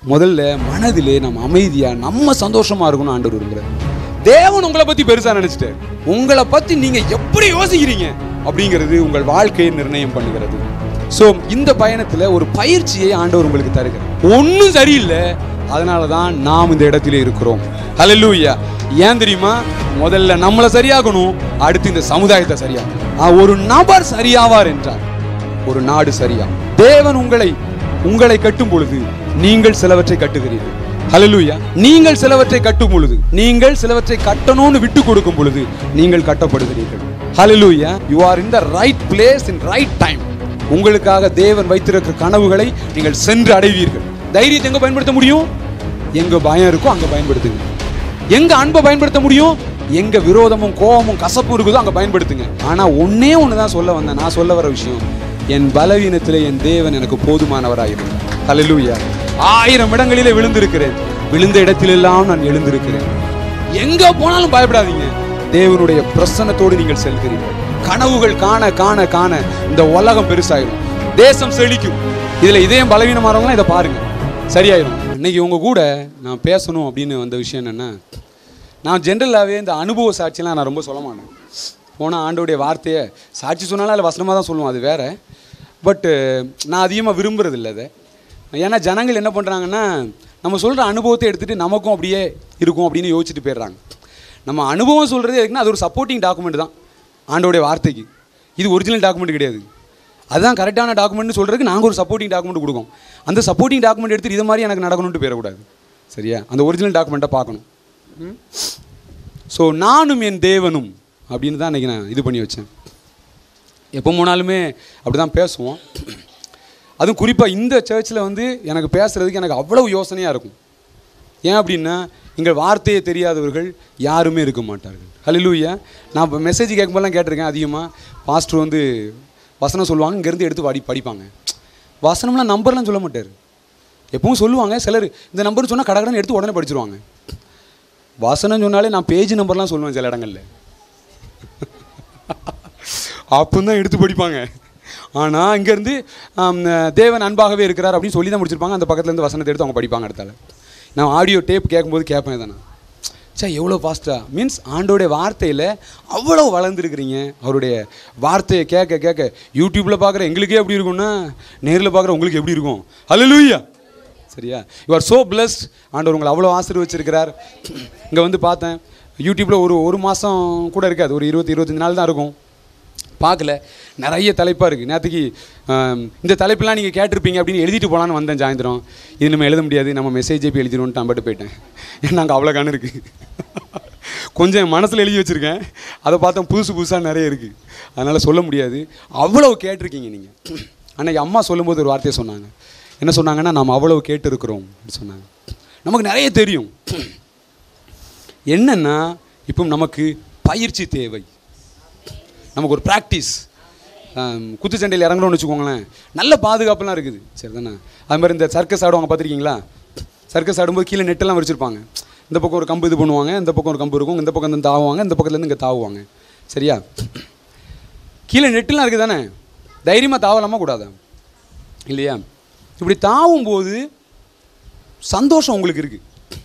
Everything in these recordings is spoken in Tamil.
முதல்ல மனதிலே நம்ம அமைதியா நம்ம சந்தோஷமா இருக்கணும் ஆண்டவர் விரும்புறாரு தேவன் உங்களை பத்தி பெருசா நினைச்சிட்டாரு உங்களை பத்தி நீங்க எப்படி யோசிக்கிறீங்க அப்படிங்கிறது உங்கள் வாழ்க்கையை நிர்ணயம் பண்ணுகிறது ஸோ இந்த பயணத்துல ஒரு பயிற்சியை ஆண்டவர் உங்களுக்கு தருகிறார் ஒன்றும் சரியில்லை அதனால தான் நாம் இந்த இடத்திலே இருக்கிறோம் ஹalleluya ஏன் தெரியுமா முதல்ல நம்மளை சரியாகணும் அடுத்து இந்த சமுதாயத்தை சரியாகணும் ஆ, ஒரு நபர் சரியாவார் என்றார் ஒரு நாடு சரியா தேவன் உங்களை உங்களை கட்டும் பொழுது நீங்கள் சிலவற்றை கட்டுகிறீர்கள் ஹalleluya நீங்கள் சிலவற்றை கட்டும் பொழுது நீங்கள் சிலவற்றை கட்டணும்னு விட்டு கொடுக்கும் பொழுது நீங்கள் கட்டப்படுகிறீர்கள் ஹalleluya you are in the right place in right time உங்களுக்காக தேவன் வைத்திருக்கிற கனவுகளை நீங்கள் சென்று அடைவீர்கள் தைரியத்தை எங்க பயன்படுத்த முடியும் எங்க பயம் இருக்கோ அங்க பயன்படுத்துங்க எங்க அன்பை பயன்படுத்த முடியும் எங்க விரோதமும் கோபமும் கசப்பும் இருக்குதோ அங்க பயன்படுத்துங்க ஆனா ஒன்னே ஒன்று தான் சொல்ல வந்தேன் நான் சொல்ல வர விஷயம் என் பலவீனத்திலே என் தேவன் எனக்கு போதுமானவராயிருந்தார் ஹalleluya ஆயிரம் இடங்களிலே விழுந்திருக்கிறேன் விழுந்த இடத்திலெல்லாம் நான் எழுந்திருக்கிறேன் எங்க போனாலும் பயப்படாதீங்க தேவனுடைய பிரசன்னத்தோடு நீங்கள் செல்கிறீர்கள் கனவுகள் காண காண காண இந்த உலகம் பெருசாயிரும் தேசம் செழிக்கும் இதுல இதயம் பலவீனமானவங்களாம் இதை பாருங்க சரியாயிரும் இன்னைக்கு உங்க கூட நான் பேசணும் அப்படின்னு வந்த விஷயம் என்னன்னா நான் ஜென்ரலாகவே இந்த அனுபவ சாட்சியெல்லாம் நான் ரொம்ப சொல்ல மாட்டேன் போனால் ஆண்டோடைய வார்த்தையை சாட்சி சொன்னாலும் அதில் வசனமாக தான் சொல்லுவோம் அது வேற பட்டு நான் அதிகமாக விரும்புறது இல்லை அதை ஏன்னா ஜனங்கள் என்ன பண்ணுறாங்கன்னா நம்ம சொல்கிற அனுபவத்தை எடுத்துகிட்டு நமக்கும் அப்படியே இருக்கும் அப்படின்னு யோசிச்சுட்டு போயிடுறாங்க நம்ம அனுபவம் சொல்கிறது எதுக்குன்னா அது ஒரு சப்போர்ட்டிங் டாக்குமெண்ட் தான் ஆண்டோடைய வார்த்தைக்கு இது ஒரிஜினல் டாக்குமெண்ட் கிடையாது அதுதான் கரெக்டான டாக்குமெண்ட்னு சொல்கிறதுக்கு நாங்கள் ஒரு சப்போர்ட்டிங் டாக்குமெண்ட் கொடுக்கோம் அந்த சப்போர்ட்டிங் டாக்குமெண்ட் எடுத்துட்டு இது மாதிரி எனக்கு நடக்கணும்னு போயிடக்கூடாது சரியா அந்த ஒரிஜினல் டாக்குமெண்ட்டை பார்க்கணும் ஸோ நானும் என் தேவனும் அப்படின்னு தான் இன்றைக்கி நான் இது பண்ணி வச்சேன் எப்போ போனாலுமே அப்படி தான் பேசுவோம் அதுவும் குறிப்பாக இந்த சர்ச்சில் வந்து எனக்கு பேசுகிறதுக்கு எனக்கு அவ்வளவு யோசனையாக இருக்கும் ஏன் அப்படின்னா எங்கள் வார்த்தையை தெரியாதவர்கள் யாருமே இருக்க மாட்டார்கள் ஹalleluya நான் இப்போ மெசேஜ் கேட்கும்போதெல்லாம் கேட்டிருக்கேன் அதிகமாக பாஸ்டர் வந்து வசனம் சொல்லுவாங்க இங்கேருந்து எடுத்து படி படிப்பாங்க வசனம்லாம் நம்பர்லாம் சொல்ல மாட்டார் எப்பவும் சொல்லுவாங்க சிலர் இந்த நம்பர் சொன்னால் கடகடன்னு எடுத்து உடனே படிச்சிருவாங்க வசனம் சொன்னாலே நான் பேஜ் நம்பர்லாம் சொல்லுவேன் சில இடங்கள்ல அப்போ தான் எடுத்து படிப்பாங்க ஆனால் இங்கேருந்து தேவன் அன்பாகவே இருக்கிறார் அப்படின்னு சொல்லி தான் முடிச்சிருப்பாங்க அந்த பக்கத்துல இருந்து வசனத்தை எடுத்து அவங்க படிப்பாங்க அடுத்தால நான் ஆடியோ டேப் கேட்கும்போது கேட்பேன் தானே சே எவ்வளோ ஃபாஸ்ட்டாக மீன்ஸ் ஆண்டோடைய வார்த்தையில் அவ்வளோ வளர்ந்துருக்கிறீங்க அவருடைய வார்த்தையை கேட்க கேட்க யூடியூப்பில் பார்க்குற எங்களுக்கே எப்படி இருக்கும்னா நேரில் பார்க்குற உங்களுக்கு எப்படி இருக்கும் ஹalleluya சரியா யூ ஆர் ஸோ பிளஸ்ட் ஆண்டவர் உங்களை அவ்வளோ ஆசீர்வச்சிருக்கிறார் இங்கே வந்து பார்த்தேன் யூடியூப்பில் ஒரு ஒரு மாதம் கூட இருக்காது ஒரு இருபத்தி இருபத்தஞ்சு நாள் தான் இருக்கும் பார்க்கல நிறைய தலைப்பாக இருக்குது நேற்றுக்கு ஆம், இந்த தலைப்பெல்லாம் நீங்கள் கேட்டிருப்பீங்க அப்படின்னு எழுதிட்டு போகலான்னு வந்தேன் சாயந்தரம் இது நம்ம எழுத முடியாது நம்ம மெசேஜே போய் எழுதிடுவோன்ட்டு நான் பாட்டு போயிட்டேன் ஏன்னா அங்கே அவ்வளோ கணு இருக்குது கொஞ்சம் என் மனசில் எழுதி வச்சுருக்கேன் அதை பார்த்தா புதுசு புதுசாக நிறைய இருக்குது அதனால் சொல்ல முடியாது அவ்வளவு கேட்டிருக்கீங்க நீங்கள் அன்னைக்கு அம்மா சொல்லும்போது ஒரு வார்த்தையை சொன்னாங்க என்ன சொன்னாங்கன்னா நாம் அவ்வளவு கேட்டிருக்கிறோம் அப்படின்னு சொன்னாங்க நமக்கு நிறைய தெரியும் என்னன்னா இப்போ நமக்கு பயிற்சி தேவை நமக்கு ஒரு ப்ராக்டிஸ் குத்துச்சண்டையில் இறங்குறோம்னு வச்சுக்கோங்களேன் நல்ல பாதுகாப்புலாம் இருக்குது சரி தானே அது மாதிரி இந்த சர்க்கஸ் ஆடுவாங்க பார்த்துருக்கீங்களா சர்க்கஸ் ஆடும்போது கீழே நெட்டெல்லாம் வச்சுருப்பாங்க இந்த பக்கம் ஒரு கம்பு இது பண்ணுவாங்க இந்த பக்கம் ஒரு கம்பு இருக்கும் இந்த பக்கம் இருந்து தாவுவாங்க இந்த பக்கத்துலேருந்து இங்கே தாவுவாங்க சரியா கீழே நெட்டெல்லாம் இருக்குது தானே தைரியமாக தாவலாமா கூடாதா இல்லையா இப்படி தாவும் போது சந்தோஷம் உங்களுக்கு இருக்குது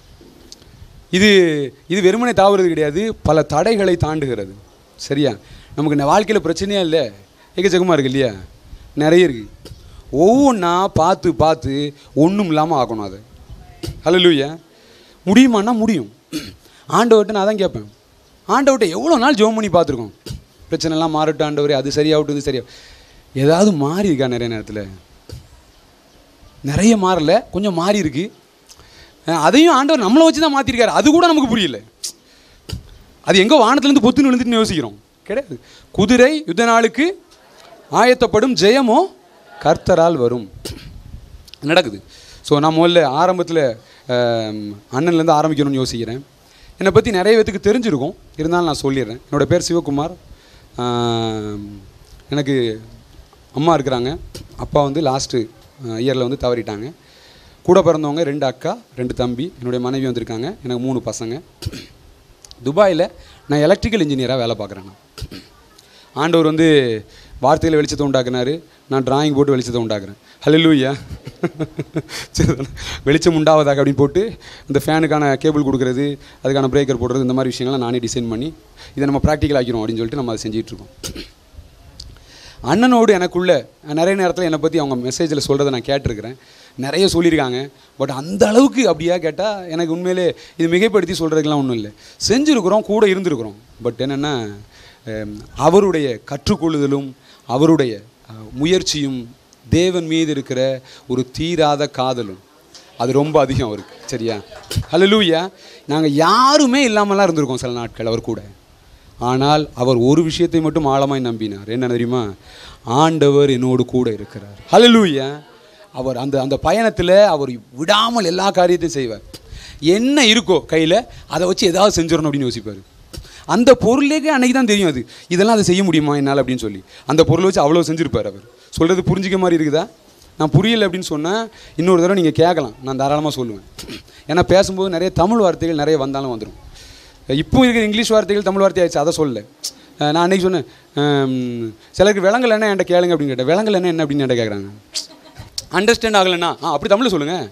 இது இது வெறுமனே தாவுறது கிடையாது பல தடைகளை தாண்டுகிறது சரியா நமக்கு இந்த வாழ்க்கையில் பிரச்சனையே இல்லை எக்கச்சக்கமாக இருக்கு இல்லையா நிறைய இருக்குது ஒவ்வொன்றா பார்த்து பார்த்து ஒன்றும் இல்லாமல் ஆக்கணும் அதை ஹalleluya முடியுமான்னா முடியும் ஆண்டவர்கிட்ட நான் தான் கேட்பேன் ஆண்டவர்கிட்ட எவ்வளோ நாள் ஜெபம் பண்ணி பார்த்துருக்கோம் பிரச்சனைலாம் மாறட்டும் ஆண்டவரே அது சரியாகட்டும் இது சரியா ஏதாவது மாறி இருக்கா நிறைய நேரத்தில் நிறைய மாறல கொஞ்சம் மாறி இருக்கு அஹ் அதையும் ஆண்டவர் நம்மளை வச்சு தான் மாற்றிருக்காரு அது கூட நமக்கு புரியல அது எங்கே வானத்துலேருந்து பொத்துன்னு விழுந்துட்டுன்னு யோசிக்கிறோம் கிடையாது குதிரை யுத்த நாளுக்கு ஆயத்தப்படும் ஜெயமோ கர்த்தரால் வரும் நடக்குது ஸோ நான் முதல்ல ஆரம்பத்தில் அண்ணன்லேருந்து ஆரம்பிக்கணும்னு யோசிக்கிறேன் என்னை பற்றி நிறைய பேத்துக்கு தெரிஞ்சிருக்கும் இருந்தாலும் நான் சொல்லிடுறேன் என்னோட பேர் சிவகுமார் ஆம், எனக்கு அம்மா இருக்கிறாங்க அப்பா வந்து லாஸ்ட்டு இயரில் வந்து தவறிட்டாங்க கூட பிறந்தவங்க ரெண்டு அக்கா ரெண்டு தம்பி என்னுடைய மனைவி வந்திருக்காங்க எனக்கு மூணு பசங்க துபாயில் நான் எலக்ட்ரிக்கல் இன்ஜினியராக வேலை பார்க்குறேன் நான் ஆண்டவர் வந்து வார்த்தையில் வெளிச்சத்தை உண்டாக்குனாரு நான் டிராயிங் போட்டு வெளிச்சத்தை உண்டாக்குறேன் ஹalleluya சரி வெளிச்சம் உண்டாவதாக அப்படின்னு போட்டு இந்த ஃபேனுக்கான கேபிள் கொடுக்குறது அதுக்கான பிரேக்கர் போடுறது இந்த மாதிரி விஷயங்கள்லாம் நானே டிசைன் பண்ணி இதை நம்ம ப்ராக்டிக்கல் ஆக்கிறோம் அப்படின்னு சொல்லிட்டு நம்ம அதை செஞ்சுட்டு இருக்கோம் அண்ணனோடு எனக்குள்ள நிறைய நேரத்தில் என்னை பற்றி அவங்க மெசேஜில் சொல்கிறத நான் கேட்டிருக்கிறேன் நிறைய சொல்லியிருக்காங்க பட் அந்த அளவுக்கு அப்படியா கேட்டால் எனக்கு உண்மையிலே இது மிகைப்படுத்தி சொல்கிறதுக்கெலாம் ஒன்றும் இல்லை செஞ்சுருக்குறோம் கூட இருந்திருக்கிறோம் பட் என்னென்னா அஹ், அவருடைய கற்றுக்கொள்ளுதலும் அவருடைய அஹ், முயற்சியும் தேவன் மீது இருக்கிற ஒரு தீராத காதலும் அது ரொம்ப அதிகம் அவருக்கு சரியா ஹalleluya நாங்கள் யாருமே இல்லாமலாம் இருந்திருக்கோம் சில நாட்கள் அவர் கூட ஆனால் அவர் ஒரு விஷயத்தை மட்டும் ஆழமாய் நம்பினார் என்ன தெரியுமா ஆண்டவர் என்னோடு கூட இருக்கிறார் ஹalleluya அவர் அந்த அந்த பயணத்தில் அவர் விடாமல் எல்லா காரியத்தையும் செய்வார் என்ன இருக்கோ கையில் அதை வச்சு ஏதாவது செஞ்சிடணும் அப்படின்னு யோசிப்பார் அந்த பொருளுக்கு அன்னைக்கு தான் தெரியும் அது இதெல்லாம் அதை செய்ய முடியுமா என்னால் அப்படின்னு சொல்லி அந்த பொருளை வச்சு அவ்வளோ செஞ்சிருப்பார் அவர் சொல்கிறது புரிஞ்சிக்க மாதிரி இருக்குதா நான் புரியல அப்படின்னு சொன்னால் இன்னொரு தடவை நீங்கள் கேட்கலாம் நான் தாராளமாக சொல்லுவேன் ஏன்னா பேசும்போது நிறைய தமிழ் வார்த்தைகள் நிறைய வந்தாலும் வந்துடும் இப்போ இருக்கிற இங்கிலீஷ் வார்த்தைகள் தமிழ் வார்த்தை ஆயிடுச்சு அதை சொல்லல அஹ் நான் அன்றைக்கி சொன்னேன் ஹம், சிலருக்கு விலங்கல் என்ன என்கிட்ட கேளுங்க அப்படின்னு கேட்டேன் விலங்கல் என்ன என்ன அப்படின்னு என்கிட்ட கேட்குறாங்க அண்டர்ஸ்டாண்ட் ஆகலைன்னா ஆ அப்படி தமிழில் சொல்லுங்கள்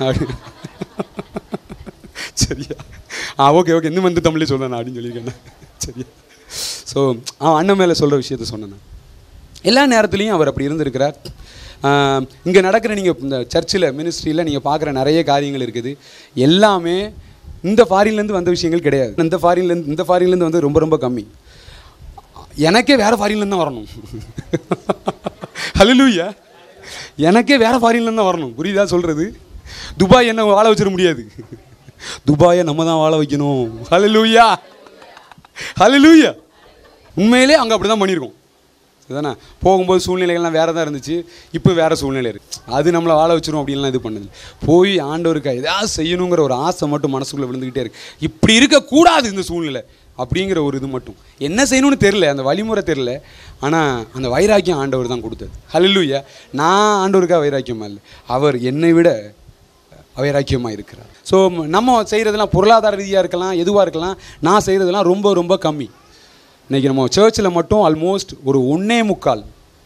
சரியா ஆ ஓகே ஓகே இன்னும் வந்து தமிழே சொல்கிறேன் அப்படின்னு சொல்லியிருக்கேன் சரியா ஸோ அவன் அண்ணன் மேலே சொல்கிற விஷயத்த சொன்னேன் நான். எல்லா நேரத்துலையும் அவர் அப்படி இருந்திருக்கிறார் இங்கே நடக்கிற நீங்கள் இந்த சர்ச்சில் மினிஸ்ட்ரியில் நீங்கள் பார்க்குற நிறைய காரியங்கள் இருக்குது எல்லாமே இந்த ஃபாரின்லேருந்து வந்த விஷயங்கள் கிடையாது இந்த ஃபாரின்லேருந்து இந்த ஃபாரின்லேருந்து வந்து ரொம்ப ரொம்ப கம்மி எனக்கே வேறு ஃபாரின்லேருந்து தான் வரணும் ஹalleluya எனக்கே வேறு ஃபாரின்லேருந்து தான் வரணும் புரியுதா சொல்கிறது துபாய் என்ன வாழ வச்சிட முடியாது துபாயை நம்ம தான் வாழ வைக்கணும் ஹalleluya ஹalleluya உண்மையிலே அங்கே அப்படி தான் பண்ணியிருக்கோம் இதுதானே போகும்போது சூழ்நிலைகள்லாம் வேறு தான் இருந்துச்சு இப்போ வேறு சூழ்நிலை இருக்குது அது நம்மளை வாழ வச்சிரும் அப்படின்லாம் இது பண்ணுது போய் ஆண்டவருக்கு ஏதாவது செய்யணுங்கிற ஒரு ஆசை மட்டும் மனசுக்குள்ளே விழுந்துக்கிட்டே இருக்கு இப்படி இருக்கக்கூடாது இந்த சூழ்நிலை அப்படிங்கிற ஒரு இது மட்டும் என்ன செய்யணும்னு தெரில அந்த வழிமுறை தெரில ஆனால் அந்த வைராக்கியம் ஆண்டவர் தான் கொடுத்தது ஹalleluya நான் ஆண்டவருக்காக வைராக்கியமா இல்லை அவர் என்னை விட வைராக்கியமாக இருக்கிறார் ஸோ நம்ம செய்கிறதெல்லாம் பொருளாதார ரீதியாக இருக்கலாம் எதுவாக இருக்கலாம் நான் செய்கிறதெல்லாம் ரொம்ப ரொம்ப கம்மி இன்றைக்கி நம்ம சர்ச்சில் மட்டும் ஆல்மோஸ்ட் ஒரு ஒன்றே முக்கால்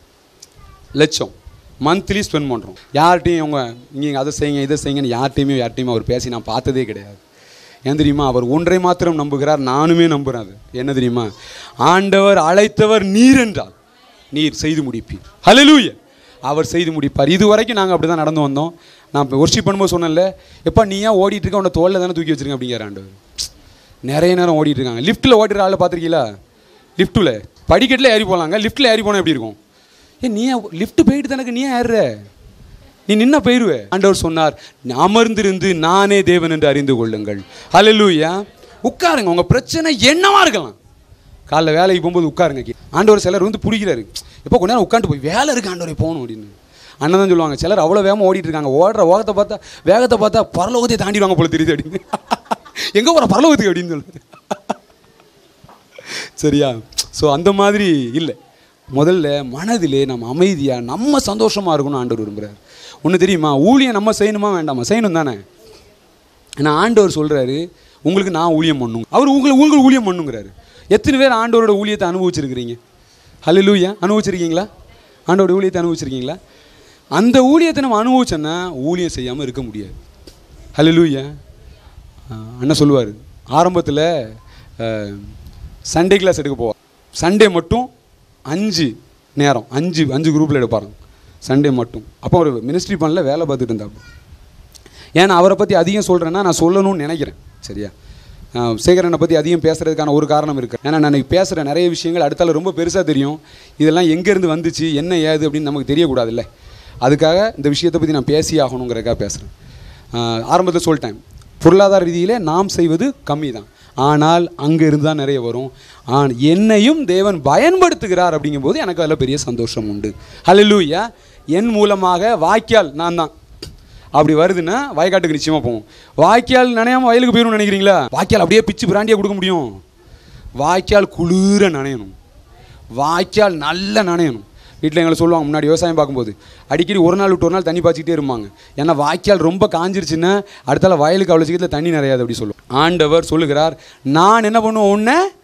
லட்சம் மந்த்லி ஸ்பெண்ட் பண்ணுறோம் யார்கிட்டையும் அவங்க நீங்கள் அதை செய்யுங்க இதை செய்யுங்கன்னு யார்கிட்டையுமே யார்கிட்டையுமே அவர் பேசி நான் பார்த்ததே கிடையாது ஏன் தெரியுமா அவர் ஒன்றை மாத்திரம் நம்புகிறார் நானுமே நம்புகிறேன் அது என்ன தெரியுமா ஆண்டவர் அழைத்தவர் நீர் என்றால் நீர் செய்து முடிப்பீர் ஹalleluya அவர் செய்து முடிப்பார் இது வரைக்கும் நாங்கள் அப்படி தான் நடந்து வந்தோம் நான் இப்போ ஒர்ஷிப் பண்ணும்போது சொன்னேன்ல எப்போ நீ ஏன் ஓடிட்டு இருக்க உன்னை தோளில் தானே தூக்கி வச்சிருங்க அப்படிங்கிற ஆண்டவர் நிறைய நேரம் ஓடிட்டு இருக்காங்க லிஃப்ட்டில் ஓடுற ஆளை பார்த்துருக்கீங்களா லிஃப்ட்டில் படிக்கட்டில் ஏறி போகலாங்க லிஃப்ட்டில் ஏறி போனால் எப்படி இருக்கும் ஏ நீ லிஃப்ட் போயிட்டு தானே நீ ஏன் ஏறுற நீ நின்ன போயிருவே ஆண்டவர் சொன்னார் அமர்ந்திருந்து நானே தேவன் என்று அறிந்து கொள்ளுங்கள் ஹalleluya உட்காருங்க உங்க பிரச்சனை என்னவா இருக்கலாம் காலைல வேலைக்கு போகும்போது உட்காருங்க கீழே. ஆண்டவர் சிலர் வந்து பிடிக்கிறாரு எப்போ கொஞ்ச நேரம் உட்காந்து போய் வேலை இருக்கு ஆண்டவரை போகணும் அப்படின்னு அண்ணன் தான் சொல்லுவாங்க சிலர் அவ்வளோ வேகமாக ஓடிட்டு இருக்காங்க ஓடுற வேகத்தை பார்த்தா வேகத்தை பார்த்தா பரலோகத்தை தாண்டிடுவாங்க போல தெரியுது அப்படின்னு எங்கே போகிற பரலோகத்துக்கு அப்படின்னு சொல்லு சரியா ஸோ அந்த மாதிரி இல்லை முதல்ல மனதிலே நம்ம அமைதியாக நம்ம சந்தோஷமாக இருக்கணும்னு ஆண்டவர் விரும்புகிறார் ஒன்று தெரியுமா ஊழியம் நம்ம செய்யணுமா வேண்டாமா செய்யணும் தானே நான் ஆண்டவர் சொல்கிறாரு உங்களுக்கு நான் ஊழியம் பண்ணும் அவர் உங்களை உங்களுக்கு ஊழியம் பண்ணுங்கிறாரு எத்தனை பேர் ஆண்டவரோட ஊழியத்தை அனுபவிச்சிருக்கிறீங்க ஹalleluya அனுபவிச்சிருக்கீங்களா ஆண்டவரோட ஊழியத்தை அனுபவிச்சிருக்கீங்களா அந்த ஊழியத்தை நம்ம அனுபவிச்சோன்னா ஊழியம் செய்யாமல் இருக்க முடியாது ஹalleluya ஆஹ் அண்ணன் சொல்லுவார் ஆரம்பத்தில் சண்டே கிளாஸ் எடுக்க போவார் சண்டே மட்டும் அஞ்சு நேரம் அஞ்சு அஞ்சு குரூப்பில் எடுப்பாராம் சண்டே மட்டும் அப்போ அவர் மினிஸ்ட்ரி பண்ணல வேலை பார்த்துட்டு இருந்தாப்பு ஏன்னா அவரை பற்றி அதிகம் சொல்கிறேன்னா நான் சொல்லணும்னு நினைக்கிறேன் சரியா ஆஹ் சேகரனை பற்றி அதிகம் பேசுகிறதுக்கான ஒரு காரணம் இருக்குது ஏன்னா நான் இன்னைக்கு பேசுகிற நிறைய விஷயங்கள் அடுத்தால ரொம்ப பெருசாக தெரியும் இதெல்லாம் எங்கேருந்து வந்துச்சு என்ன ஏது அப்படின்னு நமக்கு தெரியக்கூடாதுல்ல அதுக்காக இந்த விஷயத்தை பற்றி நான் பேசி ஆகணுங்கிறதுக்காக பேசுகிறேன் ஆரம்பத்தில் சொல்லிட்டேன் பொருளாதார ரீதியிலே நாம் செய்வது கம்மி தான் ஆனால் அங்கே இருந்து தான் நிறைய வரும் ஆன் என்னையும் தேவன் பயன்படுத்துகிறார் அப்படிங்கும்போது எனக்கு அதில் பெரிய சந்தோஷம் உண்டு ஹalleluya என் மூலமாக வாய்க்கால் நான் தான் அப்படி வருதுன்னா வயக்காட்டுக்கு நிச்சயமாக போவோம் வாய்க்கால் நனையாமல் வயலுக்கு போயிடும்னு நினைக்கிறீங்களா வாய்க்கால் அப்படியே பிச்சு பிராண்டியாக கொடுக்க முடியும் வாய்க்கால் குளிர நனையணும் வாய்க்கால் நல்லா நனையணும் வீட்டில் எங்களை சொல்லுவாங்க முன்னாடி விவசாயம் பார்க்கும்போது அடிக்கடி ஒரு நாள் விட்டு ஒரு நாள் தண்ணி பாய்ச்சிக்கிட்டே இருப்பாங்க ஏன்னா வாய்க்கால் ரொம்ப காஞ்சிருச்சுன்னா அடுத்தால வயலுக்கு அவ்வளோ சீக்கிரத்தில் தண்ணி நிறையாது அப்படி சொல்லுவோம் ஆண்டவர் சொல்லுகிறார் நான் என்ன பண்ணுவேன் உன்னை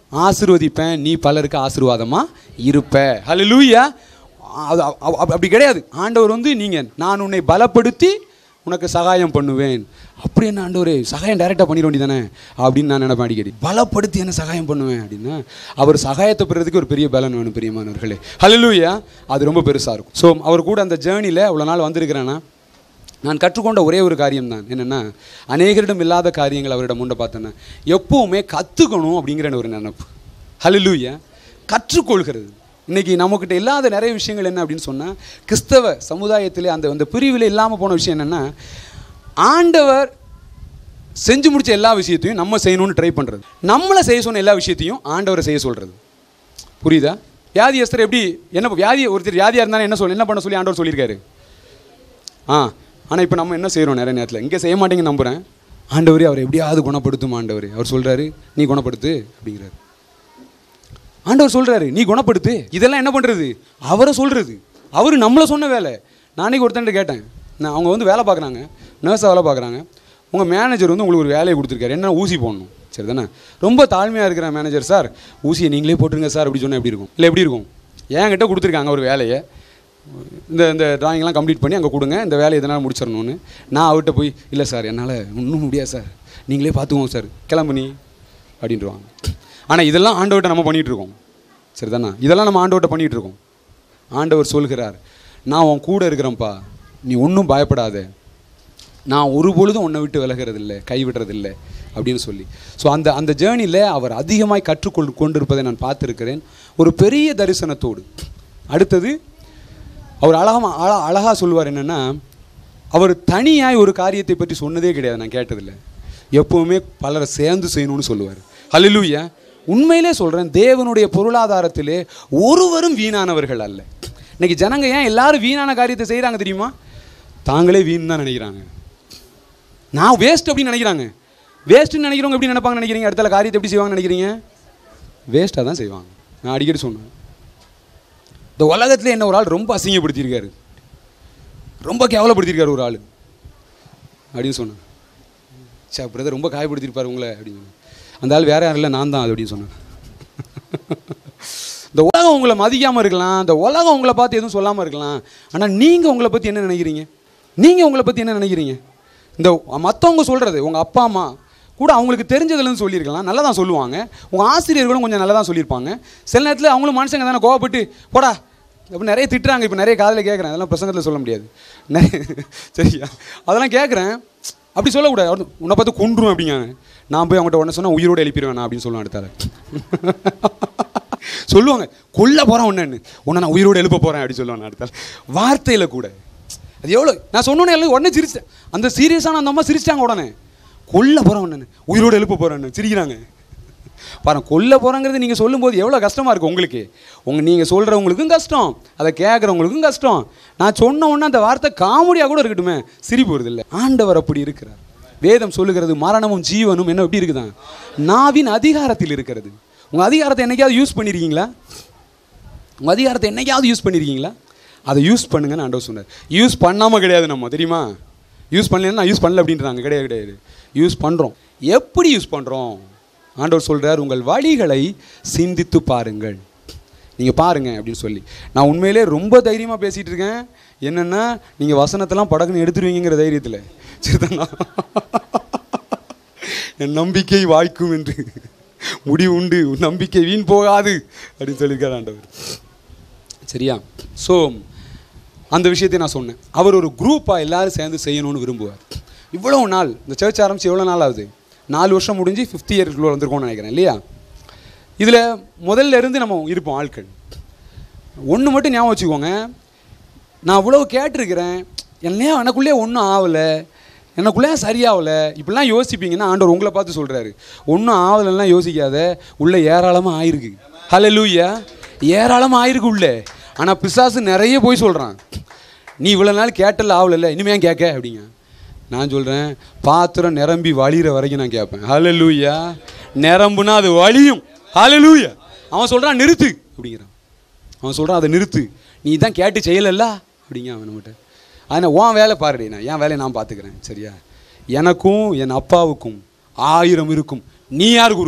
ஆசீர்வதிப்பேன் நீ பலருக்கு ஆசீர்வாதமா இருப்ப ஹalleluya அது அ- அ- அப்படி கிடையாது ஆண்டவர் வந்து நீங்கள் நான் உன்னை பலப்படுத்தி உனக்கு சகாயம் பண்ணுவேன் அப்படி என்ன ஆண்டவரே சகாயம் டைரெக்டாக பண்ணிட வேண்டியதானே அப்படின்னு நான் நினைப்பேன் அடிக்கடி பலப்படுத்தி என்ன சகாயம் பண்ணுவேன் அப்படின்னா அவர் சகாயத்தை பெறதுக்கு ஒரு பெரிய பலன் வேணும் பெரியமானவர்களே ஹalleluya அது ரொம்ப பெருசாக இருக்கும் ஸோ அவர் கூட அந்த ஜேர்னியில் அவ்வளோ நாள் வந்திருக்கிறேன்னா நான் கற்றுக்கொண்ட ஒரே ஒரு காரியம் தான் என்னென்னா அநேகரிடம் இல்லாத காரியங்கள் அவரிடம் உண்ட பார்த்தேன்னா எப்பவுமே கற்றுக்கணும் அப்படிங்கிற ஒரு நினப்பு ஹalleluya கற்றுக்கொள்கிறது இன்னைக்கு நம்மக்கிட்ட இல்லாத நிறைய விஷயங்கள் என்ன அப்படின்னு சொன்னால் கிறிஸ்தவ சமுதாயத்திலே அந்த அந்த பிரிவில் இல்லாமல் போன விஷயம் என்னென்னா ஆண்டவர் செஞ்சு முடிச்ச எல்லா விஷயத்தையும் நம்ம செய்யணும்னு ட்ரை பண்ணுறது நம்மளை செய்ய சொன்ன எல்லா விஷயத்தையும் ஆண்டவரை செய்ய சொல்கிறது புரியுதா வியாதியஸ்தர் எப்படி என்ன வியாதி ஒருத்தர் வியாதியாக இருந்தாலும் என்ன சொல்ல என்ன பண்ண சொல்லி ஆண்டவர் சொல்லியிருக்காரு ஆ ஆனால் இப்போ நம்ம என்ன செய்கிறோம் நிறைய நேரத்தில் இங்கே செய்ய மாட்டேங்கன்னு நம்புகிறேன் ஆண்டவரே அவர் எப்படியாவது குணப்படுத்தும் ஆண்டவர் அவர் சொல்கிறாரு நீ குணப்படுத்து அப்படிங்கிறாரு ஆண்டவர் சொல்கிறாரு நீ குணப்படுத்து இதெல்லாம் என்ன பண்ணுறது அவரை சொல்கிறது அவர் நம்மளை சொன்ன வேலை நாளைக்கு ஒருத்தன்ட்டு கேட்டேன் நான் அவங்க வந்து வேலை பார்க்குறாங்க நர்ஸாக வேலை பார்க்குறாங்க உங்கள் மேனேஜர் வந்து உங்களுக்கு ஒரு வேலையை கொடுத்துருக்காரு என்ன ஊசி போடணும் சரி தானே ரொம்ப தாழ்மையாக இருக்கிற மேனேஜர் சார் ஊசியை நீங்களே போட்டுருங்க சார் அப்படி சொன்னால் எப்படி இருக்கும் இல்லை எப்படி இருக்கும் என்கிட்ட கொடுத்துருக்காங்க ஒரு வேலையை இந்த இந்த டிராயிங்லாம் கம்ப்ளீட் பண்ணி அங்கே கொடுங்க இந்த வேலையை இதனால் முடிச்சிடணும்னு நான் அவர்கிட்ட போய் இல்லை சார் என்னால் ஒன்றும் முடியாது சார் நீங்களே பார்த்துக்கோங்க சார் கிளம்பு நீ அப்படின்ட்டுருவாங்க ஆனால் இதெல்லாம் ஆண்டவர்கிட்ட நம்ம பண்ணிகிட்டு இருக்கோம் சரிதானா இதெல்லாம் நம்ம ஆண்டவர்கிட்ட பண்ணிகிட்டு இருக்கோம் ஆண்டவர் சொல்கிறார் நான் உன் கூட இருக்கிறேன்ப்பா நீ ஒன்றும் பயப்படாத நான் ஒரு பொழுதும் உன்னை விட்டு விலகிறதில்லை கைவிடுறதில்லை அப்படின்னு சொல்லி ஸோ அந்த அந்த ஜேர்னியில் அவர் அதிகமாய் கற்றுக்கொள் கொண்டிருப்பதை நான் பார்த்துருக்கிறேன் ஒரு பெரிய தரிசனத்தோடு அடுத்தது அவர் அழகா அழ அழகாக சொல்லுவார் என்னென்னா அவர் தனியாய் ஒரு காரியத்தை பற்றி சொன்னதே கிடையாது நான் கேட்டதில்லை எப்போவுமே பலரை சேர்ந்து செய்யணும்னு சொல்லுவார் ஹalleluya உண்மையிலே சொல்கிறேன் தேவனுடைய பொருளாதாரத்திலே ஒருவரும் வீணானவர்கள் அல்ல இன்னைக்கு ஜனங்க ஏன் எல்லாரும் வீணான காரியத்தை செய்கிறாங்க தெரியுமா தாங்களே வீண் தான் நினைக்கிறாங்க நான் வேஸ்ட் அப்படின்னு நினைக்கிறாங்க வேஸ்ட்டுன்னு நினைக்கிறவங்க எப்படி நினைப்பாங்க நினைக்கிறீங்க அடுத்த காரியத்தை எப்படி செய்வாங்கன்னு நினைக்கிறீங்க வேஸ்ட்டாக தான் செய்வாங்க நான் அடிக்கடி சொன்னேன் இந்த உலகத்தில் என்ன ஒரு ஆள் ரொம்ப அசிங்கப்படுத்தியிருக்காரு ரொம்ப கேவலப்படுத்தியிருக்காரு ஒரு ஆள் அப்படின்னு சொன்னேன் சே பிரதர் ரொம்ப காயப்படுத்தியிருப்பார் உங்களை அப்படின்னு சொன்னேன் அந்த ஆள் வேற யாரும் இல்லை நான் தான் அது அப்படின்னு சொன்னேன் இந்த உலகம் உங்களை மதிக்காமல் இருக்கலாம் இந்த உலகம் உங்களை பார்த்து எதுவும் சொல்லாமல் இருக்கலாம் ஆனால் நீங்கள் உங்களை பற்றி என்ன நினைக்கிறீங்க நீங்கள் உங்களை பற்றி என்ன நினைக்கிறீங்க இந்த மற்றவங்க சொல்கிறது உங்கள் அப்பா அம்மா கூட அவங்களுக்கு தெரிஞ்சதுலேருந்து சொல்லியிருக்கலாம் நல்லா தான் சொல்லுவாங்க உங்கள் ஆசிரியர்களும் கொஞ்சம் நல்லா தான் சொல்லியிருப்பாங்க சில நேரத்தில் அவங்களும் மனுஷங்க தானே கோவப்பட்டு போடா அப்படி நிறைய திட்டுறாங்க இப்போ நிறைய காதில் கேட்குறேன் அதெல்லாம் பிரசங்கத்தில் சொல்ல முடியாது நிறைய சரியா அதெல்லாம் கேட்குறேன் அப்படி சொல்லக்கூடாது அவர் உன்னை பார்த்து கொன்றும் அப்படிங்காங்க நான் போய் அவங்ககிட்ட உடனே சொன்னால் உயிரோடு எழுப்பிடுவேன் நான் அப்படின்னு சொல்லுவேன் அடுத்தால சொல்லுவாங்க கொல்ல போகிறேன் ஒன்றுன்னு உன்னை நான் உயிரோடு எழுப்ப போகிறேன் அப்படின்னு சொல்லுவாங்க அடுத்தால வார்த்தையில் கூட அது எவ்வளோ நான் சொன்னோன்னே எல்லாம் உடனே சிரிச்சேன் அந்த சீரியஸான அந்த அம்மா சிரிச்சிட்டாங்க உடனே கொல்ல போகிறேன் ஒன்று உயிரோடு எழுப்ப போகிறேன்னு சிரிக்கிறாங்க பாருங்க கொல்ல போகிறேங்கிறது நீங்கள் சொல்லும்போது எவ்வளோ கஷ்டமாக இருக்கும் உங்களுக்கு உங்கள் நீங்கள் சொல்கிறவங்களுக்கும் கஷ்டம் அதை கேட்குறவங்களுக்கும் கஷ்டம் நான் சொன்ன உடனே அந்த வார்த்தை காமெடியாக கூட இருக்கட்டுமே சிரிப்பு வருது இல்லை ஆண்டவர் அப்படி இருக்கிறார் வேதம் சொல்லுகிறது மரணமும் ஜீவனும் என்ன எப்படி இருக்குதான் நாவின் அதிகாரத்தில் இருக்கிறது உங்கள் அதிகாரத்தை என்னைக்காவது யூஸ் பண்ணியிருக்கீங்களா உங்கள் அதிகாரத்தை என்னைக்காவது யூஸ் பண்ணியிருக்கீங்களா அதை யூஸ் பண்ணுங்கன்னு ஆண்டவர் சொன்னார் யூஸ் பண்ணாமல் கிடையாது நம்ம தெரியுமா யூஸ் பண்ணலன்னா யூஸ் பண்ணல அப்படின்றாங்க கிடையாது கிடையாது யூஸ் பண்ணுறோம் எப்படி யூஸ் பண்ணுறோம் ஆண்டவர் சொல்கிறார் உங்கள் வழிகளை சிந்தித்து பாருங்கள் நீங்கள் பாருங்க அப்படின்னு சொல்லி நான் உண்மையிலே ரொம்ப தைரியமாக பேசிகிட்டு இருக்கேன் என்னென்னா நீங்கள் வசனத்தெல்லாம் படக்குன்னு எடுத்துருவீங்கிற தைரியத்தில் சரிதானா என் நம்பிக்கை வாய்க்கும் என்று முடிவு உண்டு உன் நம்பிக்கை வீண் போகாது அப்படின்னு சொல்லியிருக்கார் ஆண்டவர் சரியா ஸோ அந்த விஷயத்தை நான் சொன்னேன் அவர் ஒரு குரூப்பாக எல்லாரும் சேர்ந்து செய்யணும்னு விரும்புவார் இவ்வளோ நாள் இந்த சர்ச் ஆரம்பித்து எவ்வளோ நாள் ஆகுது நாலு வருஷம் முடிஞ்சு ஃபிஃப்த் இயர்க்குள்ளே வந்திருக்கோம்னு நினைக்கிறேன் இல்லையா இதில் முதல்ல இருந்து நம்ம இருப்போம் ஆட்கள் ஒன்று மட்டும் ஞாபகம் வச்சுக்கோங்க நான் இவ்வளோ கேட்டிருக்கிறேன் என்னையா எனக்குள்ளே ஒன்றும் ஆகலை எனக்குள்ளே சரியாகலை இப்படிலாம் யோசிப்பீங்கன்னா ஆண்டவர் உங்களை பார்த்து சொல்கிறாரு ஒன்றும் ஆகலைலாம் யோசிக்காத உள்ளே ஏராளமாக ஆயிருக்கு ஹலோ லூயா ஏராளமாக ஆயிருக்கு உள்ளே ஆனால் பிசாசு நிறைய போய் சொல்கிறான் நீ இவ்வளோ நாள் கேட்டல ஆகலைல்ல இனிமே ஏன் கேட்க அப்படிங்க நான் சொல்கிறேன் பாத்திரம் நிரம்பி வழிகிற வரைக்கும் நான் கேட்பேன் ஹலோ லூயா நிரம்புனா அது வலியும் ஹலோ லூயா அவன் சொல்கிறான் நிறுத்து அப்படிங்கிறான் அவன் சொல்கிறான் அதை நிறுத்து நீ தான் கேட்டு செய்யலைல்ல அப்படிங்க அவன் நம்மகிட்ட ஆனால் உன் வேலை பாருடி நான் என் வேலையை நான் பார்த்துக்கிறேன் சரியா எனக்கும் என் அப்பாவுக்கும் ஆயிரம் இருக்கும் நீ யார் குறுக்க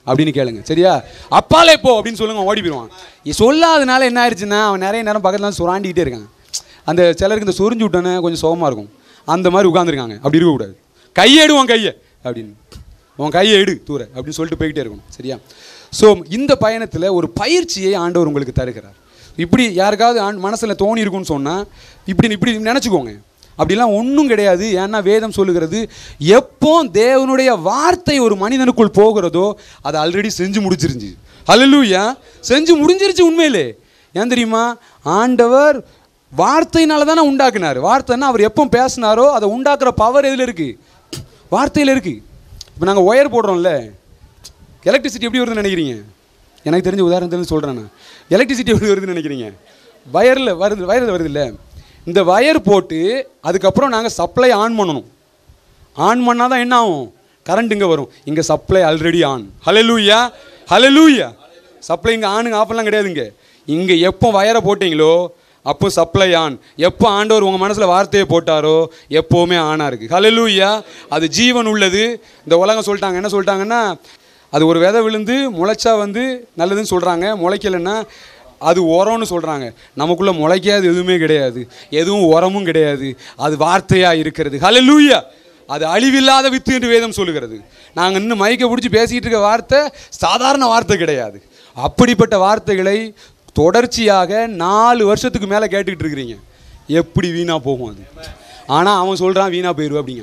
அப்படின்னு கேளுங்க சரியா அப்பாலே போ அப்படின்னு சொல்லுங்க அவன் ஓடி போயிடுவான் இ- சொல்லாதனால என்ன ஆயிடுச்சுன்னா அவன் நிறைய நேரம் பக்கத்துல வந்து சுராண்டிக்கிட்டே இருக்கான் அந்த சிலருக்கு இந்த சொரிஞ்சு விட்டோன்னே கொஞ்சம் சோகமாக இருக்கும் அந்த மாதிரி உட்காந்துருக்காங்க அப்படி இருக்கக்கூடாது கையெடு உன் கையை அப்படின்னு உன் கையை எடு தூர அப்படின்னு சொல்லிட்டு போய்கிட்டே இருக்கணும் சரியா ஸோ இந்த பயணத்தில் ஒரு பயிற்சியை ஆண்டவர் உங்களுக்கு தருகிறார் இப்படி யாருக்காவது ஆண் மனசில் தோணி இருக்குன்னு சொன்னால் இப்படி இப்படி நினச்சிக்கோங்க அப்படிலாம் ஒன்றும் கிடையாது ஏன்னா வேதம் சொல்லுகிறது எப்போ தேவனுடைய வார்த்தை ஒரு மனிதனுக்குள் போகிறதோ அதை ஆல்ரெடி செஞ்சு முடிச்சிருந்துச்சு ஹalleluya செஞ்சு முடிஞ்சிருச்சு உண்மையிலே ஏன் தெரியுமா ஆண்டவர் வார்த்தையினால தானே உண்டாக்குனார் வார்த்தைன்னா அவர் எப்போ பேசினாரோ அதை உண்டாக்குற பவர் எதில் இருக்குது வார்த்தையில் இருக்குது இப்போ நாங்கள் ஒயர் போடுறோம்ல எலக்ட்ரிசிட்டி எப்படி வருதுன்னு நினைக்கிறீங்க எனக்கு தெரிஞ்ச உதாரணத்துலேருந்து சொல்கிறேன் நான் எலக்ட்ரிசிட்டி எப்படி வருதுன்னு நினைக்கிறீங்க வயரில் வருது வயரில் வருது இல்லை இந்த வயர் போட்டு அதுக்கப்புறம் நாங்கள் சப்ளை ஆன் பண்ணணும் ஆன் பண்ணால் தான் என்ன ஆகும் கரண்ட் இங்கே வரும் இங்கே supply already on hallelujah hallelujah supply இங்கே ஆனுங்க ஆஃப்லாம் கிடையாதுங்க இங்கே எப்போ வயரை போட்டிங்களோ அப்போ சப்ளை ஆன் எப்போ ஆண்டவர் உங்கள் மனசில் வார்த்தையை போட்டாரோ எப்போவுமே ஆனாக இருக்குது ஹலலூயா அது ஜீவன் உள்ளது இந்த உலகம் சொல்லிட்டாங்க என்ன சொல்லிட்டாங்கன்னா அது ஒரு விதை விழுந்து முளைச்சா வந்து நல்லதுன்னு சொல்கிறாங்க முளைக்கலைன்னா அது உரம்னு சொல்கிறாங்க நமக்குள்ளே முளைக்காது எதுவுமே கிடையாது எதுவும் உரமும் கிடையாது அது வார்த்தையாக இருக்கிறது ஹalleluya அது அழிவில்லாத வித்து என்று வேதம் சொல்லுகிறது நாங்கள் இன்னும் மைக்கை பிடிச்சி பேசிக்கிட்டு இருக்க வார்த்தை சாதாரண வார்த்தை கிடையாது அப்படிப்பட்ட வார்த்தைகளை தொடர்ச்சியாக நாலு வருஷத்துக்கு மேலே கேட்டுக்கிட்டு இருக்கிறீங்க எப்படி வீணாக போகும் அது ஆனால் அவன் சொல்கிறான் வீணாக போயிடுவா அப்படிங்க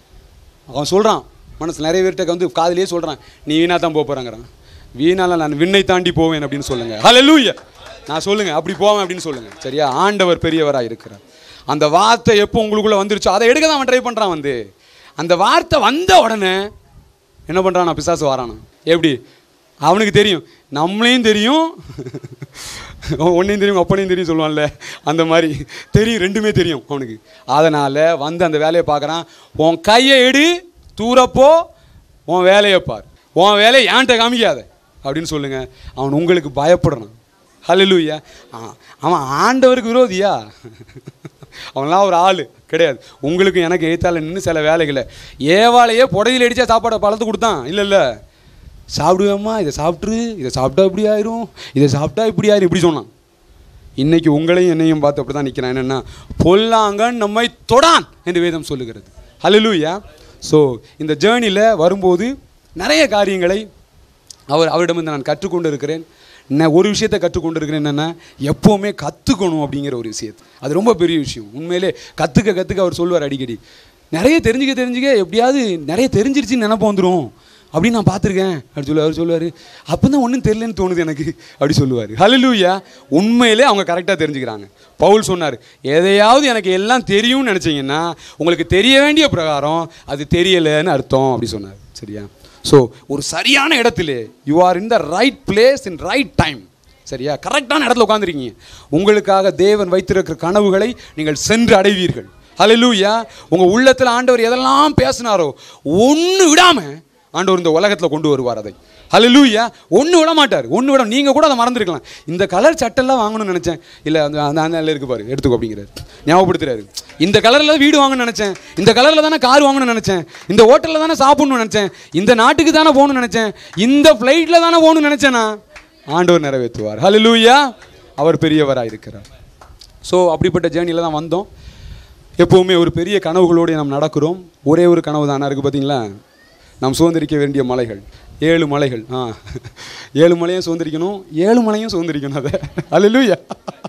அவன் சொல்கிறான் மனசு நிறைய பேர்கிட்ட வந்து காதுலயே சொல்கிறான் நீ வீணாக தான் போக போகிறாங்கிறான் வீணால நான் விண்ணை தாண்டி போவேன் அப்படின்னு சொல்லுங்க ஹalleluya நான் சொல்லுங்க அப்படி போவேன் அப்படின்னு சொல்லுங்க சரியா ஆண்டவர் பெரியவராக இருக்கிறார் அந்த வார்த்தை எப்போ உங்களுக்குள்ள வந்துருச்சோ அதை எடுக்க தான் அவன் ட்ரை பண்ணுறான் வந்து அந்த வார்த்தை வந்த உடனே என்ன பண்ணுறான் நான் பிசாசு வாரானா எப்படி அவனுக்கு தெரியும் நம்மளையும் தெரியும் உன்னையும் தெரியும் அப்பனையும் தெரியும் சொல்லுவான்ல அந்த மாதிரி தெரியும் ரெண்டுமே தெரியும் அவனுக்கு அதனால் வந்து அந்த வேலையை பார்க்குறான் உன் கையை எடு தூரப்போ உன் வேலையை பார் உன் வேலையை ஏன்ட்ட காமிக்காத அப்படின்னு சொல்லுங்க அவன் உங்களுக்கு பயப்படுறான் ஹalleluya ஆ அவன் ஆண்டவருக்கு விரோதியா அவன்லாம் ஒரு ஆள் கிடையாது உங்களுக்கு எனக்கு எழுத்தால நின்று சில வேலைகளை ஏவாளையே புடையில் அடித்தா சாப்பாடை பழத்து கொடுத்தான் இல்லை இல்லை சாப்பிடுவேம்மா இதை சாப்பிட்ரு இதை சாப்பிட்டா இப்படி ஆயிரும் இதை சாப்பிட்டா இப்படி ஆயிரும் இப்படி சொன்னான் இன்னைக்கு உங்களையும் என்னையும் பார்த்து அப்படி தான் நிற்கிறான் என்னென்னா பொல்லாங்கன் நம்மை தொடான் என்று வேதம் சொல்லுகிறது ஹalleluya ஸோ இந்த ஜேர்னியில் வரும்போது நிறைய காரியங்களை அவர் அவரிடமிருந்து நான் கற்றுக்கொண்டு இருக்கிறேன் நான் ஒரு விஷயத்தை கற்றுக்கொண்டு இருக்கிறேன் என்னென்னா எப்போவுமே கற்றுக்கணும் அப்படிங்கிற ஒரு விஷயத்தை அது ரொம்ப பெரிய விஷயம் உண்மையிலே கற்றுக்க கற்றுக்க அவர் சொல்லுவார் அடிக்கடி நிறைய தெரிஞ்சுக்க தெரிஞ்சுக்க எப்படியாவது நிறைய தெரிஞ்சிருச்சுன்னு நினப்பு வந்துடும் அப்படின்னு நான் பார்த்துருக்கேன் அப்படி சொல்லி அவர் சொல்லுவார் அப்போ தான் ஒன்றும் தெரியலன்னு தோணுது எனக்கு அப்படி சொல்லுவார் ஹalleluya உண்மையிலே அவங்க கரெக்டாக தெரிஞ்சுக்கிறாங்க பவுல் சொன்னார் எதையாவது எனக்கு எல்லாம் தெரியும்னு நினச்சிங்கன்னா உங்களுக்கு தெரிய வேண்டிய பிரகாரம் அது தெரியலைன்னு அர்த்தம் அப்படி சொன்னார் சரியா ஸோ ஒரு சரியான இடத்துல you are in the right place in right time சரியா கரெக்டான இடத்துல உட்காந்துருக்கீங்க உங்களுக்காக தேவன் வைத்திருக்கிற கனவுகளை நீங்கள் சென்று அடைவீர்கள் ஹalleluya உங்கள் உள்ளத்தில் ஆண்டவர் எதெல்லாம் பேசினாரோ ஒன்று விடாமல் ஆண்டவர் இந்த உலகத்தில் கொண்டு வருவார் அதை ஹalleluya ஒன்று விட மாட்டார் ஒன்று விட நீங்கள் கூட அதை மறந்துருக்கலாம் இந்த கலர் சட்டெல்லாம் வாங்கணும்னு நினச்சேன் இல்லை அந்த அந்த அந்த இருக்கு பாரு எடுத்துக்கோ அப்படிங்கிறாரு ஞாபகப்படுத்துறாரு இந்த கலரில் வீடு வாங்கணும்னு நினச்சேன் இந்த கலரில் தானே கார் வாங்கணும்னு நினச்சேன் இந்த ஹோட்டலில் தானே சாப்பிடணும்னு நினச்சேன் இந்த நாட்டுக்கு தானே போகணும்னு நினச்சேன் இந்த ஃப்ளைட்டில் தானே போகணும்னு நினச்சேனா ஆண்டவர் நிறைவேற்றுவார் ஹalleluya அவர் பெரியவராக இருக்கிறார் ஸோ அப்படிப்பட்ட ஜேர்னியில் தான் வந்தோம் எப்போவுமே ஒரு பெரிய கனவுகளோடு நாம் நடக்கிறோம் ஒரே ஒரு கனவு தானே இருக்குது பார்த்தீங்களா நாம் சுதந்திரிக்க வேண்டிய மலைகள் ஏழு மலைகள் ஆ ஏழு மலையும் சுதந்திரிக்கணும் ஏழு மலையும் சுதந்திரிக்கணும் அதை அல்லூயா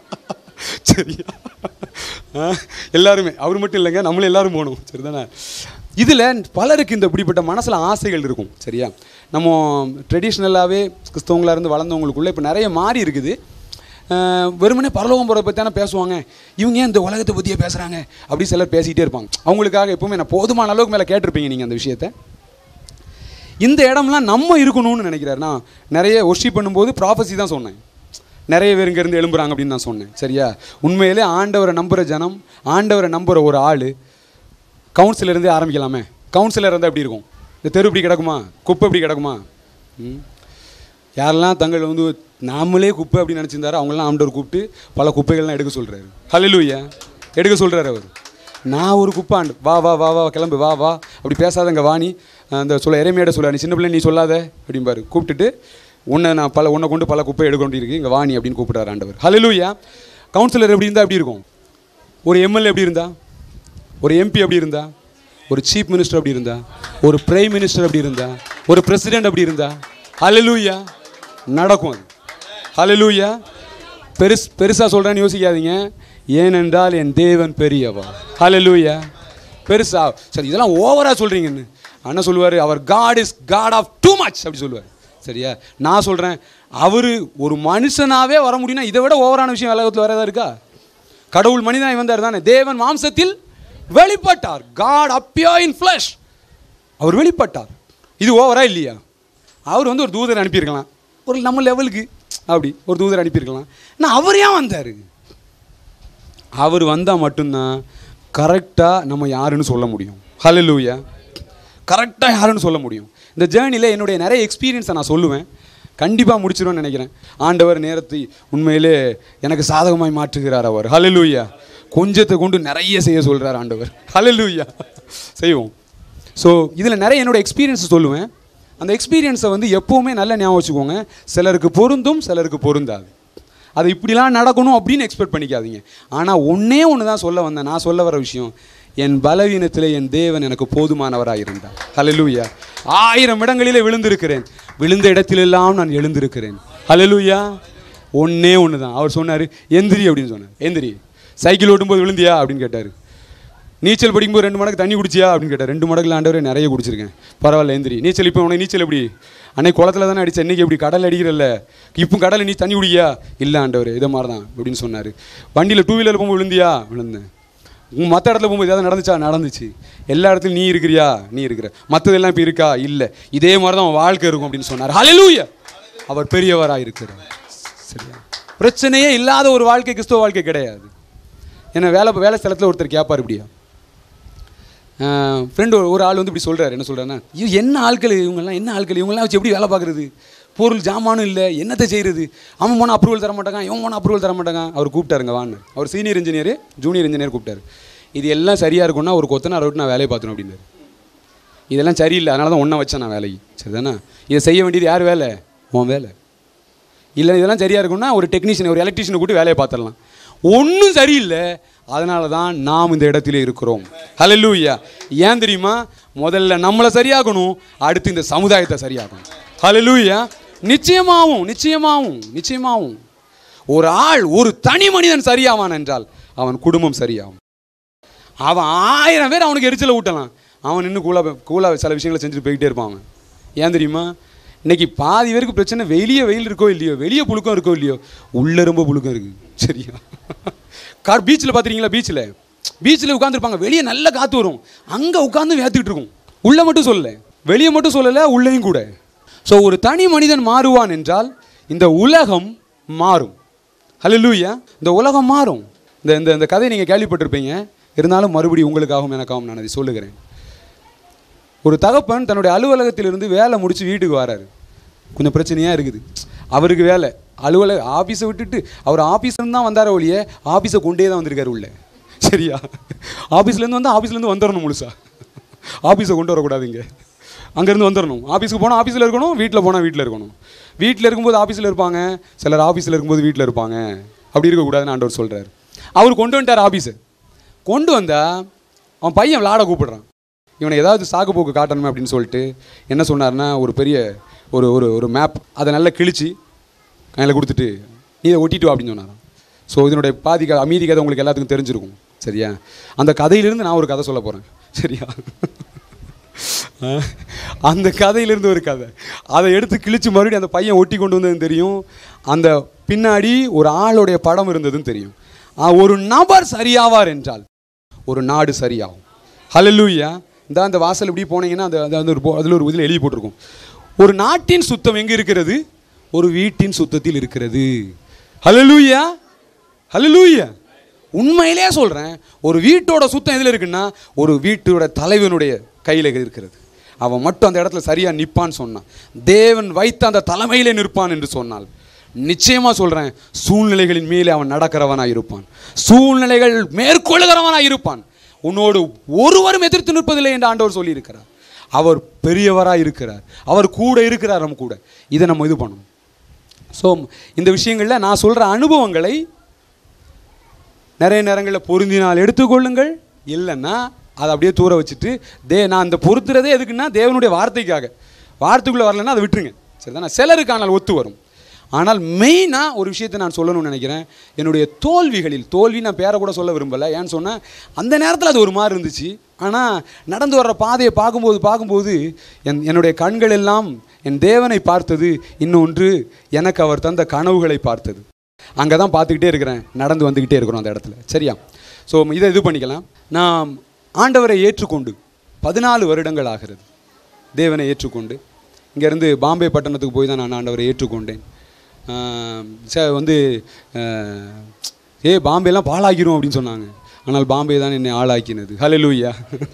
சரியா ஆ, எல்லாருமே அவர் மட்டும் இல்லைங்க நம்மளும் எல்லாரும் போகணும் சரிதானே இதில் பலருக்கு இந்த இப்படிப்பட்ட மனசில் ஆசைகள் இருக்கும் சரியா நம்ம ட்ரெடிஷ்னலாகவே கிறிஸ்தவங்களா இருந்து வளர்ந்தவங்களுக்குள்ள இப்போ நிறைய மாறி இருக்குது அஹ் வெறுமனே பரலோகம் போகிறத பற்றி தானே பேசுவாங்க இவங்க ஏன் இந்த உலகத்தை பற்றியே பேசுகிறாங்க அப்படி சிலர் பேசிக்கிட்டே இருப்பாங்க அவங்களுக்காக எப்பவுமே நான் போதுமான அளவுக்கு மேலே கேட்டிருப்பீங்க நீங்கள் அந்த விஷயத்தை இந்த இடம்லாம் நம்ம இருக்கணும்னு நினைக்கிறாரு நான் நிறைய ஒர்ஷிப் பண்ணும்போது ப்ராஃபஸி தான் சொன்னேன் நிறைய பேர் இங்கேருந்து எழும்புறாங்க அப்படின்னு நான் சொன்னேன் சரியா உண்மையிலே ஆண்டவரை நம்புகிற ஜனம் ஆண்டவரை நம்புகிற ஒரு ஆள் கவுன்சிலர் இருந்தே ஆரம்பிக்கலாமே கவுன்சிலர் இருந்தால் எப்படி இருக்கும் இந்த தெரு இப்படி கிடக்குமா குப்பை இப்படி கிடக்குமா ம் யாரெல்லாம் தங்கள் வந்து நாமளே குப்பை அப்படின்னு நினச்சிருந்தாரோ அவங்களாம் ஆண்டவர் கூப்பிட்டு பல குப்பைகள்லாம் எடுக்க சொல்கிறாரு ஹalleluya எடுக்க சொல்கிறாரு அவர் நான் ஒரு குப்பை ஆண்டு வா வா வா வா கிளம்பு வா வா அப்படி பேசாதங்க வாணி அந்த சொல்ல இறைமையிட சொல்ல நீ சின்ன பிள்ளை நீ சொல்லாத அப்படிம்பாரு கூப்பிட்டுட்டு உன்னை நான் பல உன்னை கொண்டு பல குப்பை எடுக்க வேண்டியிருக்கு இங்கே வாணி அப்படின்னு கூப்பிட்டார் ஆண்டவர் ஹalleluya கவுன்சிலர் எப்படி இருந்தால் எப்படி இருக்கும் ஒரு எம்எல்ஏ எப்படி இருந்தா ஒரு எம்பி எப்படி இருந்தா ஒரு சீஃப் மினிஸ்டர் அப்படி இருந்தா ஒரு பிரைம் மினிஸ்டர் அப்படி இருந்தா ஒரு பிரசிடென்ட் அப்படி இருந்தா ஹalleluya நடக்கும் அது ஹalleluya பெருஸ் பெருசாக சொல்கிறேன்னு யோசிக்காதீங்க ஏனென்றால் என் தேவன் பெரியவா ஹalleluya பெருசா சரி இதெல்லாம் ஓவராக சொல்கிறீங்கன்னு அண்ணன் சொல்லுவார் அவர் God is God of too much அப்படி சொல்லுவார் சரியா நான் சொல்கிறேன் அவர் ஒரு மனுஷனாவே வர முடியும்னா இதை விட ஓவரான விஷயம் உலகத்தில் வேறு ஏதாவது இருக்கா கடவுள் மனிதனாய் வந்தார் தானே தேவன் மாம்சத்தில் வெளிப்பட்டார் காட் அப்பியா இன் ஃப்ளஷ் அவர் வெளிப்பட்டார் இது ஓவரா இல்லையா அவர் வந்து ஒரு தூதர் அனுப்பியிருக்கலாம் ஒரு நம்ம லெவலுக்கு அப்படி ஒரு தூதர் அனுப்பியிருக்கலாம் நான் அவர் ஏன் வந்தார் அவர் வந்தால் மட்டும்தான் கரெக்டாக நம்ம யாருன்னு சொல்ல முடியும் ஹalleluya கரெக்டாக யாருன்னு சொல்ல முடியும் இந்த ஜேர்னியில் என்னுடைய நிறைய எக்ஸ்பீரியன்ஸை நான் சொல்லுவேன் கண்டிப்பாக முடிச்சிருவேன்னு நினைக்கிறேன் ஆண்டவர் நேரத்தை உண்மையிலே எனக்கு சாதகமாய் மாற்றுகிறார் அவர் ஹalleluya கொஞ்சத்தை கொண்டு நிறைய செய்ய சொல்கிறார் ஆண்டவர் ஹalleluya செய்வோம் ஸோ இதில் நிறைய என்னோட எக்ஸ்பீரியன்ஸ் சொல்லுவேன் அந்த எக்ஸ்பீரியன்ஸை வந்து எப்போவுமே நல்லா ஞாபகம் வச்சுக்கோங்க சிலருக்கு பொருந்தும் சிலருக்கு பொருந்தாது அது இப்படிலாம் நடக்கணும் அப்படின்னு எக்ஸ்பெக்ட் பண்ணிக்காதீங்க ஆனால் ஒன்றே ஒன்று தான் சொல்ல வந்தேன் நான் சொல்ல வர விஷயம் என் பலவீனத்தில் என் தேவன் எனக்கு போதுமானவராக இருந்தார் ஹalleluya ஆயிரம் இடங்களிலே விழுந்திருக்கிறேன் விழுந்த இடத்திலெல்லாம் நான் எழுந்திருக்கிறேன் ஹalleluya ஒன்றே ஒன்று தான் அவர் சொன்னார் எந்திரி அப்படின்னு சொன்னார் எந்திரி சைக்கிள் ஓட்டும்போது விழுந்தியா அப்படின்னு கேட்டார் நீச்சல் படிக்கும்போது ரெண்டு மடங்கு தண்ணி குடிச்சியா அப்படின்னு கேட்டார் ரெண்டு மடங்குல ஆண்டவரே நிறைய குடிச்சிருக்கேன் பரவாயில்ல எந்திரி நீச்சல் இப்போ உனக்கு நீச்சல் எப்படி அன்னைக்கு குளத்துல தானே அடிச்ச இன்னைக்கு எப்படி கடல் அடிக்கிறல்ல இப்போ கடலில் நீ தண்ணி குடியா இல்லை ஆண்டவர் இதை மாதிரி தான் அப்படின்னு சொன்னார் வண்டியில் டூ வீலர் போகும்போது விழுந்தியா விழுந்தேன் உன் மற்ற இடத்துல போகும்போது ஏதாவது நடந்துச்சா நடந்துச்சு எல்லா இடத்துலையும் நீ இருக்கிறியா நீ இருக்கிற மற்றதெல்லாம் இப்போ இருக்கா இல்லை இதே மாதிரி தான் உன் வாழ்க்கை இருக்கும் அப்படின்னு சொன்னார் ஹalleluya அவர் பெரியவராக இருக்கிறார் சரியா பிரச்சனையே இல்லாத ஒரு வாழ்க்கை கிறிஸ்துவ வாழ்க்கை கிடையாது ஏன்னா வேலை வேலை ஸ்தலத்தில் ஒருத்தர் கேட்பார் இப்படியா ஃப்ரெண்டு ஒரு ஆள் வந்து இப்படி சொல்கிறார் என்ன சொல்கிறாருன்னா இது என்ன ஆட்கள் இவங்கெல்லாம் என்ன ஆட்கள் இவங்கெல்லாம் வச்சு எப்படி வேலை பார்க்குறது பொருள் ஜாமானும் இல்லை என்னத்தை செய்கிறது அவன் போனால் அப்ரூவல் தர மாட்டாங்க இவன் போனால் அப்ரூவல் தர மாட்டாங்க அவர் கூப்பிட்டாருங்க வான்னு அவர் சீனியர் இன்ஜினியர் ஜூனியர் இன்ஜினியர் கூப்பிட்டாரு இது எல்லாம் சரியாக இருக்கும்னா ஒரு கொத்தனார் விட்டு நான் வேலையை பார்த்துணும் அப்படின்னாரு இதெல்லாம் சரியில்லை அதனால தான் ஒன்றை வச்சேன் நான் வேலைக்கு சரிதானே இதை செய்ய வேண்டியது யார் வேலை உன் வேலை இல்லை இதெல்லாம் சரியாக இருக்கும்னா ஒரு டெக்னீஷியன் ஒரு எலக்ட்ரீஷியனை கூட்டி வேலையை பார்த்துடலாம் ஒன்றும் சரியில்லை அதனால தான் நாம் இந்த இடத்துல இருக்கிறோம் ஹalleluya ஏன் தெரியுமா முதல்ல நம்மளை சரியாகணும் அடுத்து இந்த சமுதாயத்தை சரியாகணும் ஹalleluya நிச்சயமாவும் நிச்சயமாவும் நிச்சயமாவும் ஒரு ஆள் ஒரு தனி மனிதன் சரியாவான் என்றால் அவன் குடும்பம் சரியாகும் அவன் ஆயிரம் பேர் அவனுக்கு எரிச்சலை ஊட்டலாம் அவன் இன்னும் கூலா கூலா சில விஷயங்களை செஞ்சுட்டு போய்கிட்டே இருப்பான் அவன் ஏன் தெரியுமா இன்னைக்கு பாதி பேருக்கு பிரச்சனை வெளியே வெயில் இருக்கோ இல்லையோ வெளியே புழுக்கம் இருக்கோ இல்லையோ உள்ள ரொம்ப புழுக்கம் இருக்கு சரியா கார் பீச்சில் பார்த்துருக்கீங்களா பீச்சில் பீச்சில் உட்காந்துருப்பாங்க வெளியே நல்ல காற்று வரும் அங்கே உட்காந்து வேத்துக்கிட்டு இருக்கும் உள்ள மட்டும் சொல்லலை வெளியே மட்டும் சொல்லலை உள்ளேயும் கூட ஸோ ஒரு தனி மனிதன் மாறுவான் என்றால் இந்த உலகம் மாறும் ஹalleluya இந்த உலகம் மாறும் இந்த இந்த இந்த கதையை நீங்கள் கேள்விப்பட்டிருப்பீங்க இருந்தாலும் மறுபடியும் உங்களுக்காகவும் எனக்காகவும் நான் அதை சொல்லுகிறேன் ஒரு தகப்பன் தன்னுடைய அலுவலகத்திலிருந்து வேலை முடிச்சு வீட்டுக்கு வராரு கொஞ்சம் பிரச்சனையாக இருக்குது அவருக்கு வேலை அலுவலக ஆஃபீஸை விட்டுட்டு அவர் ஆஃபீஸ்லேருந்து தான் வந்தார ஒழிய ஆஃபீஸை கொண்டே தான் வந்திருக்காரு உள்ள சரியா ஆஃபீஸ்லேருந்து வந்து ஆஃபீஸ்லேருந்து வந்துடணும் முழுசா ஆஃபீஸை கொண்டு வரக்கூடாதுங்க அங்கேருந்து வந்துடணும் ஆஃபீஸுக்கு போனால் ஆஃபீஸில் இருக்கணும் வீட்டில் போனால் வீட்டில் இருக்கணும் வீட்டில் இருக்கும்போது ஆஃபீஸில் இருப்பாங்க சிலர் ஆஃபீஸில் இருக்கும்போது வீட்டில் இருப்பாங்க அப்படி இருக்கக்கூடாதுன்னு ஆண்டவர் சொல்கிறார் அவர் கொண்டு வந்துட்டார் ஆஃபீஸை கொண்டு வந்தா அவன் பையன் விளாட கூப்பிடுறான் இவனை ஏதாவது சாக்கு போக்கு காட்டணுமே அப்படின்னு சொல்லிட்டு என்ன சொன்னார்னா ஒரு பெரிய ஒரு ஒரு ஒரு மேப் அதை நல்லா கிழிச்சு கையில் கொடுத்துட்டு நீ இதை ஒட்டிட்டு வா அப்படின்னு சொன்னாராம் ஸோ இதனுடைய பாதி க மீதி கதை உங்களுக்கு எல்லாத்துக்கும் தெரிஞ்சிருக்கும் சரியா அந்த கதையிலிருந்து நான் ஒரு கதை சொல்ல போகிறேன் சரியா அஹ், அந்த கதையிலிருந்து ஒரு கதை அதை எடுத்து கிழிச்சு மறுபடியும் அந்த பையன் ஒட்டி கொண்டு வந்ததுன்னு தெரியும் அந்த பின்னாடி ஒரு ஆளுடைய படம் இருந்ததுன்னு தெரியும் அஹ், ஒரு நபர் சரியாவார் என்றால் ஒரு நாடு சரியாகும் ஹalleluya இந்த அந்த வாசல் இப்படி போனீங்கன்னா அந்த அந்த- அந்த ஒரு போ- அதில் ஒரு இதில் எழுதி போட்டிருக்கும் ஒரு நாட்டின் சுத்தம் எங்கே இருக்கிறது ஒரு வீட்டின் சுத்தத்தில் இருக்கிறது ஹalleluya ஹalleluya உண்மையிலே சொல்கிறேன் ஒரு வீட்டோட சுத்தம் எதில் இருக்குன்னா ஒரு வீட்டோட தலைவனுடைய கையில் இருக்கிறது அவன் மட்டும் அந்த இடத்துல சரியாக நிற்பான்னு சொன்னான் தேவன் வைத்த அந்த தலைமையிலே நிற்பான் என்று சொன்னால் நிச்சயமா சொல்றேன் சூழ்நிலைகளின் மேலே அவன் நடக்கிறவனாய் இருப்பான் சூழ்நிலைகள் மேற்கொள்கிறவனாய் இருப்பான் உன்னோடு ஒருவரும் எதிர்த்து நிற்பதில்லை என்று ஆண்டவர் சொல்லியிருக்கிறார் அவர் பெரியவராக இருக்கிறார் அவர் கூட இருக்கிறார் நம்ம கூட இதை நம்ம இது பண்ணணும் ஸோ இந்த விஷயங்களில் நான் சொல்கிற அனுபவங்களை நிறைய நேரங்களில் பொருந்தினால் எடுத்துக்கொள்ளுங்கள் இல்லைன்னா அதை அப்படியே தூர வச்சுட்டு தே நான் அந்த பொருத்துறதே எதுக்குன்னா தேவனுடைய வார்த்தைக்காக வார்த்தைக்குள்ளே வரலன்னா அதை விட்டுருங்க சரிதானே சிலருக்கு ஆனால் ஒத்து வரும் ஆனால் மெயினாக ஒரு விஷயத்தை நான் சொல்லணும்னு நினைக்கிறேன் என்னுடைய தோல்விகளில் தோல்வி நான் பேரை கூட சொல்ல விரும்பலை ஏன்னு சொன்னால் அந்த நேரத்தில் அது ஒரு மாதிரி இருந்துச்சு ஆனால் நடந்து வர்ற பாதையை பார்க்கும்போது பார்க்கும்போது என் என்னுடைய கண்கள் எல்லாம் என் தேவனை பார்த்தது இன்னொன்று எனக்கு அவர் தந்த கனவுகளை பார்த்தது அங்கே தான் பார்த்துக்கிட்டே இருக்கிறேன் நடந்து வந்துக்கிட்டே இருக்கிறோம் அந்த இடத்துல சரியா ஸோ இதை இது பண்ணிக்கலாம் நான் ஆண்டவரை ஏற்றுக்கொண்டு பதினாலு வருடங்கள் ஆகிறது தேவனை ஏற்றுக்கொண்டு இங்கேருந்து பாம்பே பட்டணத்துக்கு போய் தான் நான் ஆண்டவரை ஏற்றுக்கொண்டேன் ஆம், ச வந்து அஹ், ஏ பாம்பேலாம் பாழாக்கிரும் அப்படின்னு சொன்னாங்க ஆனால் பாம்பே தான் என்னை ஆளாக்கினது ஹalleluya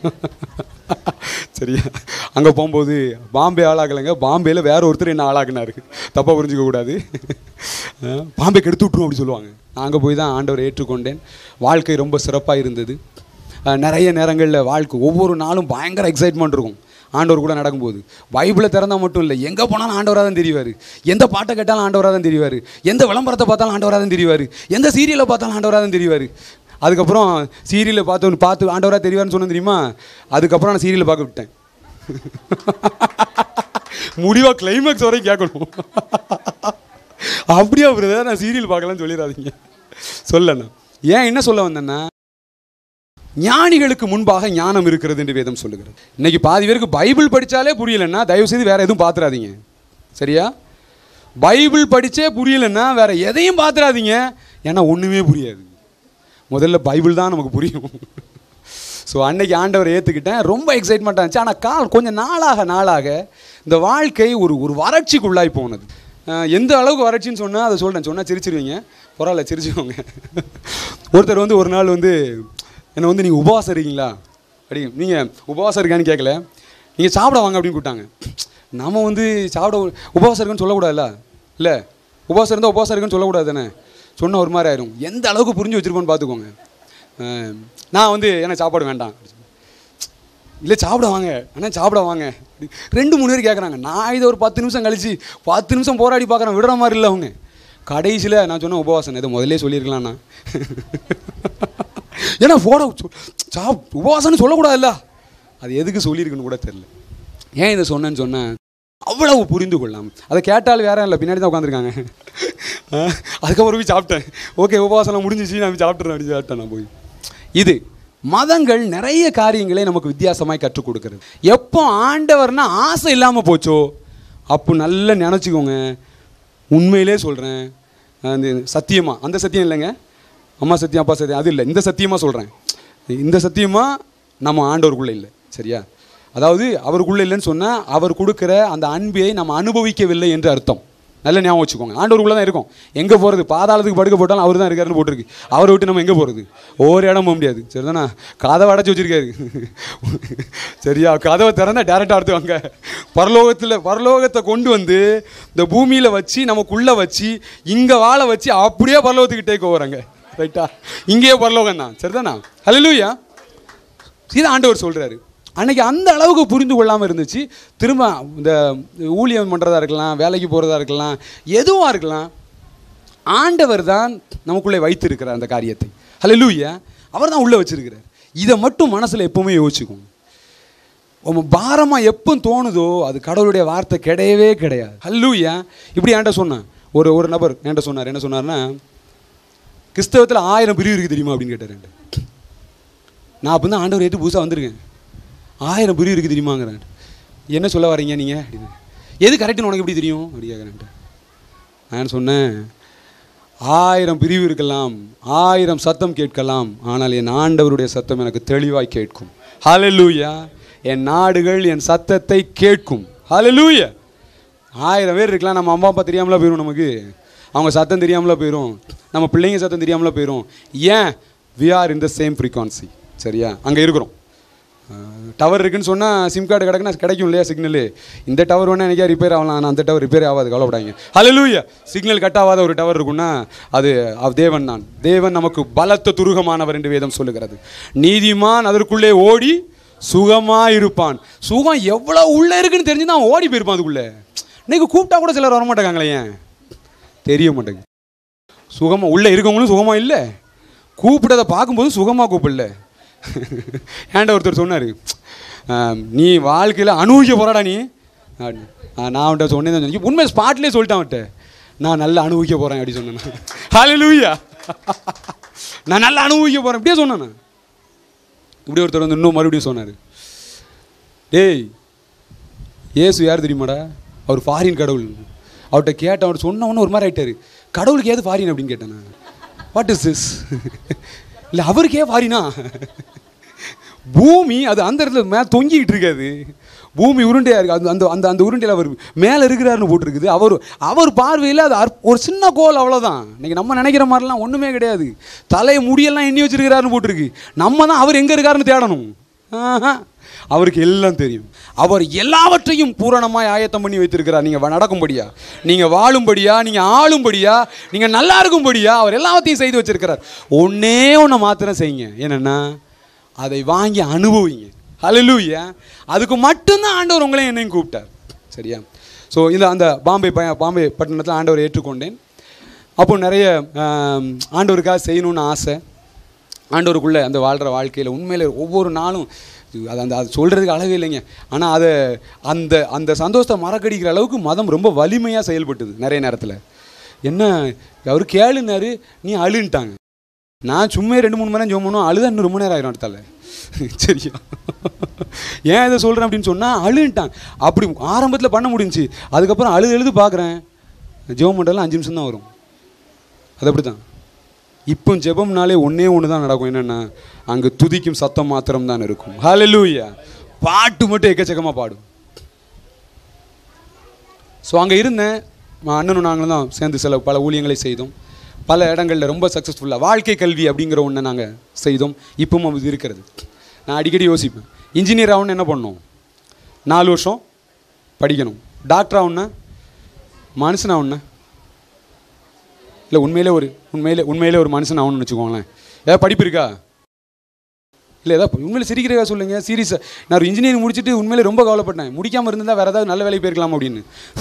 சரியா அங்கே போகும்போது பாம்பே ஆளாகலைங்க பாம்பேயில் வேற ஒருத்தர் என்ன ஆளாக்குனாரு தப்பாக புரிஞ்சுக்க கூடாது அஹ், பாம்பே கெடுத்து விட்ருவோம் அப்படி சொல்லுவாங்க நான் அங்கே போய் தான் ஆண்டவரை ஏற்றுக்கொண்டேன் வாழ்க்கை ரொம்ப சிறப்பாக இருந்தது அஹ், நிறைய நேரங்களில் வாழ்க்கை ஒவ்வொரு நாளும் பயங்கர எக்ஸைட்மெண்ட் இருக்கும் ஆண்டவர் கூட நடக்கும்போது பைபிளை திறந்தா மட்டும் இல்லை எங்கே போனாலும் ஆண்டவராக தான் தெரிவார் எந்த பாட்டை கேட்டாலும் ஆண்டவராக தான் தெரிவார் எந்த விளம்பரத்தை பார்த்தாலும் ஆண்டவராக தான் தெரிவார் எந்த சீரியலை பார்த்தாலும் ஆண்டவராக தான் தெரிவார் அதுக்கப்புறம் சீரியலை பார்த்து பார்த்து ஆண்டவராக தெரிவார்னு சொன்னது தெரியுமா அதுக்கப்புறம் நான் சீரியலை பார்க்க விட்டேன் முடிவாக கிளைமேக்ஸ் வரைக்கும் கேட்கணும் அப்படியா பிரதர் நான் சீரியல் பார்க்கலாம்னு சொல்லிடாதீங்க சொல்லண்ணா ஏன் என்ன சொல்ல வந்தேன்னா ஞானிகளுக்கு முன்பாக ஞானம் இருக்கிறது என்று வேதம் சொல்லுகிறது இன்னைக்கு பாதி பேருக்கு பைபிள் படித்தாலே புரியலன்னா தயவு செய்து வேற எதுவும் பார்த்துறாதீங்க சரியா பைபிள் படிச்சே புரியலன்னா வேற எதையும் பார்த்துறாதீங்க ஏன்னா ஒன்றுமே புரியாது முதல்ல பைபிள் தான் நமக்கு புரியும் ஸோ அன்னைக்கு ஆண்டவரை ஏற்றுக்கிட்டேன் ரொம்ப எக்ஸைட்மெண்ட்டாக இருந்துச்சு ஆனால் கால் கொஞ்சம் நாளாக நாளாக இந்த வாழ்க்கை ஒரு ஒரு வறட்சிக்குள்ளாய் போனது அஹ் எந்த அளவுக்கு வறட்சின்னு சொன்னால் அதை சொல்கிறேன் சொன்னால் சிரிச்சிருவீங்க பரவாயில்ல சிரிச்சுக்கோங்க ஒருத்தர் வந்து ஒரு நாள் வந்து என்னை வந்து நீங்கள் உபவாசம் இருக்கீங்களா அப்படி நீங்கள் உபவாசம் இருக்கான்னு கேட்கல நீங்கள் சாப்பிட வாங்க அப்படின்னு கூப்பிட்டாங்க நம்ம வந்து சாப்பிட உபவாசம் இருக்குன்னு சொல்லக்கூடாதுல்ல இல்லை உபவாசம் இருந்தால் உபவாசம் இருக்குன்னு சொல்லக்கூடாது தானே சொன்ன ஒரு மாதிரி ஆயிரும் எந்த அளவுக்கு புரிஞ்சு வச்சிருப்போன்னு பார்த்துக்கோங்க அஹ் நான் வந்து எனக்கு சாப்பாடு வேண்டாம் இல்லை சாப்பிட வாங்க அண்ணா சாப்பிட வாங்க அப்படி ரெண்டு மூணு பேர் கேட்குறாங்க நான் இதை ஒரு பத்து நிமிஷம் கழிச்சு பத்து நிமிஷம் போராடி பார்க்குறேன் விடுற மாதிரி இல்லை அவங்க கடைசியில் நான் சொன்ன உபவாசம் இதை முதல்லே சொல்லியிருக்கலாம்ண்ணா ஏன்னா போட சா உபவாசம்னு சொல்லக்கூடாதுல்ல அது எதுக்கு சொல்லியிருக்குன்னு கூட தெரில ஏன் இதை சொன்னேன்னு சொன்னேன் அவ்வளவு புரிந்து கொள்ளலாம் அதை கேட்டால் வேற இல்லை பின்னாடி தான் உட்காந்துருக்காங்க அதுக்கப்புறம் போய் சாப்பிட்டேன் ஓகே உபவாசம்லாம் முடிஞ்சிச்சு நான் போய் சாப்பிட்றேன் அப்படின்னு சாப்பிட்டேன் நான் போய் இது மதங்கள் நிறைய காரியங்களை நமக்கு வித்தியாசமாய் கற்றுக் கொடுக்கிறது எப்போ ஆண்டவர்னா ஆசை இல்லாமல் போச்சோ அப்போ நல்லா நினச்சிக்கோங்க உண்மையிலே சொல்கிறேன் அந்த சத்தியமா அந்த சத்தியம் இல்லைங்க அம்மா சத்தியம் அப்பா சத்தியம் அது இல்லை இந்த சத்தியமாக சொல்கிறேன் இந்த சத்தியமாக நம்ம ஆண்டவருக்குள்ளே இல்லை சரியா அதாவது அவருக்குள்ளே இல்லைன்னு சொன்னால் அவர் கொடுக்குற அந்த அன்பை நம்ம அனுபவிக்கவில்லை என்று அர்த்தம் நல்ல ஞாபகம் வச்சுக்கோங்க ஆண்டவருக்குள்ளே தான் இருக்கும் எங்கே போகிறது பாதாளத்துக்கு படுக்க போட்டாலும் அவர் தான் இருக்காருன்னு போட்டிருக்கு அவரை விட்டு நம்ம எங்கே போகிறது ஒவ்வொரு இடம் போக முடியாது சரிதானா கதவை அடைச்சி வச்சிருக்காரு சரியா கதவை திறந்தா டேரெக்டாக அடுத்துவாங்க பரலோகத்தில் பரலோகத்தை கொண்டு வந்து இந்த பூமியில் வச்சு நமக்குள்ளே வச்சு இங்கே வாழ வச்சு அப்படியே பரலோகத்துக்கு டேக் ஓவராங்க ரைட்டா இங்கேயே பரலோகம் தான் சரிதானா ஹalleluya இது ஆண்டவர் சொல்கிறாரு அன்னைக்கு அந்த அளவுக்கு புரிந்து கொள்ளாமல் இருந்துச்சு திரும்ப இந்த ஊழியம் பண்ணுறதா இருக்கலாம் வேலைக்கு போகிறதா இருக்கலாம் எதுவாக இருக்கலாம் ஆண்டவர் தான் நமக்குள்ளே வைத்திருக்கிறார் அந்த காரியத்தை ஹalleluya அவர் தான் உள்ளே வச்சிருக்கிறார் இதை மட்டும் மனசில் எப்பவுமே யோசிச்சுக்கோங்க உங்க பாரமாக எப்போ தோணுதோ அது கடவுளுடைய வார்த்தை கிடையவே கிடையாது ஹல்லுயா இப்படி என்கிட்ட சொன்னேன் ஒரு ஒரு நபர் என்கிட்ட சொன்னார் என்ன சொன்னார்னா கிறிஸ்தவத்தில் ஆயிரம் பிரிவு இருக்குது தெரியுமா அப்படின்னு கேட்டார் என்கிட்ட நான் அப்போ தான் ஆண்டவர் ஏற்று புதுசாக வந்திருக்கேன் ஆயிரம் பிரிவு இருக்குது தெரியுமாங்கிறேன் என்ன சொல்ல வரீங்க நீங்கள் அப்படின்னு எது கரெக்டுன்னு உனக்கு எப்படி தெரியும் அப்படி கேட்குறேன்ட்டு நான் சொன்னேன் ஆயிரம் பிரிவு இருக்கலாம் ஆயிரம் சத்தம் கேட்கலாம் ஆனால் என் ஆண்டவருடைய சத்தம் எனக்கு தெளிவாய் கேட்கும் ஹalleluya என் நாடுகள் என் சத்தத்தை கேட்கும் ஹalleluya ஆயிரம் பேர் இருக்கலாம் நம்ம அம்மா அப்பா தெரியாமலா போயிடும் நமக்கு அவங்க சத்தம் தெரியாமலா போயிடும் நம்ம பிள்ளைங்க சத்தம் தெரியாமலா போயிடும் ஏன் we are in the same frequency சரியா அங்கே இருக்கிறோம் டவர் இருக்குன்னு சொன்னால் சிம் கார்டு கிடக்குன்னா கிடைக்கும் இல்லையா சிக்னலு இந்த டவர் வேணால் எனக்கே ரிப்பேர் ஆகலாம் ஆனால் அந்த டவர் ரிப்பேர் ஆகாது கவலைப்படாங்க ஹalleluya சிக்னல் கட் ஆகாத ஒரு டவர் இருக்குன்னா அது அவ் தேவன் தான் தேவன் நமக்கு பலத்த துருகமானவர் என்று வேதம் சொல்லுகிறது நீதிமான் அதற்குள்ளே ஓடி சுகமா இருப்பான் சுகம் எவ்வளோ உள்ள இருக்குன்னு தெரிஞ்சுதான் அவன் ஓடி போயிருப்பான் அதுக்குள்ள இன்னைக்கு கூப்பிட்டா கூட சிலர் வர மாட்டாங்களே ஏன் தெரிய மாட்டேங்குது சுகமா உள்ள இருக்கவங்களும் சுகமா இல்லை கூப்பிட்டதை பார்க்கும்போது சுகமா கூப்பிடல ஏன்டா ஒருத்தர் சொன்னார் நீ வாழ்க்கையில் அனுபவிக்க போறாடா நீ அப்படின்னு. ஆ, நான் அவன்கிட்ட சொன்னேன் தான் சொன்னேன். உண்மை ஸ்பாட்லேயே சொல்லிட்டேன் அவன்கிட்ட நான் நல்லா அனுபவிக்க போகிறேன் அப்படி சொன்னேன் ஹalleluya நான் நல்லா அனுபவிக்க போகிறேன் இப்படியே சொன்னேன் நான். இப்படி ஒருத்தர் வந்து இன்னும் மறுபடியும் சொன்னார் டேய் இயேசு யார் தெரியுமாடா அவர் ஃபாரின் கடவுள் அவர்கிட்ட கேட்டேன் அவர் சொன்ன உடனே ஒரு மாதிரி ஆயிட்டாரு கடவுளுக்கு ஏது ஃபாரின் அப்படின்னு கேட்டேன் நான் வாட் இஸ் திஸ் இல்லை அவருக்கே ஃபாரினா பூமி அது அந்த இடத்துல மே தொங்கிக்கிட்டு இருக்காது பூமி உருண்டையாக இருக்குது அந்த அந்த அந்த அந்த உருண்டையில் அவர் மேலே இருக்கிறாருன்னு போட்டிருக்குது அவர் அவர் பார்வையில் அது அற்ப- ஒரு சின்ன கோல் அவ்வளோதான் இன்னைக்கு நம்ம நினைக்கிற மாதிரிலாம் ஒன்றுமே கிடையாது தலையை முடியெல்லாம் எண்ணி வச்சிருக்கிறாருன்னு போட்டிருக்கு நம்ம தான் அவர் எங்கே இருக்காருன்னு தேடணும் ஆஹா. அவருக்கு எல்லாம் தெரியும் அவர் எல்லாவற்றையும் பூரணமாய் ஆயத்தம் பண்ணி வைத்திருக்கிறார் நீங்கள் நடக்கும்படியா நீங்கள் வாழும்படியா நீங்கள் ஆளும்படியா நீங்கள் நல்லா இருக்கும்படியா அவர் எல்லாத்தையும் செய்து வச்சிருக்கிறார் ஒன்னே ஒன்று மாத்திரம் செய்யுங்க என்னென்னா அதை வாங்கி அனுபவிங்க ஹalleluya அதுக்கு மட்டும்தான் ஆண்டவர் உங்களையும் என்னையும் கூப்பிட்டார் சரியா ஸோ இந்த அந்த பாம்பே ப பாம்பே பட்டணத்தில் ஆண்டவர் ஏற்றுக்கொண்டேன் அப்போ நிறைய ஆம், ஆண்டவருக்காக செய்யணும்னு ஆசை ஆண்டவருக்குள்ளே அந்த வாழ்கிற வாழ்க்கையில் உண்மையில் ஒவ்வொரு நாளும் இது அது அந்த அது சொல்கிறதுக்கு அழகு இல்லைங்க ஆனால் அதை அந்த அந்த சந்தோஷத்தை மறக்கடிக்கிற அளவுக்கு மதம் ரொம்ப வலிமையாக செயல்பட்டுது நிறைய நேரத்தில் என்ன அவர் கேளுனாரு நீ அழுன்ட்டாங்க நான் சும்மா ரெண்டு மூணு மணி நேரம் ஜோம் பண்ணுவோம் அழுதா இன்னும் ரொம்ப நேரம் ஆயிரும் அடுத்தால சரியா ஏன் இதை சொல்கிறேன் அப்படின்னு சொன்னால் அழுன்ட்டான் அப்படி ஆரம்பத்தில் பண்ண முடிஞ்சுச்சு அதுக்கப்புறம் அழுது எழுது பார்க்குறேன் ஜெபம் பண்ணுறதுலாம் அஞ்சு நிமிஷம் தான் வரும் அது அப்படி தான் இப்போ ஜெபம்னாலே ஒன்றே ஒன்று தான் நடக்கும் என்னென்னா அங்கே துதிக்கும் சத்தம் மாத்திரம் தான் இருக்கும் ஹalleluya பாட்டு மட்டும் எக்கச்சக்கமாக பாடும் ஸோ அங்கே இருந்தேன் நான் அண்ணனும் நாங்களும் தான் சேர்ந்து சில பல ஊழியங்களை செய்தோம் பல இடங்களில் ரொம்ப சக்ஸஸ்ஃபுல்லாக வாழ்க்கை கல்வி அப்படிங்கிற ஒன்றை நாங்கள் செய்தோம் இப்பவும் அது இருக்கிறது நான் அடிக்கடி யோசிப்பேன் இன்ஜினியர் ஆகணும்னு என்ன பண்ணணும் நாலு வருஷம் படிக்கணும் டாக்டர் ஆகணும்னா மனுஷன் ஆகணும்னா இல்லை உண்மையிலே ஒரு உண்மையிலே உண்மையிலே ஒரு மனுஷன் ஆகணும்னு வச்சுக்கோங்களேன் ஏதாவது படிப்பு இருக்கா இல்லை ஏதாவது உண்மையில சிரிக்கிறதா சொல்லுங்க சீரியஸாக நான் ஒரு இன்ஜினியரிங் முடிச்சுட்டு உண்மையிலே ரொம்ப கவலைப்பட்டேன் முடிக்காமல் இருந்தால் வேறு ஏதாவது நல்ல வேலைக்கு போயிருக்கலாம் அப்படின்னு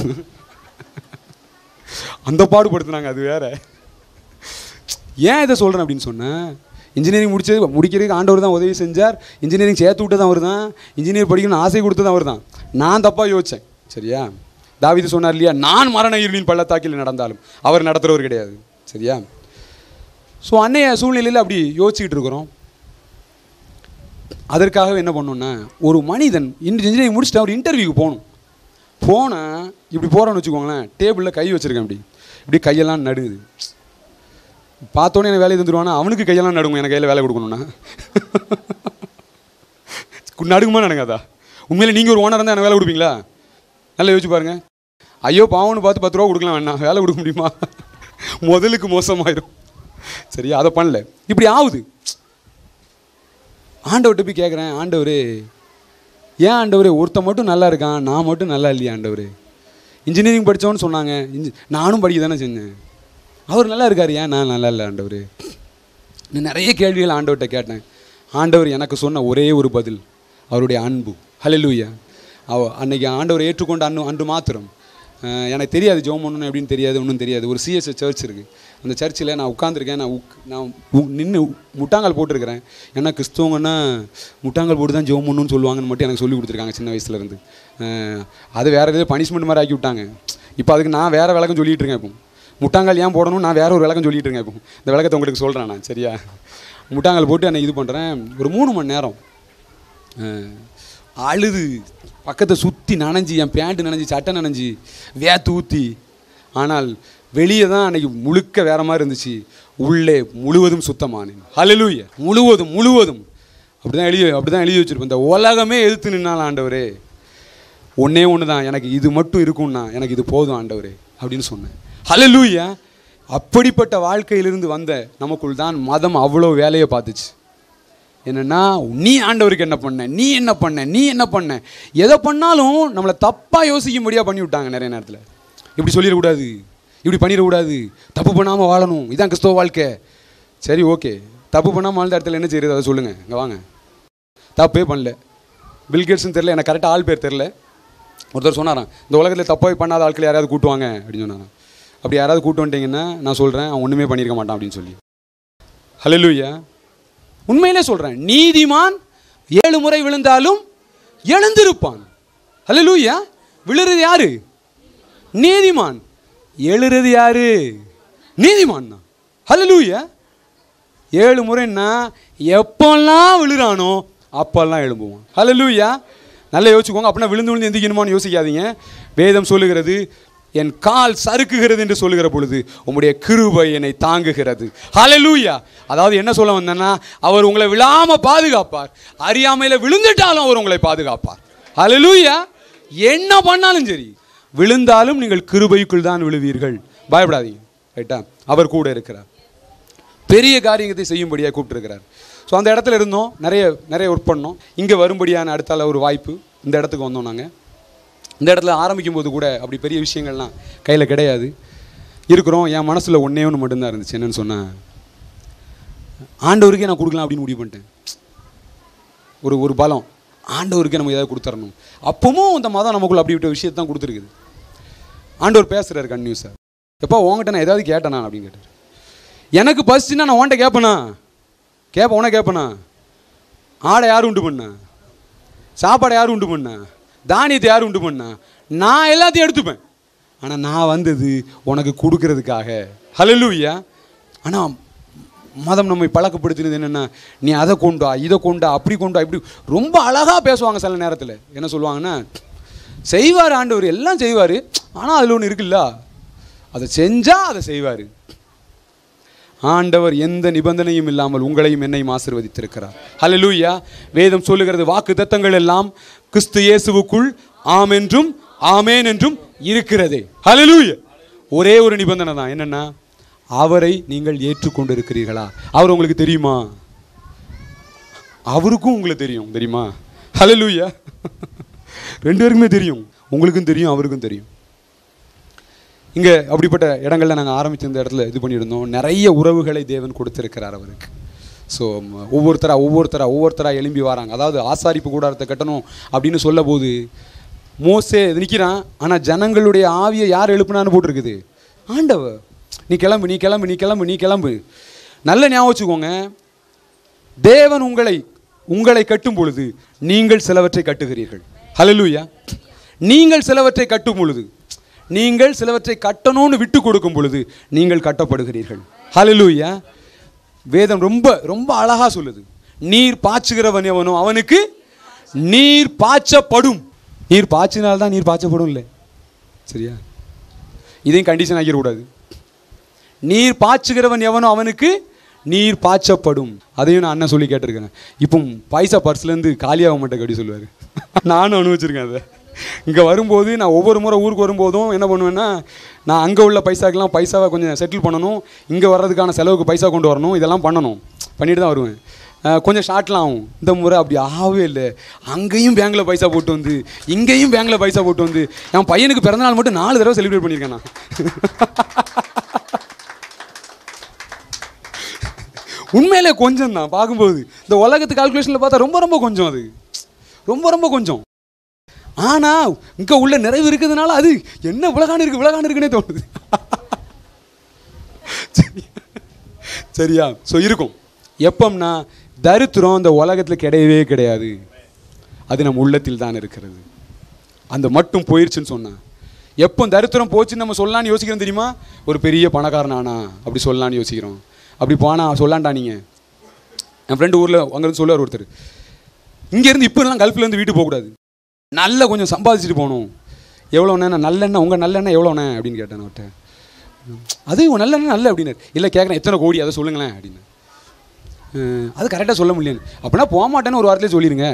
அந்த பாடுபடுத்துனாங்க அது வேற ஏன் இதை சொல்கிறேன் அப்படின்னு சொன்னேன் இன்ஜினியரிங் முடிச்சது முடிக்கிறதுக்கு ஆண்டவர் தான் உதவி செஞ்சார் இன்ஜினியரிங் சேர்த்து விட்டது அவர் தான் இன்ஜினியர் படிக்கணும்னு ஆசை கொடுத்தது அவர் தான் நான் தப்பாக யோசித்தேன் சரியா தாவீது சொன்னார் இல்லையா நான் மரண இருளின் பள்ளத்தாக்கில் நடந்தாலும் அவர் நடத்துகிறவர் கிடையாது சரியா ஸோ அன்னைய சூழ்நிலையில் அப்படி யோசிச்சுக்கிட்டு இருக்கிறோம் அதற்காகவே என்ன பண்ணோன்னா ஒரு மனிதன் இன்ஜினியரிங் முடிச்சுட்டு அவர் இன்டர்வியூக்கு போகணும் போனால் இப்படி போகிறோன்னு வச்சுக்கோங்களேன் டேபிளில் கை வச்சுருக்கேன் இப்படி இப்படி கையெல்லாம் நடுங்குது பார்த்தோன்னே எனக்கு வேலையை தந்துடுவானா அவனுக்கு கையெல்லாம் நடுங்கும் எனக்கு கையில் வேலை கொடுக்கணும்னா கு- நடுங்குமா நடுங்காதா உண்மையில நீங்கள் ஒரு ஓனர் இருந்தால் எனக்கு வேலை கொடுப்பீங்களா நல்லா யோசிச்சு பாருங்க ஐயோ பாவம்னு பார்த்து பத்து ரூபா கொடுக்கலாம் வேணாம் வேலை கொடுக்க முடியுமா முதலுக்கு மோசமாயிரும் சரியா அதை பண்ணல இப்படி ஆகுது ஆண்டவர்கிட்ட போய் கேட்குறேன் ஆண்டவர் ஏன் ஆண்டவர் ஒருத்தன் மட்டும் நல்லா இருக்கான் நான் மட்டும் நல்லா இல்லையா ஆண்டவர் இன்ஜினியரிங் படித்தவன்னு சொன்னாங்க இன்ஜி நானும் படிக்க தானே செஞ்சேன் அவர் நல்லா இருக்கார் ஏன் நான் நல்லா இல்லை ஆண்டவர் நான் நிறைய கேள்விகள் ஆண்டவர்கிட்ட கேட்டேன் ஆண்டவர் எனக்கு சொன்ன ஒரே ஒரு பதில் அவருடைய அன்பு ஹalleluya அவ அன்னைக்கு ஆண்டவர் ஏற்றுக்கொண்ட அன்று அன்று மாத்திரம் அஹ், எனக்கு தெரியாது ஜோம் பண்ணணும் எப்படின்னு தெரியாது ஒன்றும் தெரியாது ஒரு சிஎஸ் சர்ச் இருக்குது அந்த சர்ச்சில் நான் உட்காந்துருக்கேன் நான் உக் நான் நின்று முட்டாங்கால் போட்டிருக்கிறேன் ஏன்னா கிறிஸ்தவங்கன்னா முட்டாங்கால் போட்டு தான் ஜோம் பண்ணணும்னு சொல்லுவாங்கன்னு மட்டும் எனக்கு சொல்லி கொடுத்துருக்காங்க சின்ன வயசுலேருந்து அது வேறு எதாவது பனிஷ்மெண்ட் மாதிரி ஆக்கி விட்டாங்க இப்போ அதுக்கு நான் வேறு விளக்கம் சொல்லிட்டு இருக்கேன் இப்போ முட்டாங்கால் ஏன் போடணும் நான் வேற ஒரு விளக்கம் சொல்லிட்டு இருக்கேன் இப்போ இந்த விளக்கத்தை உங்களுக்கு சொல்கிறேன் நான் சரியா முட்டாங்கால் போட்டு அன்னைக்கு இது பண்ணுறேன் ஒரு மூணு மணி நேரம் அஹ், அழுது பக்கத்தை சுற்றி நனைஞ்சி என் பேண்ட்டு நனைஞ்சி சட்டை நனைஞ்சி வேத்து ஊற்றி ஆனால் வெளியே தான் அன்னைக்கு முழுக்க வேற மாதிரி இருந்துச்சு உள்ளே முழுவதும் சுத்தமானேன் ஹalleluya முழுவதும் முழுவதும் அப்படி தான் எழுதி அப்படி தான் எழுதி வச்சிருப்பேன் இந்த உலகமே எதிர்த்து நின்னால் ஆண்டவரே ஒன்றே ஒன்று தான் எனக்கு இது மட்டும் இருக்கும்னா எனக்கு இது போதும் ஆண்டவரே அப்படின்னு சொன்னேன் ஹalleluya அப்படிப்பட்ட வாழ்க்கையிலிருந்து வந்த நமக்குள் தான் மதம் அவ்வளோ வேலையை பார்த்துச்சு என்னன்னா நீ ஆண்டவருக்கு என்ன பண்ண நீ என்ன பண்ண நீ என்ன பண்ண எதை பண்ணாலும் நம்மளை தப்பாக யோசிக்கும்படியாக பண்ணி விட்டாங்க நிறைய நேரத்தில் இப்படி சொல்லிடக்கூடாது இப்படி பண்ணிடக்கூடாது தப்பு பண்ணாமல் வாழணும் இதான் கிறிஸ்தவ வாழ்க்கை சரி ஓகே தப்பு பண்ணாமல் வாழ்ந்த இடத்துல என்ன செய்யறது அதை சொல்லுங்கள் இங்கே வாங்க தப்பே பண்ணல பில்கேட்ஸ்னு தெரில எனக்கு கரெக்டாக ஆள் பேர் தெரில ஒருத்தர் சொன்னாராம் இந்த உலகத்தில் தப்பாக பண்ணாத ஆட்கள் யாராவது கூட்டுவாங்க அப்படின்னு சொன்னாராம் அப்படி யாராவது கூட்டு வந்துட்டீங்கன்னா நான் சொல்கிறேன் அவன் ஒன்றுமே பண்ணியிருக்க மாட்டான் அப்படின்னு சொல்லி ஹalleluya உண்மையிலே சொல்கிறேன் நீதிமான் ஏழு முறை விழுந்தாலும் எழுந்திருப்பான் ஹalleluya விழுறது யாரு நீதிமான் எழுறது யாரு நீதிமான் தான் ஹalleluya ஏழு முறைன்னா எப்பெல்லாம் விழுறானோ அப்பெல்லாம் எழும்புவான் ஹalleluya நல்லா யோசிச்சுக்கோங்க அப்படின்னா விழுந்து விழுந்து எந்திக்கணுமான்னு யோசிக்காதீங்க வேதம் சொல்லுகிறது என் கால் சறுக்குகிறது என்று சொல்லுகிற பொழுது உம்முடைய கிருபை என்னை தாங்குகிறது ஹalleluya அதாவது என்ன சொல்ல வந்தேன்னா அவர் உங்களை விழாம பாதுகாப்பார் அறியாமையில விழுந்துட்டாலும் அவர் உங்களை பாதுகாப்பார் ஹalleluya என்ன பண்ணாலும் சரி விழுந்தாலும் நீங்கள் கிருபைக்குள் தான் விழுவீர்கள் பயப்படாதீங்க ரைட்டா அவர் கூட இருக்கிறார் பெரிய காரியத்தை செய்யும்படியாக கூப்பிட்டுருக்கிறார் ஸோ அந்த இடத்துல இருந்தோம் நிறைய நிறைய ஒர்க் பண்ணோம் இங்கே வரும்படியான அடுத்தால ஒரு வாய்ப்பு இந்த இடத்துக்கு வந்தோம் நாங்கள் இந்த இடத்துல ஆரம்பிக்கும் போது கூட அப்படி பெரிய விஷயங்கள்லாம் கையில் கிடையாது இருக்கிறோம் என் மனசில் ஒன்றே ஒன்று மட்டும்தான் இருந்துச்சு என்னன்னு சொன்னேன் ஆண்டவருக்கே நான் கொடுக்கலாம் அப்படின்னு முடிவு பண்ணிட்டேன் ஒரு ஒரு பலம் ஆண்டவருக்கே நம்ம ஏதாவது கொடுத்துடணும் அப்பவும் இந்த மதம் நமக்குள்ள அப்படி விட்ட விஷயத்தை தான் கொடுத்துருக்குது ஆண்டவர் பேசுகிறாரு கன்யூஸாக எப்போ உங்ககிட்ட நான் ஏதாவது கேட்டேனா அப்படின்னு கேட்டார் எனக்கு பசிச்சுன்னா நான் உன்கிட்ட கேட்பேனா கேட்பேன் உன கேட்பேனா ஆடை யார் உண்டு பண்ணா சாப்பாடை யார் உண்டு பண்ணா தானியத்தை யார் உண்டு பண்ணா நான் எல்லாத்தையும் எடுத்துப்பேன் ஆனால் நான் வந்தது உனக்கு கொடுக்கறதுக்காக ஹalleluya ஆனால் மதம் நம்மை பழக்கப்படுத்தினது என்னென்னா நீ அதை கொண்டா இதை கொண்டா அப்படி கொண்டா இப்படி ரொம்ப அழகாக பேசுவாங்க சில நேரத்தில் என்ன சொல்லுவாங்கன்னா செய்வார் ஆண்டவர் எல்லாம் செய்வார் ஆனால் அதில் ஒன்று இருக்குல்ல அதை செஞ்சால் அதை செய்வார் ஆண்டவர் எந்த நிபந்தனையும் இல்லாமல் உங்களையும் என்னையும் ஆசீர்வதித்திருக்கிறார் ஹalleluya வேதம் சொல்லுகிறது வாக்கு தத்தங்கள் எல்லாம் கிறிஸ்து இயேசுவுக்குள் ஆம் என்றும் ஆமேன் என்றும் இருக்கிறதே ஹalleluya ஒரே ஒரு நிபந்தனை தான் என்னன்னா அவரை நீங்கள் ஏற்றுக்கொண்டு இருக்கிறீர்களா அவர் உங்களுக்கு தெரியுமா அவருக்கும் உங்களுக்கு தெரியும் தெரியுமா ஹalleluya ரெண்டு பேருக்குமே தெரியும் உங்களுக்கும் தெரியும் அவருக்கும் தெரியும் இங்கே அப்படிப்பட்ட இடங்கள்ல நாங்கள் ஆரம்பிச்ச இந்த இடத்துல இது பண்ணியிருந்தோம் நிறைய உறவுகளை தேவன் கொடுத்திருக்கிறார் அவருக்கு ஸோ ஒவ்வொருத்தரா ஒவ்வொருத்தரா ஒவ்வொருத்தரா எழும்பி வராங்க அதாவது ஆசாரிப்பு கூடாரத்தை கட்டணும் அப்படின்னு சொல்ல போது மோசே நிற்கிறான் ஆனால் ஜனங்களுடைய ஆவியை யார் எழுப்புனான்னு போட்டிருக்குது ஆண்டவர் நீ கிளம்பு நீ கிளம்பு நீ கிளம்பு நீ கிளம்பு நல்ல ஞாபகம் வச்சுக்கோங்க தேவன் உங்களை உங்களை கட்டும் பொழுது நீங்கள் சிலவற்றை கட்டுகிறீர்கள் ஹalleluya நீங்கள் சிலவற்றை கட்டும் பொழுது நீங்கள் சிலவற்றை கட்டணும்னு விட்டு கொடுக்கும் பொழுது நீங்கள் கட்டப்படுகிறீர்கள் ஹalleluya வேதம் ரொம்ப ரொம்ப அழகா சொல்லுது நீர் பாய்ச்சுகிறவன் எவனோ அவனுக்கு நீர் பாய்ச்சப்படும் நீர் பாய்ச்சினால்தான் நீர் பாய்ச்சப்படும் இல்லை சரியா இதையும் கண்டிஷன் ஆக்கிடக்கூடாது நீர் பாய்ச்சுகிறவன் எவனோ அவனுக்கு நீர் பாய்ச்சப்படும் அதையும் நான் அண்ணன் சொல்லி கேட்டிருக்கேன் இப்போ பைசா பர்ஸ்லேருந்து காலியாக மாட்டேன் அப்படி சொல்லுவார் நானும் அனுபவிச்சிருக்கேன் அதை இங்கே வரும்போது நான் ஒவ்வொரு முறை ஊருக்கு வரும்போதும் என்ன பண்ணுவேன்னா நான் அங்கே உள்ள பைசாக்கெல்லாம் பைசாவை கொஞ்சம் செட்டில் பண்ணணும் இங்கே வர்றதுக்கான செலவுக்கு பைசா கொண்டு வரணும் இதெல்லாம் பண்ணணும் பண்ணிட்டு தான் வருவேன் அஹ் கொஞ்சம் ஷார்ட்லாம் ஆகும் இந்த முறை அப்படி ஆகவே இல்லை அங்கேயும் பேங்க்கில் பைசா போட்டு வந்து இங்கேயும் பேங்க்கில் பைசா போட்டு வந்து என் பையனுக்கு பிறந்தநாள் மட்டும் நாலு தடவை செலிப்ரேட் பண்ணியிருக்கேன் நான் உண்மையிலே கொஞ்சம் தான் பார்க்கும்போது இந்த உலகத்து கால்குலேஷனில் பார்த்தா ரொம்ப ரொம்ப கொஞ்சம் அது ரொம்ப ரொம்ப கொஞ்சம் ஆனால் இங்கே உள்ள நிறைவு இருக்கிறதுனால அது என்ன விலகான இருக்கு விலகான இருக்குன்னே தோணுது சரியா? சரியா ஸோ இருக்கும் எப்பம்னா தரித்திரம் இந்த உலகத்தில் கிடையவே கிடையாது அது நம்ம உள்ளத்தில் தான் இருக்கிறது அந்த மட்டும் போயிருச்சுன்னு சொன்னா எப்போ தரித்திரம் போச்சுன்னு நம்ம சொல்லலான்னு யோசிக்கிறோம் தெரியுமா ஒரு பெரிய பணக்காரனானா அப்படி சொல்லலான்னு யோசிக்கிறோம் அப்படி போனா சொல்லாண்டா நீங்கள் என் ஃப்ரெண்டு ஊரில் அங்கேருந்து சொல்லுவார் ஒருத்தர் இங்கேருந்து இப்போ எல்லாம் கல்ஃப்லேருந்து வீட்டுக்கு போகக்கூடாது நல்லா கொஞ்சம் சம்பாதிச்சுட்டு போகணும் எவ்வளோண்ணே நான் நல்லெண்ணெய் உங்கள் நல்லெண்ணெய் எவ்வளோண்ணே அப்படின்னு கேட்டேன் அவர்கிட்ட அது உன் நல்லெண்ணெய் நல்ல அப்படின்னு இல்லை கேட்குறேன் எத்தனை கோடி அதை சொல்லுங்களேன் அப்படின்னு அஹ், அது கரெக்டாக சொல்ல முடியல அப்படின்னா போக மாட்டேன்னு ஒரு வாரத்திலே சொல்லிடுங்க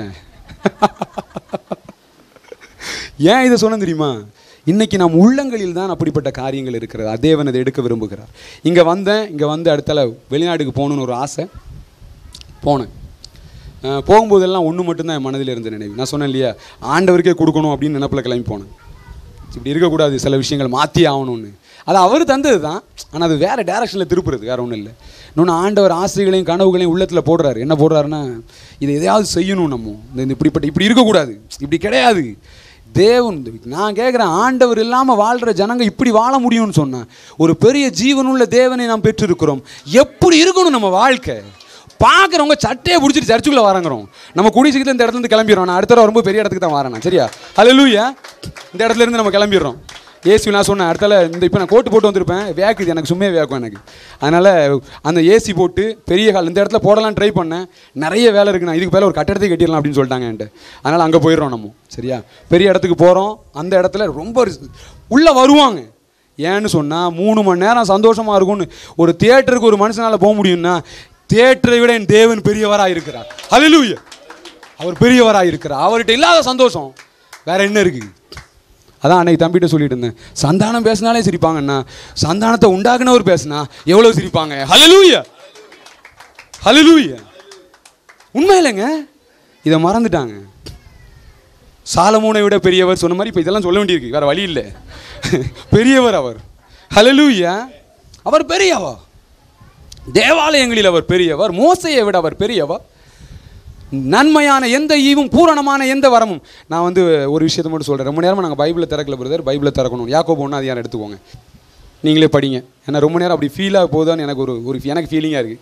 ஏன் இதை சொன்னேன் தெரியுமா இன்னைக்கு நம் உள்ளங்களில் தான் அப்படிப்பட்ட காரியங்கள் இருக்கிறது அதேவன் அதை எடுக்க விரும்புகிறார் இங்கே வந்தேன் இங்கே வந்து அடுத்தால வெளிநாட்டுக்கு போகணுன்னு ஒரு ஆசை போனேன் அஹ் போகும்போதெல்லாம் ஒன்று மட்டும்தான் என் மனதில் இருந்த நினைவு நான் சொன்னேன் இல்லையா ஆண்டவருக்கே கொடுக்கணும் அப்படின்னு நினப்பில் கிளம்பி போனேன் இப்படி இருக்கக்கூடாது சில விஷயங்கள் மாற்றி ஆகணும்னு அது அவர் தந்தது தான் ஆனால் அது வேறு டேரக்ஷனில் திருப்புறது வேறு ஒன்றும் இல்லை இன்னொன்று ஆண்டவர் ஆசைகளையும் கனவுகளையும் உள்ளத்தில் போடுறாரு என்ன போடுறாருன்னா இதை எதையாவது செய்யணும் நம்ம இந்த இந்த இப்படிப்பட்ட இப்படி இருக்கக்கூடாது இப்படி கிடையாது தேவன் நான் கேட்குறேன் ஆண்டவர் இல்லாமல் வாழ்கிற ஜனங்க இப்படி வாழ முடியும்னு சொன்னேன் ஒரு பெரிய ஜீவனுள்ள தேவனை நாம் பெற்றிருக்கிறோம் எப்படி இருக்கணும் நம்ம வாழ்க்கை பார்க்குறவங்க சட்டையை பிடிச்சிட்டு சர்ச்சுக்குள்ளே வரங்கிறோம் நம்ம குடி சீக்கிரத்தில் இந்த இடத்துல இருந்து கிளம்பிடுறோம் நான் அடுத்த தடவை ரொம்ப பெரிய இடத்துக்கு தான் வரேன் நான் சரியா ஹalleluya இந்த இடத்துல இருந்து நம்ம கிளம்பிடுறோம் ஏசி நான் சொன்னேன் அடுத்தால இந்த இப்போ நான் கோட்டு போட்டு வந்திருப்பேன் வேக்குது எனக்கு சும்மே வேக்கும் எனக்கு அதனால் அந்த ஏசி போட்டு பெரிய ஹால் இந்த இடத்துல போடலாம் ட்ரை பண்ணேன் நிறைய வேலை இருக்கு நான் இதுக்கு மேலே ஒரு கட்டடத்தை கட்டிடலாம் அப்படின்னு சொல்லிட்டாங்க என்கிட்ட அதனால் அங்கே போயிடுறோம் நம்ம சரியா பெரிய இடத்துக்கு போகிறோம் அந்த இடத்துல ரொம்ப உள்ளே வருவாங்க ஏன்னு சொன்னால் மூணு மணி நேரம் சந்தோஷமாக இருக்கும்னு ஒரு தியேட்டருக்கு ஒரு மனுஷனால் போக முடியும்னா தியேட்டரை விட என் தேவன் பெரியவராக இருக்கிறார் ஹalleluya அவர் பெரியவராக இருக்கிறார் அவர்கிட்ட இல்லாத சந்தோஷம் வேற என்ன இருக்கு அதான் அன்னைக்கு தம்பிகிட்ட சொல்லிட்டு இருந்தேன் சந்தானம் பேசினாலே சிரிப்பாங்கண்ணா சந்தானத்தை உண்டாக்குனவர் பேசினா எவ்வளோ சிரிப்பாங்க ஹalleluya ஹalleluya உண்மை இல்லைங்க இதை மறந்துட்டாங்க சாலமோனை விட பெரியவர் சொன்ன மாதிரி இப்போ இதெல்லாம் சொல்ல வேண்டியிருக்கு வேற வழி இல்லை பெரியவர் அவர் ஹalleluya அவர் பெரியவர் தேவாலயங்களில் அவர் பெரியவர் மோசையை விட அவர் பெரியவர் நன்மையான எந்த ஈவும் பூரணமான எந்த வரமும் நான் வந்து ஒரு விஷயத்தை மட்டும் சொல்கிறேன் ரொம்ப நேரமாக நாங்கள் பைபிளை திறக்கல பிரதர் பைபிளை திறக்கணும் யாக்கோபு ஒன்று அதிகாரம் எடுத்துக்கோங்க நீங்களே படிங்க ஏன்னா ரொம்ப நேரம் அப்படி ஃபீலாக போகுதான்னு எனக்கு ஒரு ஒரு எனக்கு ஃபீலிங்காக இருக்குது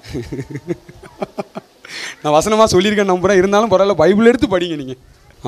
நான் வசனமாக சொல்லியிருக்கேன் நம்புறேன் இருந்தாலும் பரவாயில்ல பைபிள் எடுத்து படிங்க நீங்கள் ஆ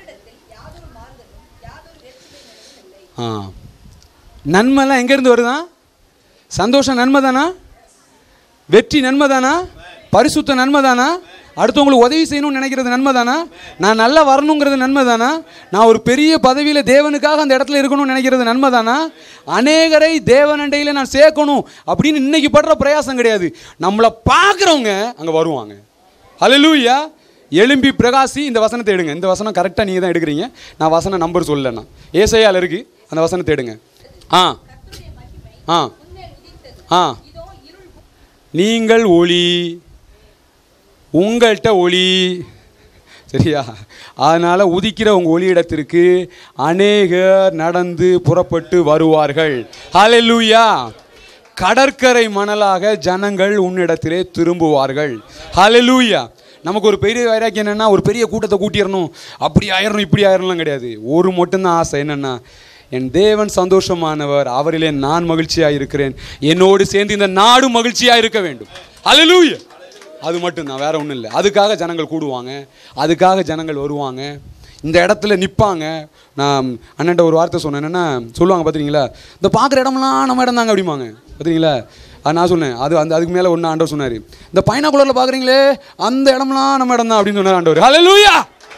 ஆ நன்மைலாம் எங்கேருந்து வருதா சந்தோஷம் நன்மை தானா வெற்றி நன்மை தானா பரிசுத்த நன்மை தானா அடுத்தவங்களுக்கு உதவி செய்யணும்னு நினைக்கிறது நன்மை தானா நான் நல்லா வரணுங்கிறது நன்மை தானா நான் ஒரு பெரிய பதவியில் தேவனுக்காக அந்த இடத்துல இருக்கணும்னு நினைக்கிறது நன்மை தானா அநேகரை தேவனண்டையில் நான் சேர்க்கணும் அப்படின்னு இன்னைக்கு படுற பிரயாசம் கிடையாது நம்மளை பார்க்குறவங்க அங்கே வருவாங்க ஹalleluya எலும்பி பிரகாசி இந்த வசனத்தை எடுங்க இந்த வசனம் கரெக்டாக நீங்கள் தான் எடுக்கிறீங்க நான் வசன நம்பர் சொல்லலைண்ணா ஏசையால் இருக்கு அந்த வசனத்தை எடுங்க ஆ ஆ ஆ நீங்கள் ஒளி உங்கள்கிட்ட ஒளி சரியா அதனால் உதிக்கிற உங்கள் ஒளியிடத்திற்கு அநேகர் நடந்து புறப்பட்டு வருவார்கள் ஹalleluya கடற்கரை மணலாக ஜனங்கள் உன்னிடத்திலே திரும்புவார்கள் ஹalleluya நமக்கு ஒரு பெரிய வைராக்கியம் என்னென்னா ஒரு பெரிய கூட்டத்தை கூட்டிடணும் அப்படி ஆயிரணும் இப்படி ஆயிரணும்லாம் கிடையாது ஒரு மட்டும்தான் ஆசை என்னென்னா என் தேவன் சந்தோஷமானவர் அவரிலே நான் மகிழ்ச்சியாக இருக்கிறேன் என்னோடு சேர்ந்து இந்த நாடும் மகிழ்ச்சியாக இருக்க வேண்டும் ஹalleluya அது மட்டும்தான் வேற ஒன்றும் இல்லை அதுக்காக ஜனங்கள் கூடுவாங்க அதுக்காக ஜனங்கள் வருவாங்க இந்த இடத்துல நிற்பாங்க நான் அண்ணன்ட்ட ஒரு வார்த்தை சொன்னேன் என்னென்னா சொல்லுவாங்க பார்த்தீங்களா இந்த பார்க்குற இடம்லாம் நம்ம இடம் தாங்க அப்படிம்பாங்க பார்த்தீங்களா அது நான் சொன்னேன் அது அந்த அதுக்கு மேலே ஒன்று ஆண்டவர் சொன்னார் இந்த பைனாக்குலரில் பார்க்குறீங்களே அந்த இடம்லாம் நம்ம இடம் தான் அப்படின்னு சொன்னார் ஆண்டவர் ஹalleluya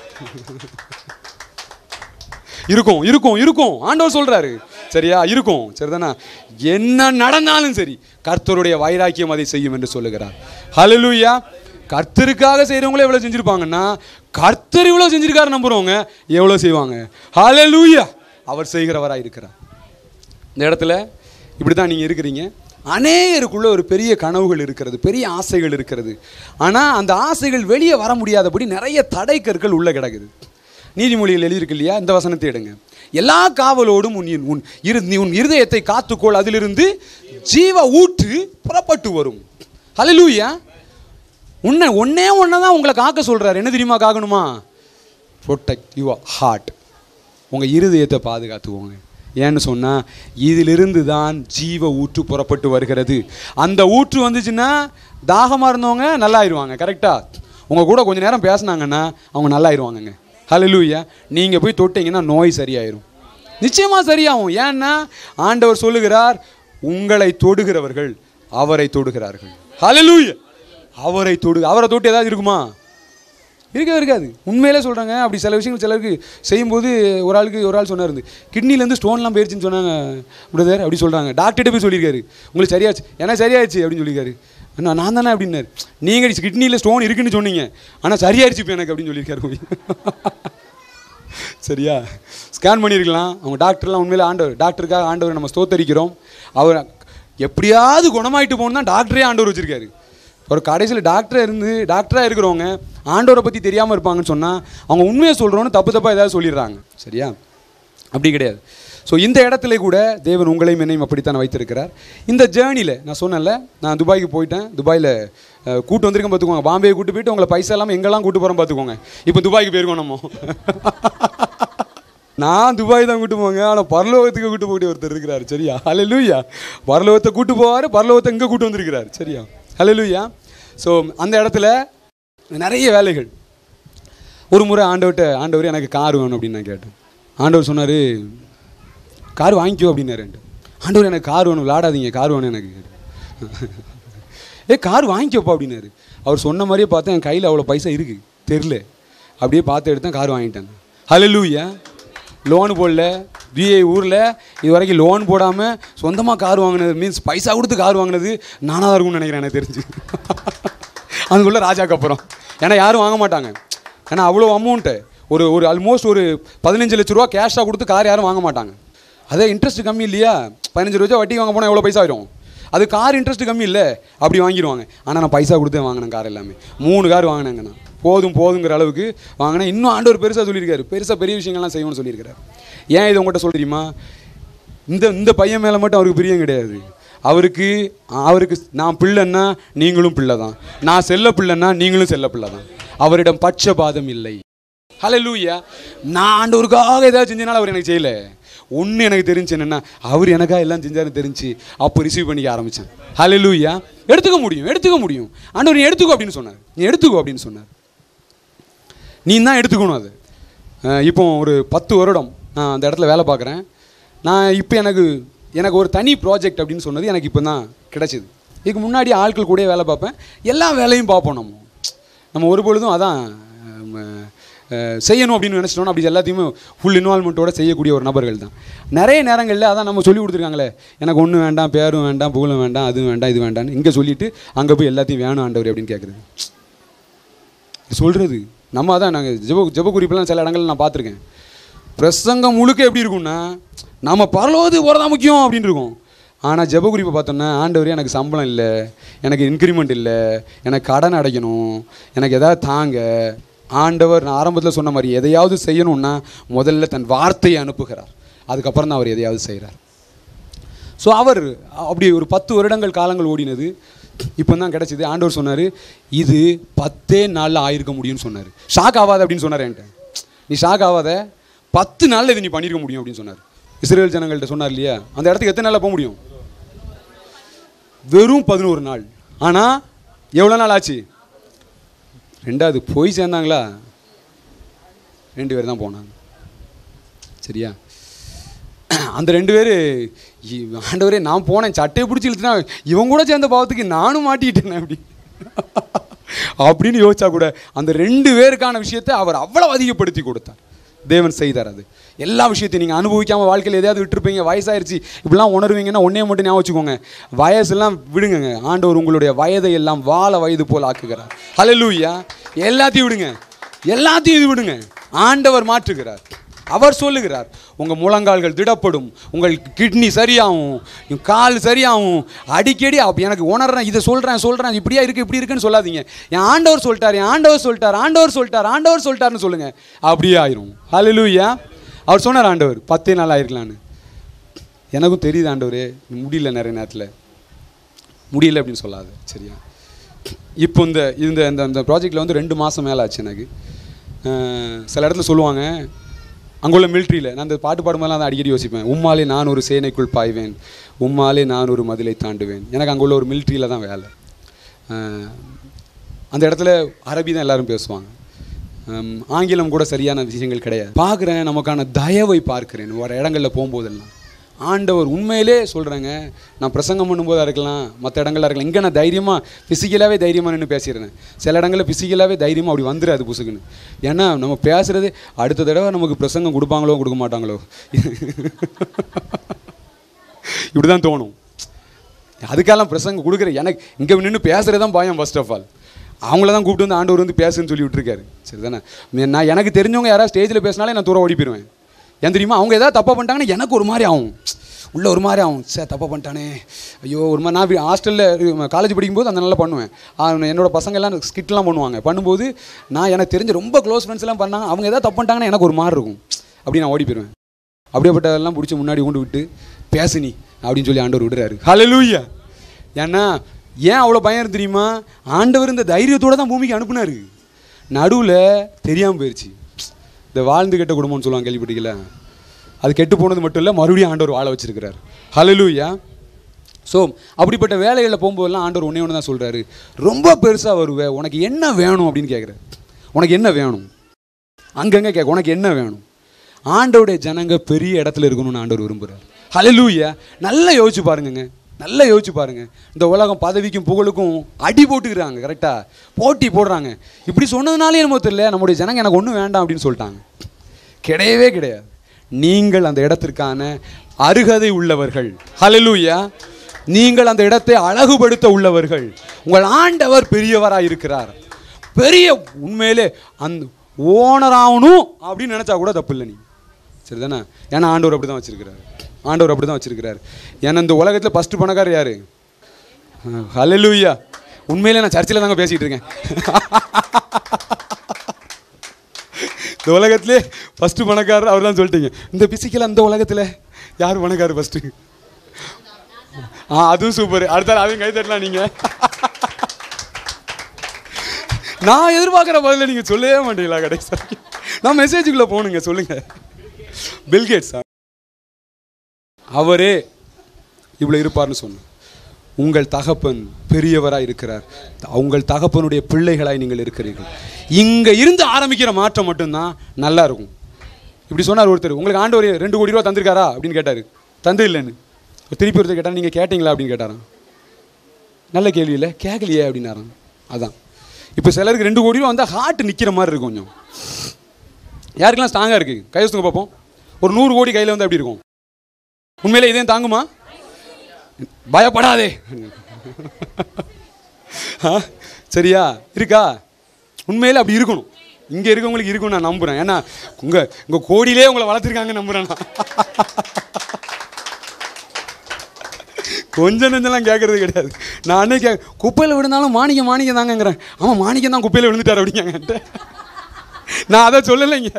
இருக்கும் இருக்கும் இருக்கும் ஆண்டவர் சொல்றாரு சரியா இருக்கும் சரிதானா என்ன நடந்தாலும் சரி கர்த்தருடைய வைராக்கியம் அதை செய்யும் என்று சொல்லுகிறார் ஹalleluya கர்த்தருக்காக செய்கிறவங்களே எவ்வளோ செஞ்சுருப்பாங்கன்னா கர்த்தர் இவ்வளோ செஞ்சிருக்காரு நம்புறவங்க எவ்வளோ செய்வாங்க ஹalleluya அவர் செய்கிறவராக இருக்கிறார் இந்த இடத்துல இப்படி தான் நீங்கள் இருக்கிறீங்க அநேகருக்குள்ள ஒரு பெரிய கனவுகள் இருக்கிறது பெரிய ஆசைகள் இருக்கிறது ஆனால் அந்த ஆசைகள் வெளியே வர முடியாதபடி நிறைய தடைக்கற்கள் உள்ள கிடக்குது நீதிமொழிகள் எழுதியிருக்கு இல்லையா இந்த வசனத்தை எடுங்க எல்லா காவலோடும் உன் இன்- உன் இரு நீ உன் இருதயத்தை காத்துக்கொள் அதிலிருந்து ஜீவ ஊற்று புறப்பட்டு வரும் ஹalleluya உன்னை ஒன்னே ஒன்றை தான் உங்களை காக்க சொல்றாரு என்ன தெரியுமா காக்கணுமா ப்ரொடெக்ட் யுவர் ஹார்ட் உங்கள் இருதயத்தை பாதுகாத்துக்கோங்க ஏன்னு சொன்னால் இதிலிருந்து தான் ஜீவ ஊற்று புறப்பட்டு வருகிறது அந்த ஊற்று வந்துச்சுன்னா தாகமாக இருந்தவங்க நல்லாயிருவாங்க கரெக்டாக உங்கள் கூட கொஞ்ச நேரம் பேசுனாங்கன்னா அவங்க நல்லாயிருவாங்கங்க ஹalleluya நீங்கள் போய் தொட்டிங்கன்னா நோய் சரியாயிரும் நிச்சயமாக சரியாகும் ஏன்னா ஆண்டவர் சொல்லுகிறார் உங்களை தொடுகிறவர்கள் அவரை தொடுகிறார்கள் ஹalleluya அவரை தொடு அவரை தொட்டு ஏதாவது இருக்குமா இருக்கவே இருக்காது உண்மையிலே சொல்கிறாங்க அப்படி சில விஷயங்கள் சிலருக்கு செய்யும்போது ஒரு ஆளுக்கு ஒரு ஆள் சொன்னார் கிட்னிலேருந்து ஸ்டோன்லாம் போயிருச்சுன்னு சொன்னாங்க பிரதர் அப்படி சொல்கிறாங்க டாக்டர்கிட்ட போய் சொல்லியிருக்காரு உங்களுக்கு சரியாச்சு ஏன்னா சரியாச்சு அப்படின்னு சொல்லியிருக்காரு அண்ணா நான் தானே அப்படின்னாரு நீங்கள் கிட்னியில் ஸ்டோன் இருக்குன்னு சொன்னீங்க ஆனால் சரியாயிருச்சு இப்போ எனக்கு அப்படின்னு சொல்லியிருக்காரு போய் சரியா ஸ்கேன் பண்ணியிருக்கலாம் அவங்க டாக்டர்லாம் உண்மையிலே ஆண்டவர் டாக்டருக்காக ஆண்டவர் நம்ம ஸ்தோத்தரிக்கிறோம் அவர் எப்படியாவது குணமாயிட்டு போகணும் தான் டாக்டரே ஆண்டவர் வச்சிருக்காரு ஒரு கடைசியில் டாக்டராக இருந்து டாக்டராக இருக்கிறவங்க ஆண்டவரை பற்றி தெரியாமல் இருப்பாங்கன்னு சொன்னால் அவங்க உண்மையை சொல்கிறோன்னு தப்பு தப்பாக ஏதாவது சொல்லிடுறாங்க சரியா அப்படி கிடையாது ஸோ இந்த இடத்துல கூட தேவன் உங்களையும் என்னையும் அப்படித்தான் வைத்திருக்கிறார் இந்த ஜேர்னியில் நான் சொன்னேன்ல நான் துபாய்க்கு போயிட்டேன் துபாயில் அஹ், கூட்டு வந்திருக்கேன் பார்த்துக்கோங்க பாம்பே கூட்டு போயிட்டு உங்களை பைசா இல்லாமல் எங்கெல்லாம் கூட்டு போகிறோம் பார்த்துக்கோங்க இப்போ துபாய்க்கு போயிருக்கோம் நம்ம நான் துபாய் தான் கூட்டு போங்க ஆனால் பரலோகத்துக்கு கூட்டு போயிட்டு ஒருத்தர் இருக்கிறார் சரியா ஹalleluya பரலோகத்தை கூட்டு போவார் பரலோகத்தை இங்கே கூட்டு வந்திருக்கிறார் சரியா ஹalleluya ஸோ அந்த இடத்துல நிறைய வேலைகள் ஒரு முறை ஆண்டவர்கிட்ட ஆண்டவர் எனக்கு கார் வேணும் அப்படின்னு நான் கேட்டேன் ஆண்டவர் சொன்னார் கார் வாங்கிக்கோ அப்படின்னாரு என்கிட்ட. ஆண்டவர் எனக்கு கார் வேணும் விளாடாதீங்க கார் வேணும் எனக்கு ஏ கார் வாங்கிக்கோப்பா அப்படின்னாரு அவர் சொன்ன மாதிரியே பார்த்தேன் என் கையில் அவ்வளோ பைசா இருக்குது தெரில அப்படியே பார்த்து எடுத்தேன் கார் வாங்கிட்டேன் ஹalleluya லோன் போடல பிஐ ஊரில் இது வரைக்கும் லோன் போடாமல் சொந்தமாக கார் வாங்கினது மீன்ஸ் பைசா கொடுத்து கார் வாங்கினது நானாக தான் இருக்கும்னு நினைக்கிறேன் எனக்கு தெரிஞ்சு அதுக்குள்ளே ராஜாக்கு அப்புறம் ஏன்னா யாரும் வாங்க மாட்டாங்க ஏன்னா அவ்வளோ அமௌண்ட்டு ஒரு ஒரு ஆல்மோஸ்ட் ஒரு பதினஞ்சு லட்ச ரூபா கேஷாக கொடுத்து கார் யாரும் வாங்க மாட்டாங்க அதே இன்ட்ரெஸ்ட் கம்மி இல்லையா பதினஞ்சு ரூபா வட்டி வாங்க போனால் எவ்வளோ பைசா ஆயிரும் அது கார் இன்ட்ரெஸ்ட் கம்மி இல்லை அப்படி வாங்கிடுவாங்க ஆனால் நான் பைசா கொடுத்தே வாங்கினேன் கார் எல்லாமே மூணு கார் வாங்கினேங்க நான் போதும் போதுங்கிற அளவுக்கு வாங்கினேன் இன்னும் ஆண்டவர் பெருசாக சொல்லியிருக்காரு பெருசாக பெரிய விஷயங்கள்லாம் செய்யணும்னு சொல்லியிருக்காரு ஏன் இது உங்கள்கிட்ட சொல்ல தெரியுமா இந்த இந்த பையன் மேலே மட்டும் அவருக்கு பிரியம் கிடையாது அவருக்கு அவருக்கு நான் பிள்ளைன்னா நீங்களும் பிள்ளை தான் நான் செல்ல பிள்ளைன்னா நீங்களும் செல்ல பிள்ளை தான் அவரிடம் பட்சபாதம் இல்லை ஹalleluya நான் ஆண்டவருக்காக ஏதாவது செஞ்சனால அவர் எனக்கு செய்யல ஒன்று எனக்கு தெரிஞ்சு என்னென்னா அவர் எனக்காக எல்லாம் செஞ்சாருன்னு தெரிஞ்சு அப்போ ரிசீவ் பண்ணிக்க ஆரம்பித்தேன் ஹalleluya எடுத்துக்க முடியும் எடுத்துக்க முடியும் ஆண்டவர் நீ எடுத்துக்கோ அப்படின்னு சொன்னார் நீ எடுத்துக்கோ அப்படின்னு சொன்னார் நீ தான் எடுத்துக்கணும் அது அஹ் இப்போ ஒரு பத்து வருடம் நான் அந்த இடத்துல வேலை பார்க்குறேன் நான் இப்போ எனக்கு எனக்கு ஒரு தனி ப்ராஜெக்ட் அப்படின்னு சொன்னது எனக்கு இப்போ தான் கிடச்சிது இதுக்கு முன்னாடி ஆட்கள் கூடயே வேலை பார்ப்பேன் எல்லா வேலையும் பார்ப்போம் நம்ம நம்ம ஒரு பொழுதும் அதான் அஹ், அஹ், செய்யணும் அப்படின்னு நினச்சிட்டோம் அப்படி எல்லாத்தையுமே ஃபுல் இன்வால்மெண்ட்டோட செய்யக்கூடிய ஒரு நபர்கள் தான் நிறைய நேரங்களில் அதான் நம்ம சொல்லி கொடுத்துருக்காங்களே எனக்கு ஒன்றும் வேண்டாம் பேரும் வேண்டாம் புகழும் வேண்டாம் அதுவும் வேண்டாம் இது வேண்டாம்னு இங்கே சொல்லிட்டு அங்கே போய் எல்லாத்தையும் வேணும் ஆண்டவர் அப்படின்னு கேட்குறது சொல்கிறது நம்ம அதான் நாங்கள் ஜெப ஜெப குறிப்பெல்லாம் சில இடங்கள்ல நான் பார்த்துருக்கேன் பிரசங்கம் முழுக்க எப்படி இருக்கும்னா நம்ம பரலோகத்துக்கு போகிறதா முக்கியம் அப்படின்னு இருக்கும் ஆனால் ஜெப குறிப்பை பார்த்தோன்னா ஆண்டவரே எனக்கு சம்பளம் இல்லை எனக்கு இன்க்ரிமெண்ட் இல்லை எனக்கு கடன் அடைக்கணும் எனக்கு எதாவது தாங்க ஆண்டவர் நான் ஆரம்பத்தில் சொன்ன மாதிரி எதையாவது செய்யணும்னா முதல்ல தன் வார்த்தையை அனுப்புகிறார் அதுக்கப்புறம் தான் அவர் எதையாவது செய்கிறார் ஸோ அவர் அப்படி ஒரு பத்து வருடங்கள் காலங்கள் ஓடினது இப்போ தான் கிடச்சிது ஆண்டவர் சொன்னார் இது பத்தே நாளில் ஆயிருக்க முடியும்னு சொன்னார் ஷாக் ஆகாத அப்படின்னு சொன்னார் என்கிட்ட நீ ஷாக் ஆகாத பத்து நாளில் இது நீ பண்ணியிருக்க முடியும் அப்படின்னு சொன்னார் இஸ்ரேல் ஜனங்கள்கிட்ட சொன்னார் இல்லையா அந்த இடத்துக்கு எத்தனை நாளில் போக முடியும் வெறும் பதினோரு நாள் ஆனால் எவ்வளோ நாள் ஆச்சு ரெண்டாவது போய் சேர்ந்தாங்களா ரெண்டு பேர் தான் போனாங்க சரியா அந்த ரெண்டு பேர் ஆண்டவரே நான் போனேன் சட்டையை பிடிச்சி இழுத்துனா இவன் கூட சேர்ந்த பாவத்துக்கு நானும் மாட்டிக்கிட்டேன் அப்படி அப்படின்னு யோசிச்சா கூட அந்த ரெண்டு பேருக்கான விஷயத்தை அவர் அவ்வளவு அதிகப்படுத்தி கொடுத்தார் தேவன் செய்தார் அது எல்லா விஷயத்தையும் நீங்கள் அனுபவிக்காமல் வாழ்க்கையில் எதையாவது விட்டுருப்பீங்க வயசாயிருச்சு இப்படிலாம் உணர்வீங்கன்னா ஒன்றே மட்டும் ஞாபகம் வச்சுக்கோங்க வயசெல்லாம் விடுங்க ஆண்டவர் உங்களுடைய வயதை எல்லாம் வாழ வயது போல் ஆக்குகிறார் ஹalleluya எல்லாத்தையும் விடுங்க எல்லாத்தையும் இது விடுங்க ஆண்டவர் மாற்றுகிறார் அவர் சொல்லுகிறார் உங்கள் முழங்கால்கள் திடப்படும் உங்கள் கிட்னி சரியாகும் உங்க கால் சரியாகும் அடிக்கடி அப்ப எனக்கு உணர்றேன் இதை சொல்கிறேன் சொல்கிறேன் இப்படியா இருக்குது இப்படி இருக்குன்னு சொல்லாதீங்க என் ஆண்டவர் சொல்லிட்டார் என் ஆண்டவர் சொல்லிட்டார் ஆண்டவர் சொல்லிட்டார் ஆண்டவர் சொல்லிட்டார்னு சொல்லுங்கள் அப்படியே ஆயிரும் ஹalleluya அவர் சொன்னார் ஆண்டவர் பத்தே நாள் ஆயிருக்கலான்னு எனக்கும் தெரியுது ஆண்டவரே முடியல நிறைய நேரத்தில் முடியல அப்படின்னு சொல்லாது சரியா இப்போ இந்த இந்த இந்த இந்த ப்ராஜெக்டில் வந்து ரெண்டு மாதம் மேலே ஆச்சு எனக்கு அஹ் சில இடத்துல சொல்லுவாங்க அங்குள்ள மிலிட்ரியில் நான் இந்த பாட்டு பாடும்போதெல்லாம் தான் அடிக்கடி யோசிப்பேன் உம்மாலே நான் ஒரு சேனைக்குள் பாய்வேன் உம்மாலே நான் ஒரு மதிலை தாண்டுவேன் எனக்கு அங்குள்ள ஒரு மிலிட்ரியில் தான் வேலை அஹ் அந்த இடத்துல அரபி தான் எல்லாரும் பேசுவாங்க ஹம், ஆங்கிலம் கூட சரியான விஷயங்கள் கிடையாது பார்க்குறேன் நமக்கான தயவை பார்க்கிறேன் ஒரு இடங்களில் போகும்போதெல்லாம் ஆண்டவர் உண்மையிலே சொல்கிறேங்க நான் பிரசங்கம் பண்ணும்போதா இருக்கலாம் மற்ற இடங்கள்ல இருக்கலாம் இங்கே நான் தைரியமாக ஃபிசிக்கலாகவே தைரியமாக நின்று பேசிடுறேன் சில இடங்களில் ஃபிசிக்கலாகவே தைரியமாக அப்படி வந்துடாது புசுக்குன்னு ஏன்னா நம்ம பேசுகிறது அடுத்த தடவை நமக்கு பிரசங்கம் கொடுப்பாங்களோ கொடுக்க மாட்டாங்களோ இப்படி தான் தோணும் அதுக்கெல்லாம் பிரசங்கம் கொடுக்குற எனக்கு இங்கே நின்று பேசுகிறது தான் பயம் ஃபர்ஸ்ட் ஆஃப் ஆல் அவங்கள தான் கூப்பிட்டு வந்து ஆண்டவர் வந்து பேசுன்னு சொல்லி விட்டுருக்காரு சரி தானே நான் எனக்கு தெரிஞ்சவங்க யாராவது ஸ்டேஜில் பேசினாலே நான் தூரம் ஓடி போயிடுவேன் ஏன் தெரியுமா அவங்க ஏதாவது தப்பாக பண்ணிட்டாங்கன்னா எனக்கு ஒரு மாதிரி ஆகும் உள்ள ஒரு மாதிரி ஆகும் சார் தப்பாக பண்ணிட்டானே ஐயோ ஒரு மாதிரி நான் ஹாஸ்டலில் காலேஜ் படிக்கும்போது அந்த நல்லா பண்ணுவேன் ஆ, என்னோட பசங்க எல்லாம் ஸ்கிட்லாம் பண்ணுவாங்க பண்ணும்போது நான் எனக்கு தெரிஞ்ச ரொம்ப க்ளோஸ் ஃப்ரெண்ட்ஸ் எல்லாம் பண்ணாங்க அவங்க ஏதாவது தப்பு பண்ணிட்டாங்கன்னா எனக்கு ஒரு மாதிரி இருக்கும் அப்படி நான் ஓடி போயிடுவேன் அப்படியேப்பட்டதெல்லாம் பிடிச்சி முன்னாடி கொண்டு விட்டு பேசு நீ அப்படின்னு சொல்லி ஆண்டவர் விடுறாரு ஹalleluya ஏன்னா ஏன் அவ்வளோ பயம் இருக்கு தெரியுமா ஆண்டவர் இந்த தைரியத்தோட தான் பூமிக்கு அனுப்புனாரு நடுவில் தெரியாமல் போயிடுச்சு இந்த வாழ்ந்து கெட்ட குடும்பம்னு சொல்லுவாங்க கேள்விப்பட்டீங்களா அது கெட்டு போனது மட்டும் இல்லை மறுபடியும் ஆண்டவர் வாழ வச்சிருக்கிறார் ஹalleluya ஸோ அப்படிப்பட்ட வேலைகளில் போகும்போதெல்லாம் ஆண்டவர் ஒன்றே ஒன்று தான் சொல்கிறாரு ரொம்ப பெருசாக வருவே உனக்கு என்ன வேணும் அப்படின்னு கேட்குறாரு உனக்கு என்ன வேணும் அங்கங்கே கேட்க உனக்கு என்ன வேணும் ஆண்டவருடைய ஜனங்க பெரிய இடத்துல இருக்கணும்னு ஆண்டவர் விரும்புகிறார் ஹalleluya நல்லா யோசிச்சு பாருங்கங்க நல்லா யோசிச்சு பாருங்க இந்த உலகம் பதவிக்கும் புகழுக்கும் அடி போட்டுக்கிறாங்க கரெக்டாக போட்டி போடுறாங்க இப்படி சொன்னதுனாலே என்னமோ தெரியல நம்முடைய ஜனங்க எனக்கு ஒன்றும் வேண்டாம் அப்படின்னு சொல்லிட்டாங்க கிடையவே கிடையாது நீங்கள் அந்த இடத்திற்கான அருகதை உள்ளவர்கள் ஹalleluya நீங்கள் அந்த இடத்தை அழகுபடுத்த உள்ளவர்கள் உங்கள் ஆண்டவர் பெரியவராக இருக்கிறார் பெரிய உண்மையிலே அந்த ஓனர் ஆகணும் அப்படின்னு நினச்சா கூட தப்பு இல்லை நீ சரிதானே ஏன்னா ஆண்டவர் அப்படி தான் வச்சிருக்கிறாரு ஆண்டவர் அப்படி தான் வச்சிருக்கிறாரு ஏன்னா இந்த உலகத்தில் ஃபஸ்ட்டு பணக்காரர் யாரு ஹalleluya உண்மையிலே நான் சர்ச்சில் தாங்க பேசிகிட்டு இருக்கேன் இந்த உலகத்திலே ஃபஸ்ட்டு பணக்காரர் அவர் தான் சொல்லிட்டீங்க இந்த பிசிக்கல் அந்த உலகத்தில் யார் பணக்காரர் ஃபஸ்ட்டு ஆ அதுவும் சூப்பர் அடுத்த அதையும் கை தட்டலாம் நீங்கள் நான் எதிர்பார்க்குற பதில நீங்கள் சொல்லவே மாட்டீங்களா கடைசி வரைக்கும். நான் மெசேஜுக்குள்ளே போகணுங்க சொல்லுங்க பில்கேட்ஸ் அவரே இவ்வளோ இருப்பார்னு சொன்னேன் உங்கள் தகப்பன் பெரியவராய் இருக்கிறார் உங்கள் தகப்பனுடைய பிள்ளைகளாய் நீங்கள் இருக்கிறீர்கள் இங்கே இருந்து ஆரம்பிக்கிற மாற்றம் மட்டும்தான் நல்லா இருக்கும் இப்படி சொன்னார் ஒருத்தர் உங்களுக்கு ஆண்டவர் ரெண்டு கோடி ரூபா தந்திருக்காரா அப்படின்னு கேட்டார் தந்து இல்லைன்னு திருப்பி ஒருத்தர் கேட்டார் நீங்கள் கேட்டீங்களா அப்படின்னு கேட்டாராம் நல்ல கேள்வி இல்லை கேட்கலையே அப்படின்னாராம் அதான் இப்போ சிலருக்கு ரெண்டு கோடி ரூபா வந்தால் ஹார்ட் நிற்கிற மாதிரி இருக்கும் கொஞ்சம் யாருக்கெல்லாம் ஸ்ட்ராங்காக இருக்குது கையெழுத்துங்க பார்ப்போம் ஒரு நூறு கோடி கையில் வந்து எப்படி இருக்கும் உண்மையிலே இதையும் தாங்குமா பயப்படாதே ஆ, சரியா இருக்கா உண்மையில அப்படி இருக்கணும் இங்கே இருக்கவங்களுக்கு இருக்கும்னு நான் நம்புகிறேன் ஏன்னா உங்கள் உங்கள் கோடியிலே உங்களை வளர்த்துருக்காங்க நம்புகிறேன் நான் கொஞ்சம் நெஞ்செல்லாம் கேட்கறது கிடையாது நான் அன்னைக்கு கே குப்பையில் விழுந்தாலும் மாணிக்கம் மாணிக்கம் தாங்கங்கிறேன் ஆமாம் மாணிக்கம் தான் குப்பையில் விழுந்துட்டார் அப்படிங்க நான் அதை சொல்லலைங்க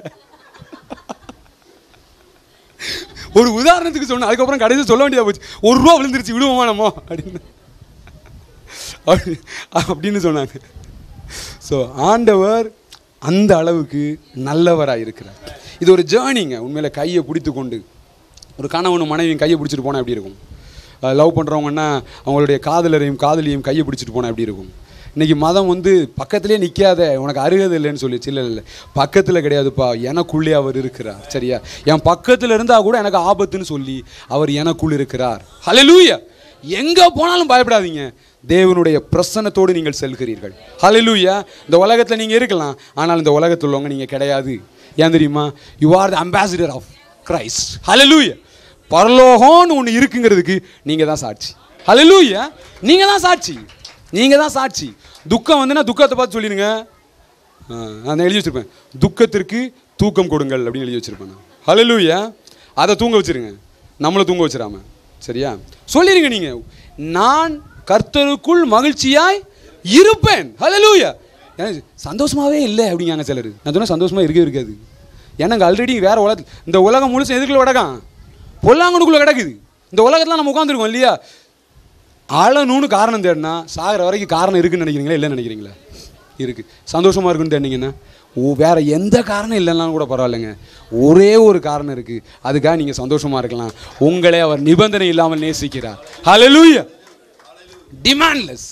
ஒரு உதாரணத்துக்கு சொன்னேன் அதுக்கப்புறம் கடைசி சொல்ல வேண்டியதா போச்சு ஒரு ரூபா விழுந்துருச்சு விடுவோமா நம்ம அப்படின்னு அப்படி அப்படின்னு சொன்னாங்க ஸோ ஆண்டவர் அந்த அளவுக்கு நல்லவராக இருக்கிறார் இது ஒரு ஜேர்னிங்க உண்மையில் கையை பிடித்து கொண்டு ஒரு கணவனும் மனைவியும் கையை பிடிச்சிட்டு போனால் எப்படி இருக்கும் லவ் பண்ணுறவங்கன்னா அவங்களுடைய காதலரையும் காதலியும் கையை பிடிச்சிட்டு போனால் எப்படி இருக்கும் இன்னைக்கு மதம் வந்து பக்கத்திலே நிற்காத உனக்கு அருகதை இல்லைன்னு சொல்லி இல்லை இல்லை பக்கத்தில் கிடையாதுப்பா எனக்குள்ளே அவர் இருக்கிறார் சரியா என் பக்கத்தில் இருந்தால் கூட எனக்கு ஆபத்துன்னு சொல்லி அவர் எனக்குள் இருக்கிறார் ஹalleluya எங்கே போனாலும் பயப்படாதீங்க தேவனுடைய பிரசன்னத்தோடு நீங்கள் செல்கிறீர்கள் ஹalleluya இந்த உலகத்தில் நீங்கள் இருக்கலாம் ஆனால் இந்த உலகத்தில் உள்ளவங்க நீங்கள் கிடையாது ஏன் தெரியுமா you are the ambassador of Christ ஹalleluya பரலோகம்னு ஒன்று இருக்குங்கிறதுக்கு நீங்கள் தான் சாட்சி ஹalleluya நீங்கள் தான் சாட்சி நீங்கள் தான் சாட்சி துக்கம் வந்துன்னா துக்கத்தை பார்த்து சொல்லிடுங்க ஆ, நான் எழுதி வச்சிருப்பேன் துக்கத்திற்கு தூக்கம் கொடுங்கள் அப்படின்னு எழுதி வச்சிருப்பேன் நான் ஹalleluya அதை தூங்க வச்சிருங்க நம்மளை தூங்க வச்சிடாம சரியா சொல்லிடுங்க நீங்க நான் கர்த்தருக்குள் மகிழ்ச்சியாய் இருப்பேன் ஹalleluya எனக்கு சந்தோஷமாவே இல்லை அப்படிங்காங்க சிலர் நான் சொன்ன சந்தோஷமா இருக்கவே இருக்காது எனக்கு ஆல்ரெடி வேற உலகத்தில் இந்த உலகம் முழுசும் எதுக்குள்ள கிடக்கான் பொல்லாங்கனுக்குள்ள கிடக்குது இந்த உலகத்தில் நம்ம உட்காந்துருக்கோம் இல்லையா அழணும்னு காரணம் தேடினா சாகிற வரைக்கும் காரணம் இருக்குன்னு நினைக்கிறீங்களா இல்லைன்னு நினைக்கிறீங்களா இருக்கு சந்தோஷமா இருக்குன்னு தேடினீங்கன்னா ஓ வேற எந்த காரணம் இல்லைன்னாலும் கூட பரவாயில்லைங்க ஒரே ஒரு காரணம் இருக்கு அதுக்காக நீங்க சந்தோஷமா இருக்கலாம் உங்களை அவர் நிபந்தனை இல்லாமல் நேசிக்கிறார் ஹalleluya டிமாண்ட்லெஸ்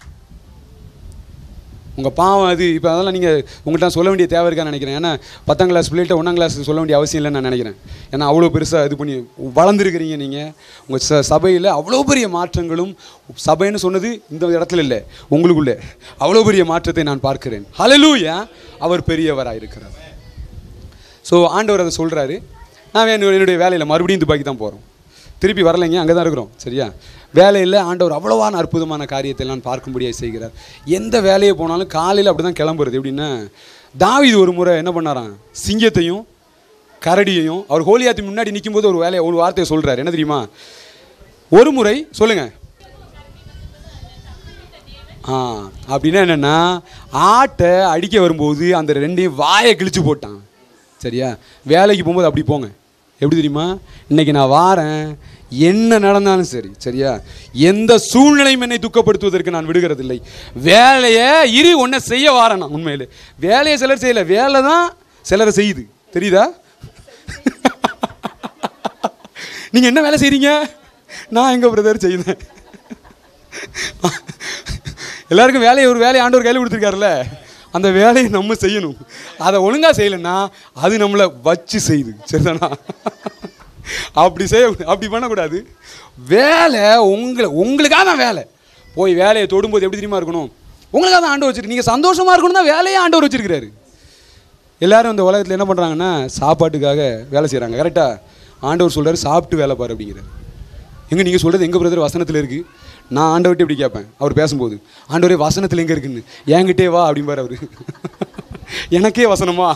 உங்கள் பாவம் அது இப்போ அதெல்லாம் நீங்கள் உங்கள்கிட்ட சொல்ல வேண்டிய தேவை இருக்கான்னு நினைக்கிறேன் ஏன்னா பத்தாம் கிளாஸ் பிள்ளைகிட்ட ஒன்றாம் கிளாஸ் சொல்ல வேண்டிய அவசியம் இல்லைன்னு நான் நினைக்கிறேன் ஏன்னா அவ்வளோ பெருசாக இது பண்ணி வளர்ந்துருக்கிறீங்க நீங்கள் உங்கள் ச சபையில் அவ்வளோ பெரிய மாற்றங்களும் சபைன்னு சொன்னது இந்த இடத்துல இல்லை உங்களுக்குள்ளே அவ்வளோ பெரிய மாற்றத்தை நான் பார்க்கிறேன் ஹalleluya அவர் பெரியவராக இருக்கிறார் ஸோ ஆண்டவர் அதை சொல்கிறாரு நான் என்னுடைய என்னுடைய வேலையில் மறுபடியும் துபாக்கி தான் போகிறோம் திருப்பி வரலைங்க அங்கே தான் இருக்கிறோம் சரியா வேலையில் ஆண்டவர் அவ்வளவான அற்புதமான காரியத்தை எல்லாம் பார்க்கும்படியாக செய்கிறார் எந்த வேலையை போனாலும் காலையில் அப்படி தான் கிளம்புறது எப்படின்னா தாவீது ஒரு முறை என்ன பண்ணாராம் சிங்கத்தையும் கரடியையும் அவர் ஹோலியாத்தி முன்னாடி நிக்கும்போது ஒரு வேலையை ஒரு வார்த்தையை சொல்கிறார் என்ன தெரியுமா ஒரு முறை சொல்லுங்க ஆ அப்படின்னா என்னென்னா ஆட்டை அடிக்க வரும்போது அந்த ரெண்டையும் வாயை கிழிச்சு போட்டான் சரியா வேலைக்கு போகும்போது அப்படி போங்க எப்படி தெரியுமா இன்னைக்கு நான் வாரேன் என்ன நடந்தாலும் சரி சரியா எந்த சூழ்நிலையும் என்னை துக்கப்படுத்துவதற்கு நான் விடுகிறதில்லை வேலையை இரு ஒன்றை செய்ய வாரேன் நான் உண்மையிலே வேலையை சிலர் செய்யல வேலை தான் சிலரை செய்யுது தெரியுதா நீங்க என்ன வேலை செய்றீங்க நான் எங்க பிரதர் செய்தேன் எல்லாருக்கும் வேலையை ஒரு வேலையை ஆண்டவர் கையில் கொடுத்துருக்காருல்ல அந்த வேலையை நம்ம செய்யணும் அதை ஒழுங்கா செய்யலைன்னா அது நம்மளை வச்சு செய்யுது சரிதானா அப்படி செய்ய அப்படி பண்ணக்கூடாது வேலை உங்களை உங்களுக்காக தான் வேலை போய் வேலையை தொடும்போது எப்படி தெரியுமா இருக்கணும் உங்களுக்காக தான் ஆண்டவர் வச்சிருக்கு நீங்கள் சந்தோஷமா இருக்கணும் தான் வேலையே ஆண்டவர் வச்சிருக்கிறாரு எல்லாரும் இந்த உலகத்தில் என்ன பண்ணுறாங்கன்னா சாப்பாட்டுக்காக வேலை செய்கிறாங்க கரெக்டாக ஆண்டவர் சொல்றாரு சாப்பிட்டு வேலை பாரு அப்படிங்கிறார் எங்க நீங்கள் சொல்கிறது எங்கள் பிரதர் வசனத்தில் இருக்குது நான் ஆண்டவர்கிட்ட இப்படி கேட்பேன் அவர் பேசும்போது ஆண்டவரே வசனத்தில் எங்கே இருக்குன்னு என்கிட்டே வா அப்படிம்பார் அவர் எனக்கே வசனமா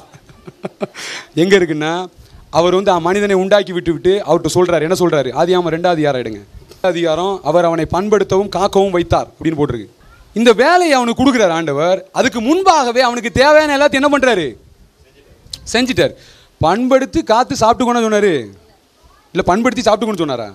எங்கே இருக்குன்னா அவர் வந்து அ- மனிதனை உண்டாக்கி விட்டு விட்டு அவர்கிட்ட சொல்றாரு என்ன சொல்றாரு ஆதியாம ரெண்டாவது அதிகாரம் எடுங்க அதிகாரம் அவர் அவனை பண்படுத்தவும் காக்கவும் வைத்தார் அப்படின்னு போட்டிருக்கு இந்த வேலையை அவனுக்கு கொடுக்குறாரு ஆண்டவர் அதுக்கு முன்பாகவே அவனுக்கு தேவையான எல்லாத்தையும் என்ன பண்றாரு செஞ்சிட்டார் பண்படுத்தி காத்து சாப்பிட்டுக்கோன்னு சொன்னாரு இல்லை பண்படுத்தி சாப்பிட்டுக்கோன்னு சொன்னாரா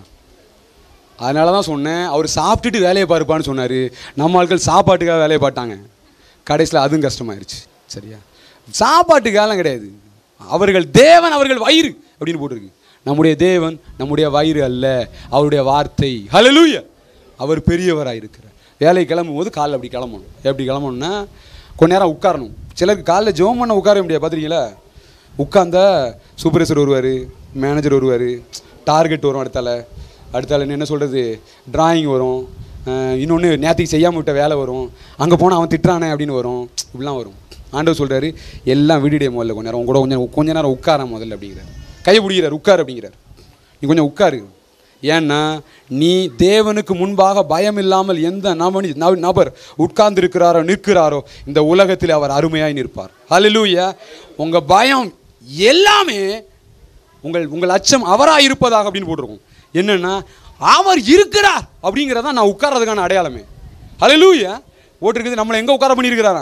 அதனால தான் சொன்னேன் அவர் சாப்பிட்டுட்டு வேலையை பாருப்பான்னு சொன்னார் நம்ம ஆட்கள் சாப்பாட்டுக்காக வேலையை பார்த்தாங்க கடைசியில் அதுவும் கஷ்டமாயிருச்சு சரியா சாப்பாட்டுக்காகலாம் கிடையாது அவர்கள் தேவன் அவர்கள் வயிறு அப்படின்னு போட்டிருக்கு நம்முடைய தேவன் நம்முடைய வயிறு அல்ல அவருடைய வார்த்தை ஹalleluya அவர் பெரியவராக இருக்கிறார் வேலை கிளம்பும் போது காலைல அப்படி கிளம்பணும் எப்படி கிளம்பணும்னா கொஞ்ச நேரம் உட்காரணும் சிலருக்கு காலைல ஜெபம் பண்ண உட்கார முடியாது பார்த்துருக்கீங்களா உட்காந்தா சூப்பர்வைசர் வருவார் மேனேஜர் வருவார் டார்கெட் வரும் அடுத்தால அடுத்தால என்ன சொல்கிறது டிராயிங் வரும் இன்னொன்று நேற்றுக்கு செய்யாமல் விட்ட வேலை வரும் அங்கே போனால் அவன் திட்டுறானே அப்படின்னு வரும் இப்படிலாம் வரும் ஆண்டவர் சொல்கிறாரு எல்லாம் விடுடைய முதல்ல கொஞ்ச நேரம் உன் கூட கொஞ்சம் கொஞ்ச நேரம் உட்கார முதல்ல அப்படிங்கிறார் கையை பிடிக்கிறார் உட்கார் அப்படிங்கிறார் நீ கொஞ்சம் உட்காரு ஏன்னா நீ தேவனுக்கு முன்பாக பயம் இல்லாமல் எந்த நபனி நப- நபர் உட்கார்ந்து இருக்கிறாரோ நிற்கிறாரோ இந்த உலகத்தில் அவர் அருமையாய் நிற்பார் ஹalleluya உங்க பயம் எல்லாமே உங்கள் உங்கள் அச்சம் அவராய் இருப்பதாக அப்படின்னு போட்டிருக்கும் என்னன்னா அவர் இருக்கிறார் அப்படிங்கிறதா நான் உட்கார்றதுக்கான அடையாளமே ஹalleluya போட்டிருக்குது நம்மளை எங்க உட்கார பண்ணியிருக்கிறாரா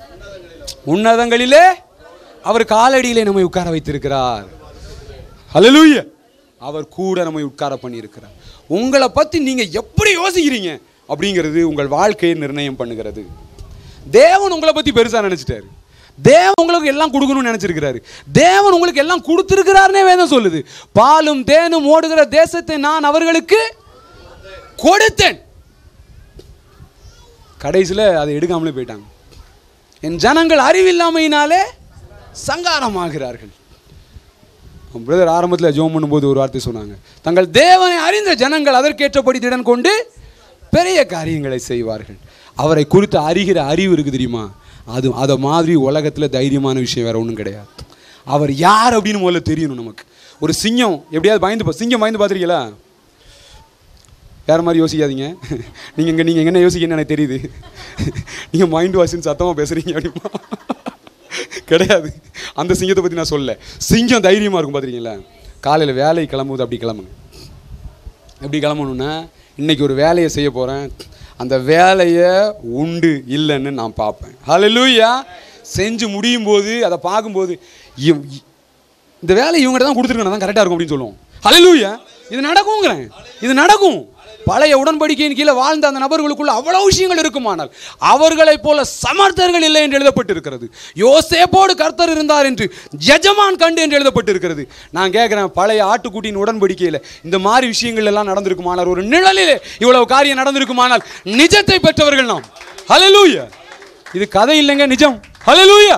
உன்னதங்களிலே அவர் காலடியிலே நம்மை உட்கார வைத்திருக்கிறார் ஹalleluya அவர் கூட நம்மை உட்கார பண்ணியிருக்கிறார் உங்களை பத்தி நீங்க எப்படி யோசிக்கிறீங்க அப்படிங்கிறது உங்கள் வாழ்க்கையை நிர்ணயம் பண்ணுகிறது தேவன் உங்களை பத்தி பெருசா நினைச்சிட்டாரு தேவன் உங்களுக்கு எல்லாம் கொடுக்கணும்னு நினைச்சிருக்கிறாரு தேவன் உங்களுக்கு எல்லாம் கொடுத்திருக்கிறாருன்னே வேதம் சொல்லுது பாலும் தேனும் ஓடுகிற தேசத்தை நான் அவர்களுக்கு கொடுத்தேன் கடைசியில் அதை எடுக்காமலே போயிட்டாங்க என் ஜனங்கள் அறிவில்லாமையினாலே சங்காரமாகிறார்கள் பிரதர் ஆரம்பத்தில் ஜோம் பண்ணும்போது ஒரு வார்த்தை சொன்னாங்க தங்கள் தேவனை அறிந்த ஜனங்கள் அதற்கேற்றபடி திடன் கொண்டு பெரிய காரியங்களை செய்வார்கள் அவரை குறித்து அறிகிற அறிவு இருக்கு தெரியுமா அது அதை மாதிரி உலகத்தில் தைரியமான விஷயம் வேற ஒன்றும் கிடையாது அவர் யார் அப்படின்னு முதல்ல தெரியணும் நமக்கு ஒரு சிங்கம் எப்படியாவது பயந்து பா- சிங்கம் பயந்து பார்த்துருக்கீங்களா வேற மாதிரி யோசிக்காதீங்க நீங்கள் இங்கே நீங்கள் என்ன யோசிக்கன்னு எனக்கு தெரியுது நீங்கள் மைண்ட் வாஷ்னு சத்தமாக பேசுகிறீங்க அப்படிமா கிடையாது அந்த சிங்கத்தை பற்றி நான் சொல்ல சிங்கம் தைரியமாக இருக்கும் பார்த்துருக்கீங்களா காலையில் வேலை கிளம்பும்போது அப்படி கிளம்புங்க எப்படி கிளம்பணும்னா இன்னைக்கு ஒரு வேலையை செய்ய போகிறேன் அந்த வேலையை உண்டு இல்லைன்னு நான் பார்ப்பேன் ஹalleluya செஞ்சு முடியும் போது அதை பார்க்கும்போது இவ்- இ- இந்த வேலை இவங்ககிட்ட தான் கொடுத்துருக்கணும் தான் கரெக்டாக இருக்கும் அப்படின்னு சொல்லுவோம் ஹalleluya இது நடக்குங்கிறேன் இது நடக்கும் பழைய உடன்படிக்கையின் கீழே வாழ்ந்த அந்த நபர்களுக்குள்ள அவ்வளவு விஷயங்கள் இருக்குமானால் அவர்களைப் போல சமர்த்தர்கள் இல்லை என்று எழுதப்பட்டிருக்கிறது யோசேப்போடு கர்த்தர் இருந்தார் என்று ஜெஜமான் கண்டு என்று எழுதப்பட்டிருக்கிறது நான் கேட்குறேன் பழைய ஆட்டுக்குட்டியின் உடன்படிக்கையில் இந்த மாதிரி விஷயங்கள் எல்லாம் நடந்திருக்குமானால் ஒரு நிழலிலே இவ்வளவு காரியம் நடந்திருக்குமானால் நிஜத்தை பெற்றவர்கள் நாம் ஹalleluya இது கதை இல்லைங்க நிஜம் ஹalleluya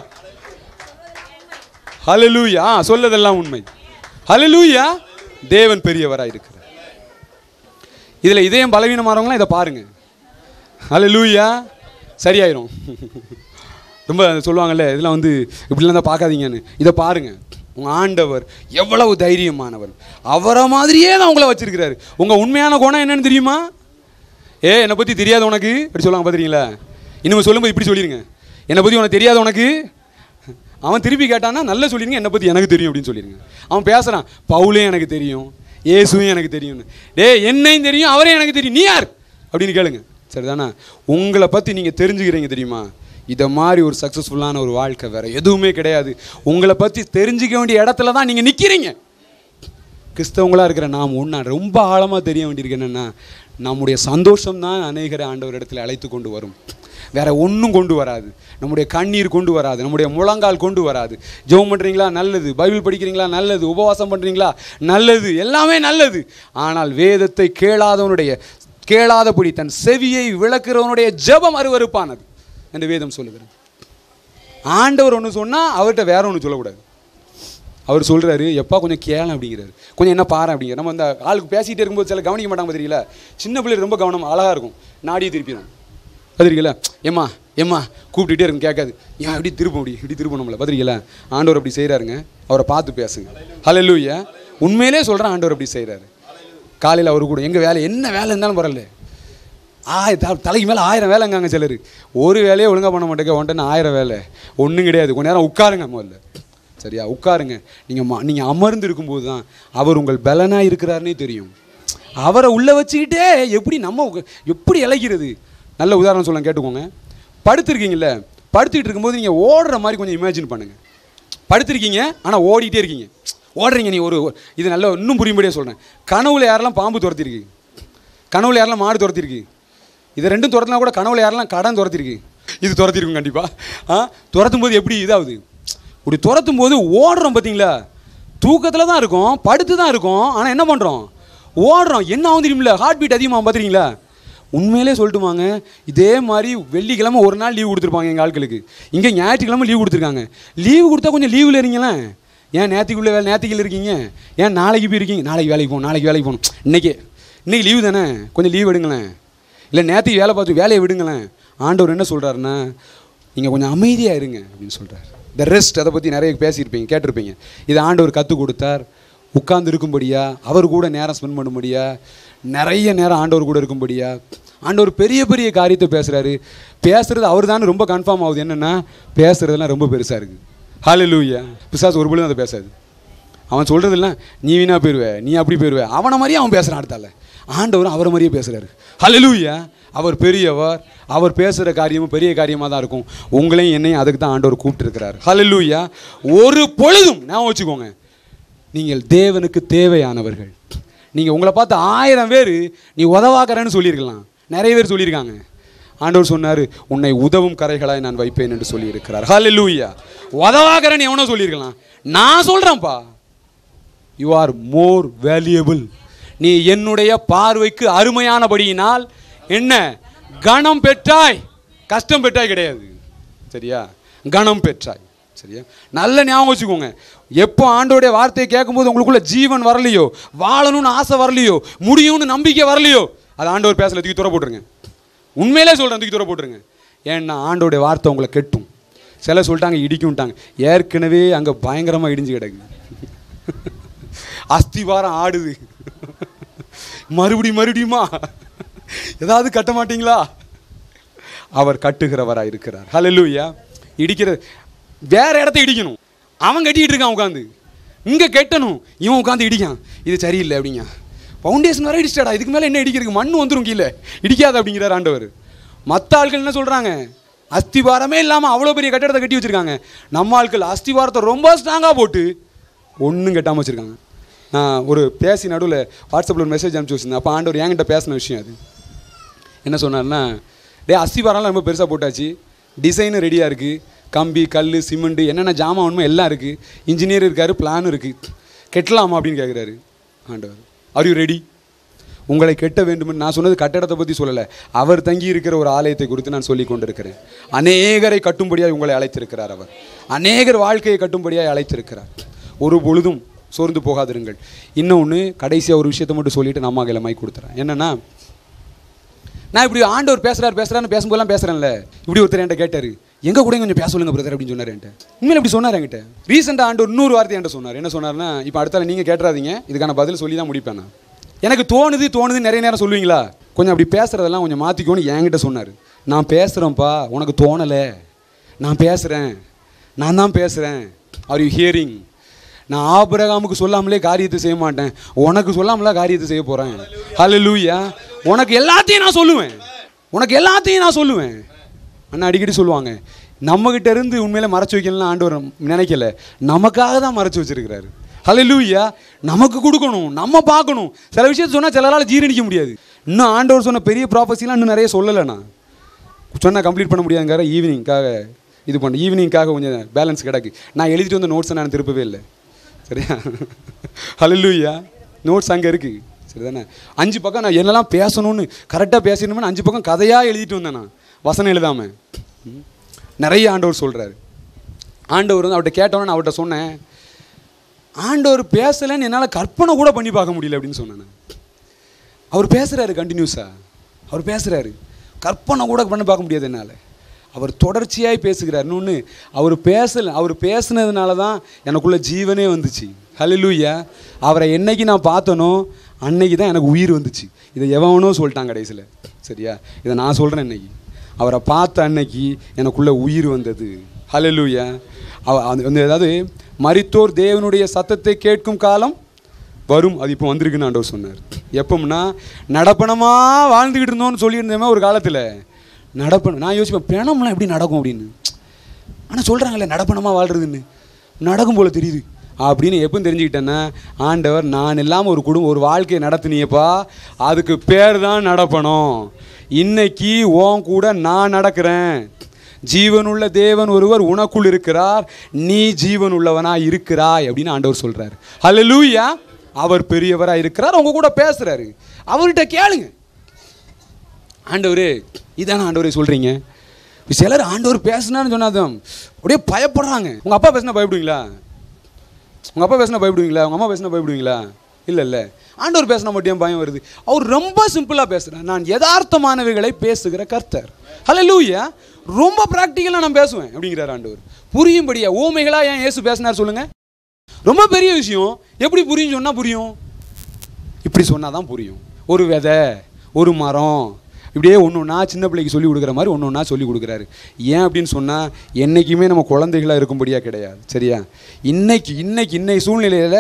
ஹalleluya ஆ சொல்லதெல்லாம் உண்மை ஹalleluya தேவன் பெரியவராய் இருக்கிறார் இதில் இதயம் பலவீனமானவங்களாம் இதை பாருங்க ஹalleluya சரியாயிரும் ரொம்ப சொல்லுவாங்கல்ல இதெல்லாம் வந்து இப்படிலாம் தான் பார்க்காதீங்கன்னு இதை பாருங்க உங்க ஆண்டவர் எவ்வளவு தைரியமானவர் அவரை மாதிரியே தான் உங்களை வச்சிருக்கிறாரு உங்க உண்மையான குணம் என்னன்னு தெரியுமா ஏ என்னை பற்றி தெரியாது உனக்கு அப்படி சொல்லுவாங்க பார்த்துறீங்களா இன்னும் சொல்லும்போது இப்படி சொல்லிடுங்க என்னை பற்றி உனக்கு தெரியாது உனக்கு அவன் திருப்பி கேட்டான்னா நல்லா சொல்லிடுங்க என்னை பற்றி எனக்கு தெரியும் அப்படின்னு சொல்லிடுங்க அவன் பேசுகிறான் பவுலே எனக்கு தெரியும் இயேசுவும் எனக்கு தெரியும்னு டேய் என்னையும் தெரியும் அவரே எனக்கு தெரியும் நீ யார் அப்படின்னு கேளுங்க சரிதானா உங்களை பற்றி நீங்கள் தெரிஞ்சுக்கிறீங்க தெரியுமா இதை மாதிரி ஒரு சக்ஸஸ்ஃபுல்லான ஒரு வாழ்க்கை வேற எதுவுமே கிடையாது உங்களை பற்றி தெரிஞ்சுக்க வேண்டிய இடத்துல தான் நீங்கள் நிற்கிறீங்க கிறிஸ்தவங்களா இருக்கிற நாம் ஒன்றா ரொம்ப ஆழமாக தெரிய வேண்டியிருக்கு என்னென்னா நம்முடைய சந்தோஷம் தான் அநேகரை ஆண்டவர் இடத்துல அழைத்து கொண்டு வரும் வேற ஒன்றும் கொண்டு வராது நம்முடைய கண்ணீர் கொண்டு வராது நம்முடைய முழங்கால் கொண்டு வராது ஜெபம் பண்ணுறீங்களா நல்லது பைபிள் படிக்கிறீங்களா நல்லது உபவாசம் பண்ணுறீங்களா நல்லது எல்லாமே நல்லது ஆனால் வேதத்தை கேளாதவனுடைய கேளாதபடி தன் செவியை விளக்குறவனுடைய ஜெபம் அருவருப்பானது என்று வேதம் சொல்லுகிறது ஆண்டவர் ஒன்று சொன்னால் அவர்கிட்ட வேற ஒன்று சொல்லக்கூடாது அவர் சொல்கிறாரு எப்பா கொஞ்சம் கேளம் அப்படிங்கிறாரு கொஞ்சம் என்ன பாரு அப்படிங்கிற நம்ம அந்த ஆளுக்கு பேசிகிட்டே இருக்கும்போது சில கவனிக்க மாட்டாங்க தெரியல சின்ன பிள்ளை ரொம்ப கவனம் அழகாக இருக்கும் நாடியை திருப்பிடும் பார்த்துருக்கீங்களா ஏம்மா ஏம்மா கூப்பிட்டுட்டே இருக்கும் கேட்காது ஏன் இப்படி திருப்ப முடியும் இப்படி திருப்பணும்ல பார்த்துருக்கீங்களா ஆண்டவர் அப்படி செய்கிறாருங்க அவரை பார்த்து பேசுங்க ஹalleluya உண்மையிலே சொல்கிறேன் ஆண்டவர் அப்படி செய்கிறாரு காலையில் அவர் கூட எங்கள் வேலை என்ன வேலை இருந்தாலும் பரவாயில்ல ஆய த- தலைக்கு மேலே ஆயிரம் வேலைங்காங்க சிலர் ஒரு வேலையே ஒழுங்காக பண்ண மாட்டேங்க ஒன்ட்டு ஆயிரம் வேலை ஒன்றும் கிடையாது கொஞ்ச நேரம் உட்காருங்க முதல்ல சரியா உட்காருங்க நீங்கள் மா நீங்கள் அமர்ந்து இருக்கும்போது தான் அவர் உங்கள் பலனாக இருக்கிறாருன்னே தெரியும் அவரை உள்ளே வச்சுக்கிட்டே எப்படி நம்ம உக்க- எப்படி இழைக்கிறது நல்ல உதாரணம் சொல்ல கேட்டுக்கோங்க படுத்திருக்கீங்கல்ல படுத்துக்கிட்டு இருக்கும்போது நீங்கள் ஓடுற மாதிரி கொஞ்சம் இமேஜின் பண்ணுங்கள் படுத்திருக்கீங்க ஆனால் ஓடிட்டே இருக்கீங்க ஓடுறீங்க நீ ஒரு ஒரு- இது நல்ல இன்னும் புரியும்படியாக சொல்கிறேன் கனவுல யாரெல்லாம் பாம்பு துரத்திருக்கு கனவுல யாரெல்லாம் மாடு துரத்திருக்கு இதை ரெண்டும் துரத்தினா கூட கனவுல யாரெல்லாம் கடன் துரத்திருக்கு இது துரத்திருக்கும் கண்டிப்பாக ஆ துரத்தும் போது எப்படி இதாகுது இப்படி துரத்தும் போது ஓடுறோம் பார்த்தீங்களா தூக்கத்தில் தான் இருக்கும் படுத்து தான் இருக்கும் ஆனால் என்ன பண்ணுறோம் ஓடுறோம் என்ன ஆகும் தெரியுமில்ல ஹார்ட் பீட் அதிகமாக பார்த்துறீங்களா உண்மையிலே சொல்லட்டுமாங்க இதே மாதிரி வெள்ளிக்கிழமை ஒரு நாள் லீவ் கொடுத்துருப்பாங்க எங்கள் ஆட்களுக்கு இங்கே ஞாயிற்றுக்கிழமை லீவ் கொடுத்துருக்காங்க லீவு கொடுத்தா கொஞ்சம் லீவில் இருங்களேன் ஏன் நேற்றுக்குள்ளே வேலை நேற்றுக்குள்ள இருக்கீங்க ஏன் நாளைக்கு போய் இருக்கீங்க நாளைக்கு வேலைக்கு போகணும் நாளைக்கு வேலைக்கு போகணும் இன்னைக்கே இன்னைக்கு லீவு தானே கொஞ்சம் லீவ் எடுங்களேன் இல்லை நேற்றுக்கு வேலை பார்த்து வேலையை விடுங்களேன் ஆண்டவர் என்ன சொல்கிறாருன்னா நீங்கள் கொஞ்சம் அமைதியாக இருங்க அப்படின்னு சொல்கிறார் த ரெஸ்ட் அதை பற்றி நிறைய பேசியிருப்பீங்க கேட்டிருப்பீங்க இதை ஆண்டவர் கற்றுக் கொடுத்தார் உட்கார்ந்து இருக்கும்படியா அவர் கூட நேரம் ஸ்பெண்ட் பண்ணும்படியா நிறைய நேரம் ஆண்டவர் கூட இருக்கும்படியா ஆண்டவர் பெரிய பெரிய காரியத்தை பேசுகிறாரு பேசுறது அவர் தான் ரொம்ப கன்ஃபார்ம் ஆகுது என்னென்னா பேசுறதெல்லாம் ரொம்ப பெருசாக இருக்குது ஹalleluya பிசாசு ஒரு பொழுதும் அதை பேசாது அவன் சொல்கிறதெல்லாம் நீ வீணா போயிடுவ நீ அப்படி போயிடுவ அவனை மாதிரியே அவன் பேசுகிறான் அடுத்தால ஆண்டவரும் அவரை மாதிரியே பேசுகிறாரு ஹalleluya அவர் பெரியவர் அவர் பேசுகிற காரியமும் பெரிய காரியமாக தான் இருக்கும் உங்களையும் என்னையும் அதுக்கு தான் ஆண்டவர் கூப்பிட்டுருக்கிறார் ஹalleluya ஒரு பொழுதும் ஞாபகம் வச்சுக்கோங்க நீங்கள் தேவனுக்கு தேவையானவர்கள் நீங்கள் உங்களை பார்த்து ஆயிரம் பேர் நீ உதவாக்கறேன்னு சொல்லியிருக்கலாம் நிறைய பேர் சொல்லியிருக்காங்க ஆண்டவர் சொன்னார் உன்னை உதவும் கரைகளாய் நான் வைப்பேன் என்று சொல்லியிருக்கிறார் ஹalleluya உதவாக்கறேன்னு எவனோ சொல்லியிருக்கலாம் நான் சொல்கிறேன்ப்பா யூ ஆர் மோர் வேல்யூபிள் நீ என்னுடைய பார்வைக்கு அருமையானபடியினால் என்ன கணம் பெற்றாய் கஷ்டம் பெற்றாய் கிடையாது சரியா கணம் பெற்றாய் சரியா நல்ல ஞாபகம் வச்சுக்கோங்க எப்போ ஆண்டோடைய வார்த்தையை கேட்கும்போது உங்களுக்குள்ள ஜீவன் வரலையோ வாழணும்னு ஆசை வரலையோ முடியும்னு நம்பிக்கை வரலையோ அது ஆண்டவர் பேசல தூக்கி தூர போட்டுருங்க உண்மையிலே சொல்கிறேன் தூக்கி தூர போட்டுருங்க ஏன்னா ஆண்டோடைய வார்த்தை உங்களை கெட்டும் சில சொல்லிட்டாங்க இடிக்கும்ட்டாங்க ஏற்கனவே அங்கே பயங்கரமாக இடிஞ்சு கிடக்கு அஸ்திவாரம் ஆடுது மறுபடி மறுபடியுமா ஏதாவது கட்ட மாட்டீங்களா அவர் கட்டுகிறவராக இருக்கிறார் ஹalleluya இடிக்கிறது வேற இடத்த இடிக்கணும் அவன் கட்டிக்கிட்டு இருக்கான் உட்காந்து இங்கே கெட்டணும் இவன் உட்காந்து இடிக்கான் இது சரியில்லை அப்படிங்க ஃபவுண்டேஷன் வரை இடிச்சிட்டாடா இதுக்கு மேலே என்ன இடிக்கிறதுக்கு மண் வந்துடும் கீழே இடிக்காது அப்படிங்கிறார் ஆண்டவர் மற்ற ஆட்கள் என்ன சொல்கிறாங்க அஸ்திவாரமே இல்லாமல் அவ்வளோ பெரிய கட்டடத்தை கட்டி வச்சிருக்காங்க நம்ம ஆட்கள் அஸ்திவாரத்தை ரொம்ப ஸ்ட்ராங்காக போட்டு ஒன்றும் கட்டாமல் வச்சுருக்காங்க நான் ஒரு பேசி நடுவில் வாட்ஸ்அப்பில் ஒரு மெசேஜ் அனுப்பிச்சி வச்சிருந்தேன் அப்போ ஆண்டவர் என்கிட்ட பேசின விஷயம் அது என்ன சொன்னார்னா டே அஸ்திவாரம்லாம் ரொம்ப பெருசாக போட்டாச்சு டிசைனும் ரெடியாக இருக்குது கம்பி கல் சிமெண்ட்டு என்னென்ன ஜாமான் வேணுமோ எல்லாம் இருக்குது இன்ஜினியர் இருக்கார் பிளானும் இருக்குது கெட்டலாமா அப்படின்னு கேட்குறாரு ஆண்டவர் ஆர் யூ ரெடி உங்களை கெட்ட வேண்டுமென்று நான் சொன்னது கட்டடத்தை பற்றி சொல்லலை அவர் தங்கி இருக்கிற ஒரு ஆலயத்தை குறித்து நான் சொல்லி கொண்டிருக்கிறேன் அநேகரை கட்டும்படியாக உங்களை அழைத்திருக்கிறார் அவர் அநேகர் வாழ்க்கையை கட்டும்படியாக அழைத்திருக்கிறார் ஒரு பொழுதும் சோர்ந்து போகாதிருங்கள் இன்னொன்று கடைசியாக ஒரு விஷயத்தை மட்டும் சொல்லிட்டு நம்ம கையில் மைக் கொடுத்துறேன் என்னென்னா நான் இப்படி ஆண்டவர் பேசுறாரு பேசுறாருன்னு பேசும்போதெல்லாம் பேசுறேன்ல இப்படி ஒருத்தர் என்கிட்ட கேட்டாரு எங்க கூட கொஞ்சம் பேச சொல்லுங்க பிரதர் அப்படின்னு சொன்னார் என்கிட்ட உண்மையில இப்படி சொன்னார் என்கிட்ட ரீசெண்டாக ஆண்டவர் இன்னொரு வார்த்தை என்கிட்ட சொன்னார் என்ன சொன்னார்னா இப்போ அடுத்தால நீங்க கேட்டுறாதீங்க இதுக்கான பதில் சொல்லி தான் முடிப்பேன் நான் எனக்கு தோணுது தோணுது நிறைய நேரம் சொல்லுவீங்களா கொஞ்சம் அப்படி பேசுறதெல்லாம் கொஞ்சம் மாற்றிக்கோன்னு என்கிட்ட சொன்னார் நான் பேசுகிறேன்ப்பா உனக்கு தோணலை நான் பேசுகிறேன் நான் தான் பேசுகிறேன் ஆர் யூ ஹியரிங் நான் ஆபிரகாமுக்கு சொல்லாமலே காரியத்தை செய்ய மாட்டேன் உனக்கு சொல்லாமல காரியத்தை செய்ய போகிறேன் ஹalleluya உனக்கு எல்லாத்தையும் நான் சொல்லுவேன் உனக்கு எல்லாத்தையும் நான் சொல்லுவேன் அண்ணா அடிக்கடி சொல்லுவாங்க நம்மகிட்ட இருந்து உண்மையில மறைச்சு வைக்கலாம் ஆண்டவர் நினைக்கல நமக்காக தான் மறைச்சு வச்சிருக்கிறாரு ஹalleluya நமக்கு கொடுக்கணும் நம்ம பார்க்கணும் சில விஷயத்தை சொன்னால் சிலரால் ஜீரணிக்க முடியாது இன்னும் ஆண்டவர் சொன்ன பெரிய ப்ராப்பர்சிலாம் இன்னும் நிறைய சொல்லலை நான் சொன்னால் கம்ப்ளீட் பண்ண முடியாதுங்கிற ஈவினிங்காக இது பண்ண ஈவினிங்காக கொஞ்சம் பேலன்ஸ் கிடக்கு நான் எழுதிட்டு வந்த நோட்ஸை நான் திருப்பவே இல்லை சரியா ஹalleluya நோட்ஸ் அங்கே இருக்குது சரிதானே அஞ்சு பக்கம் நான் என்னெல்லாம் பேசணும்னு கரெக்டாக பேசணும்னு அஞ்சு பக்கம் கதையாக எழுதிட்டு வந்தேன் நான் வசனம் எழுதாமல் நிறைய ஆண்டவர் சொல்கிறாரு ஆண்டவர் வந்து அவர்கிட்ட கேட்டோன்னே நான் அவர்கிட்ட சொன்னேன் ஆண்டவர் பேசலைன்னு என்னால் கற்பனை கூட பண்ணி பார்க்க முடியல அப்படின்னு சொன்னேன் நான். அவர் பேசுகிறாரு கண்டினியூஸாக அவர் பேசுகிறாரு கற்பனை கூட பண்ணி பார்க்க முடியாது என்னால் அவர் தொடர்ச்சியாய் பேசுகிறார் இன்னொன்று அவர் பேசல அவர் பேசுனதுனால தான் எனக்குள்ள ஜீவனே வந்துச்சு ஹalleluya அவரை என்னைக்கு நான் பார்த்தனோ அன்னைக்கு தான் எனக்கு உயிர் வந்துச்சு இதை எவனோ சொல்லிட்டான் கடைசியில் சரியா இதை நான் சொல்கிறேன் இன்னைக்கு அவரை பார்த்த அன்னைக்கு எனக்குள்ள உயிர் வந்தது ஹalleluya அவ அந்த அந்த அதாவது மரித்தோர் தேவனுடைய சத்தத்தை கேட்கும் காலம் வரும் அது இப்போ வந்திருக்குன்னு ஆண்டவர் சொன்னார் எப்போம்னா நடப்பணமாக வாழ்ந்துக்கிட்டு இருந்தோம்னு சொல்லியிருந்தேமே ஒரு காலத்தில் நடப்பணம் நான் யோசிப்பேன் பிணம்லாம் எப்படி நடக்கும் அப்படின்னு ஆனால் சொல்கிறாங்களே நடப்பணமாக வாழ்கிறதுன்னு நடக்கும் போல தெரியுது அப்படின்னு எப்போ தெரிஞ்சுக்கிட்டேன்னா ஆண்டவர் நான் இல்லாமல் ஒரு குடும்பம் ஒரு வாழ்க்கையை நடத்துனியப்பா அதுக்கு பேர் தான் நடப்பணும் இன்னைக்கு உன் கூட நான் நடக்கிறேன் ஜீவனுள்ள தேவன் ஒருவர் உனக்குள் இருக்கிறார் நீ ஜீவன் உள்ளவனா இருக்கிறாய் அப்படின்னு ஆண்டவர் சொல்றாரு ஹalleluya அவர் பெரியவரா இருக்கிறார் உங்க கூட பேசுறாரு அவர்கிட்ட கேளுங்க ஆண்டவரே இதான ஆண்டவரே சொல்றீங்க இப்ப சிலர் ஆண்டவர் பேசுனான்னு சொன்னாதான் அப்படியே பயப்படுறாங்க உங்க அப்பா பேசினா பயப்படுவீங்களா உங்க அப்பா பேசினா பயப்படுவீங்களா உங்க அம்மா பேசினா பயப்படுவீங்களா இல்ல இல்ல ஆண்டவர் பேசினா மட்டும் ஏன் பயம் வருது அவர் ரொம்ப சிம்பிளா பேசுறார் நான் யதார்த்தமானவைகளை பேசுகிற கர்த்தர் ஹalleluya ரொம்ப ப்ராக்டிக்கலா நான் பேசுவேன் அப்படிங்கிறார் ஆண்டவர் புரியும்படியா ஊமைகளா ஏன் இயேசு பேசினார் சொல்லுங்க ரொம்ப பெரிய விஷயம் எப்படி புரியும் சொன்னா புரியும் இப்படி சொன்னால் தான் புரியும் ஒரு விதை ஒரு மரம் இப்படியே ஒன்று ஒன்றா சின்ன பிள்ளைக்கு சொல்லி கொடுக்குற மாதிரி ஒன்று ஒன்றா சொல்லி கொடுக்குறாரு ஏன் அப்படின்னு சொன்னால் என்றைக்குமே நம்ம குழந்தைகளாக இருக்கும்படியாக கிடையாது சரியா இன்னைக்கு இன்னைக்கு இன்னைக்கு சூழ்நிலையில்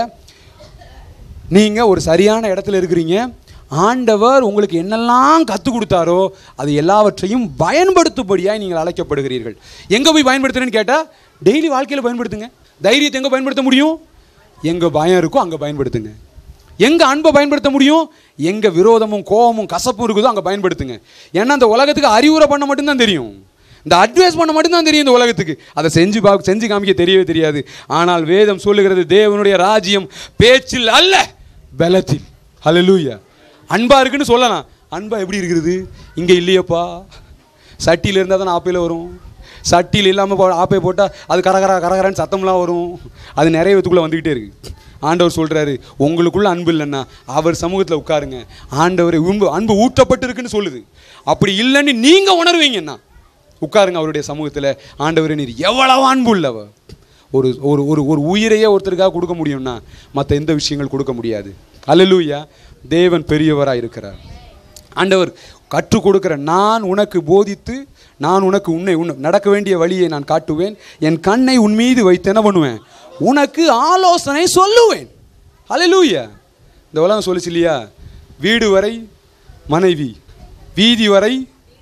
நீங்கள் ஒரு சரியான இடத்துல இருக்கிறீங்க ஆண்டவர் உங்களுக்கு என்னெல்லாம் கற்றுக் கொடுத்தாரோ அது எல்லாவற்றையும் பயன்படுத்தும்படியாக நீங்கள் அழைக்கப்படுகிறீர்கள் எங்கே போய் பயன்படுத்துறேன்னு கேட்டால் டெய்லி வாழ்க்கையில் பயன்படுத்துங்க தைரியத்தை எங்கே பயன்படுத்த முடியும் எங்கே பயம் இருக்கோ அங்கே பயன்படுத்துங்க எங்கே அன்பை பயன்படுத்த முடியும் எங்கே விரோதமும் கோபமும் கசப்பும் இருக்குதோ அங்கே பயன்படுத்துங்க ஏன்னா அந்த உலகத்துக்கு அறிவுரை பண்ண மட்டும்தான் தெரியும் இந்த அட்வைஸ் பண்ண மட்டும்தான் தெரியும் இந்த உலகத்துக்கு அதை செஞ்சு பா செஞ்சு காமிக்க தெரியவே தெரியாது ஆனால் வேதம் சொல்லுகிறது தேவனுடைய ராஜ்யம் பேச்சில் அல்ல பலத்தில் ஹalleluya அன்பா இருக்குன்னு சொல்லலாம் அன்பா எப்படி இருக்குது இங்கே இல்லையப்பா சட்டியில் இருந்தால் தான் ஆப்பையில் வரும் சட்டியில் இல்லாமல் போ ஆப்பை போட்டால் அது கரகர கரகரன்னு சத்தம்லாம் வரும் அது நிறைய விதத்துக்குள்ளே வந்துக்கிட்டே இருக்கு ஆண்டவர் சொல்கிறாரு உங்களுக்குள்ள அன்பு இல்லைன்னா அவர் சமூகத்தில் உட்காருங்க ஆண்டவர் அன்பு அன்பு ஊட்டப்பட்டிருக்குன்னு சொல்லுது அப்படி இல்லைன்னு நீங்கள் உணர்வீங்கன்னா உட்காருங்க அவருடைய சமூகத்தில் ஆண்டவர் நீர் எவ்வளவு அன்பு உள்ளவர் ஒரு ஒரு ஒரு ஒரு உயிரையே ஒருத்தருக்காக கொடுக்க முடியும்னா மற்ற எந்த விஷயங்கள் கொடுக்க முடியாது அல்லேலூயா தேவன் பெரியவராக இருக்கிறார் ஆண்டவர் கற்றுக் கொடுக்கிற நான் உனக்கு போதித்து நான் உனக்கு உன்னை உன் நடக்க வேண்டிய வழியை நான் காட்டுவேன் என் கண்ணை உன் மீது வைத்து என்ன பண்ணுவேன் உனக்கு ஆலோசனை சொல்லுவேன் அல்லேலூயா இந்த உலகம் சொல்லுச்சு இல்லையா வீடு வரை மனைவி வீதி வரை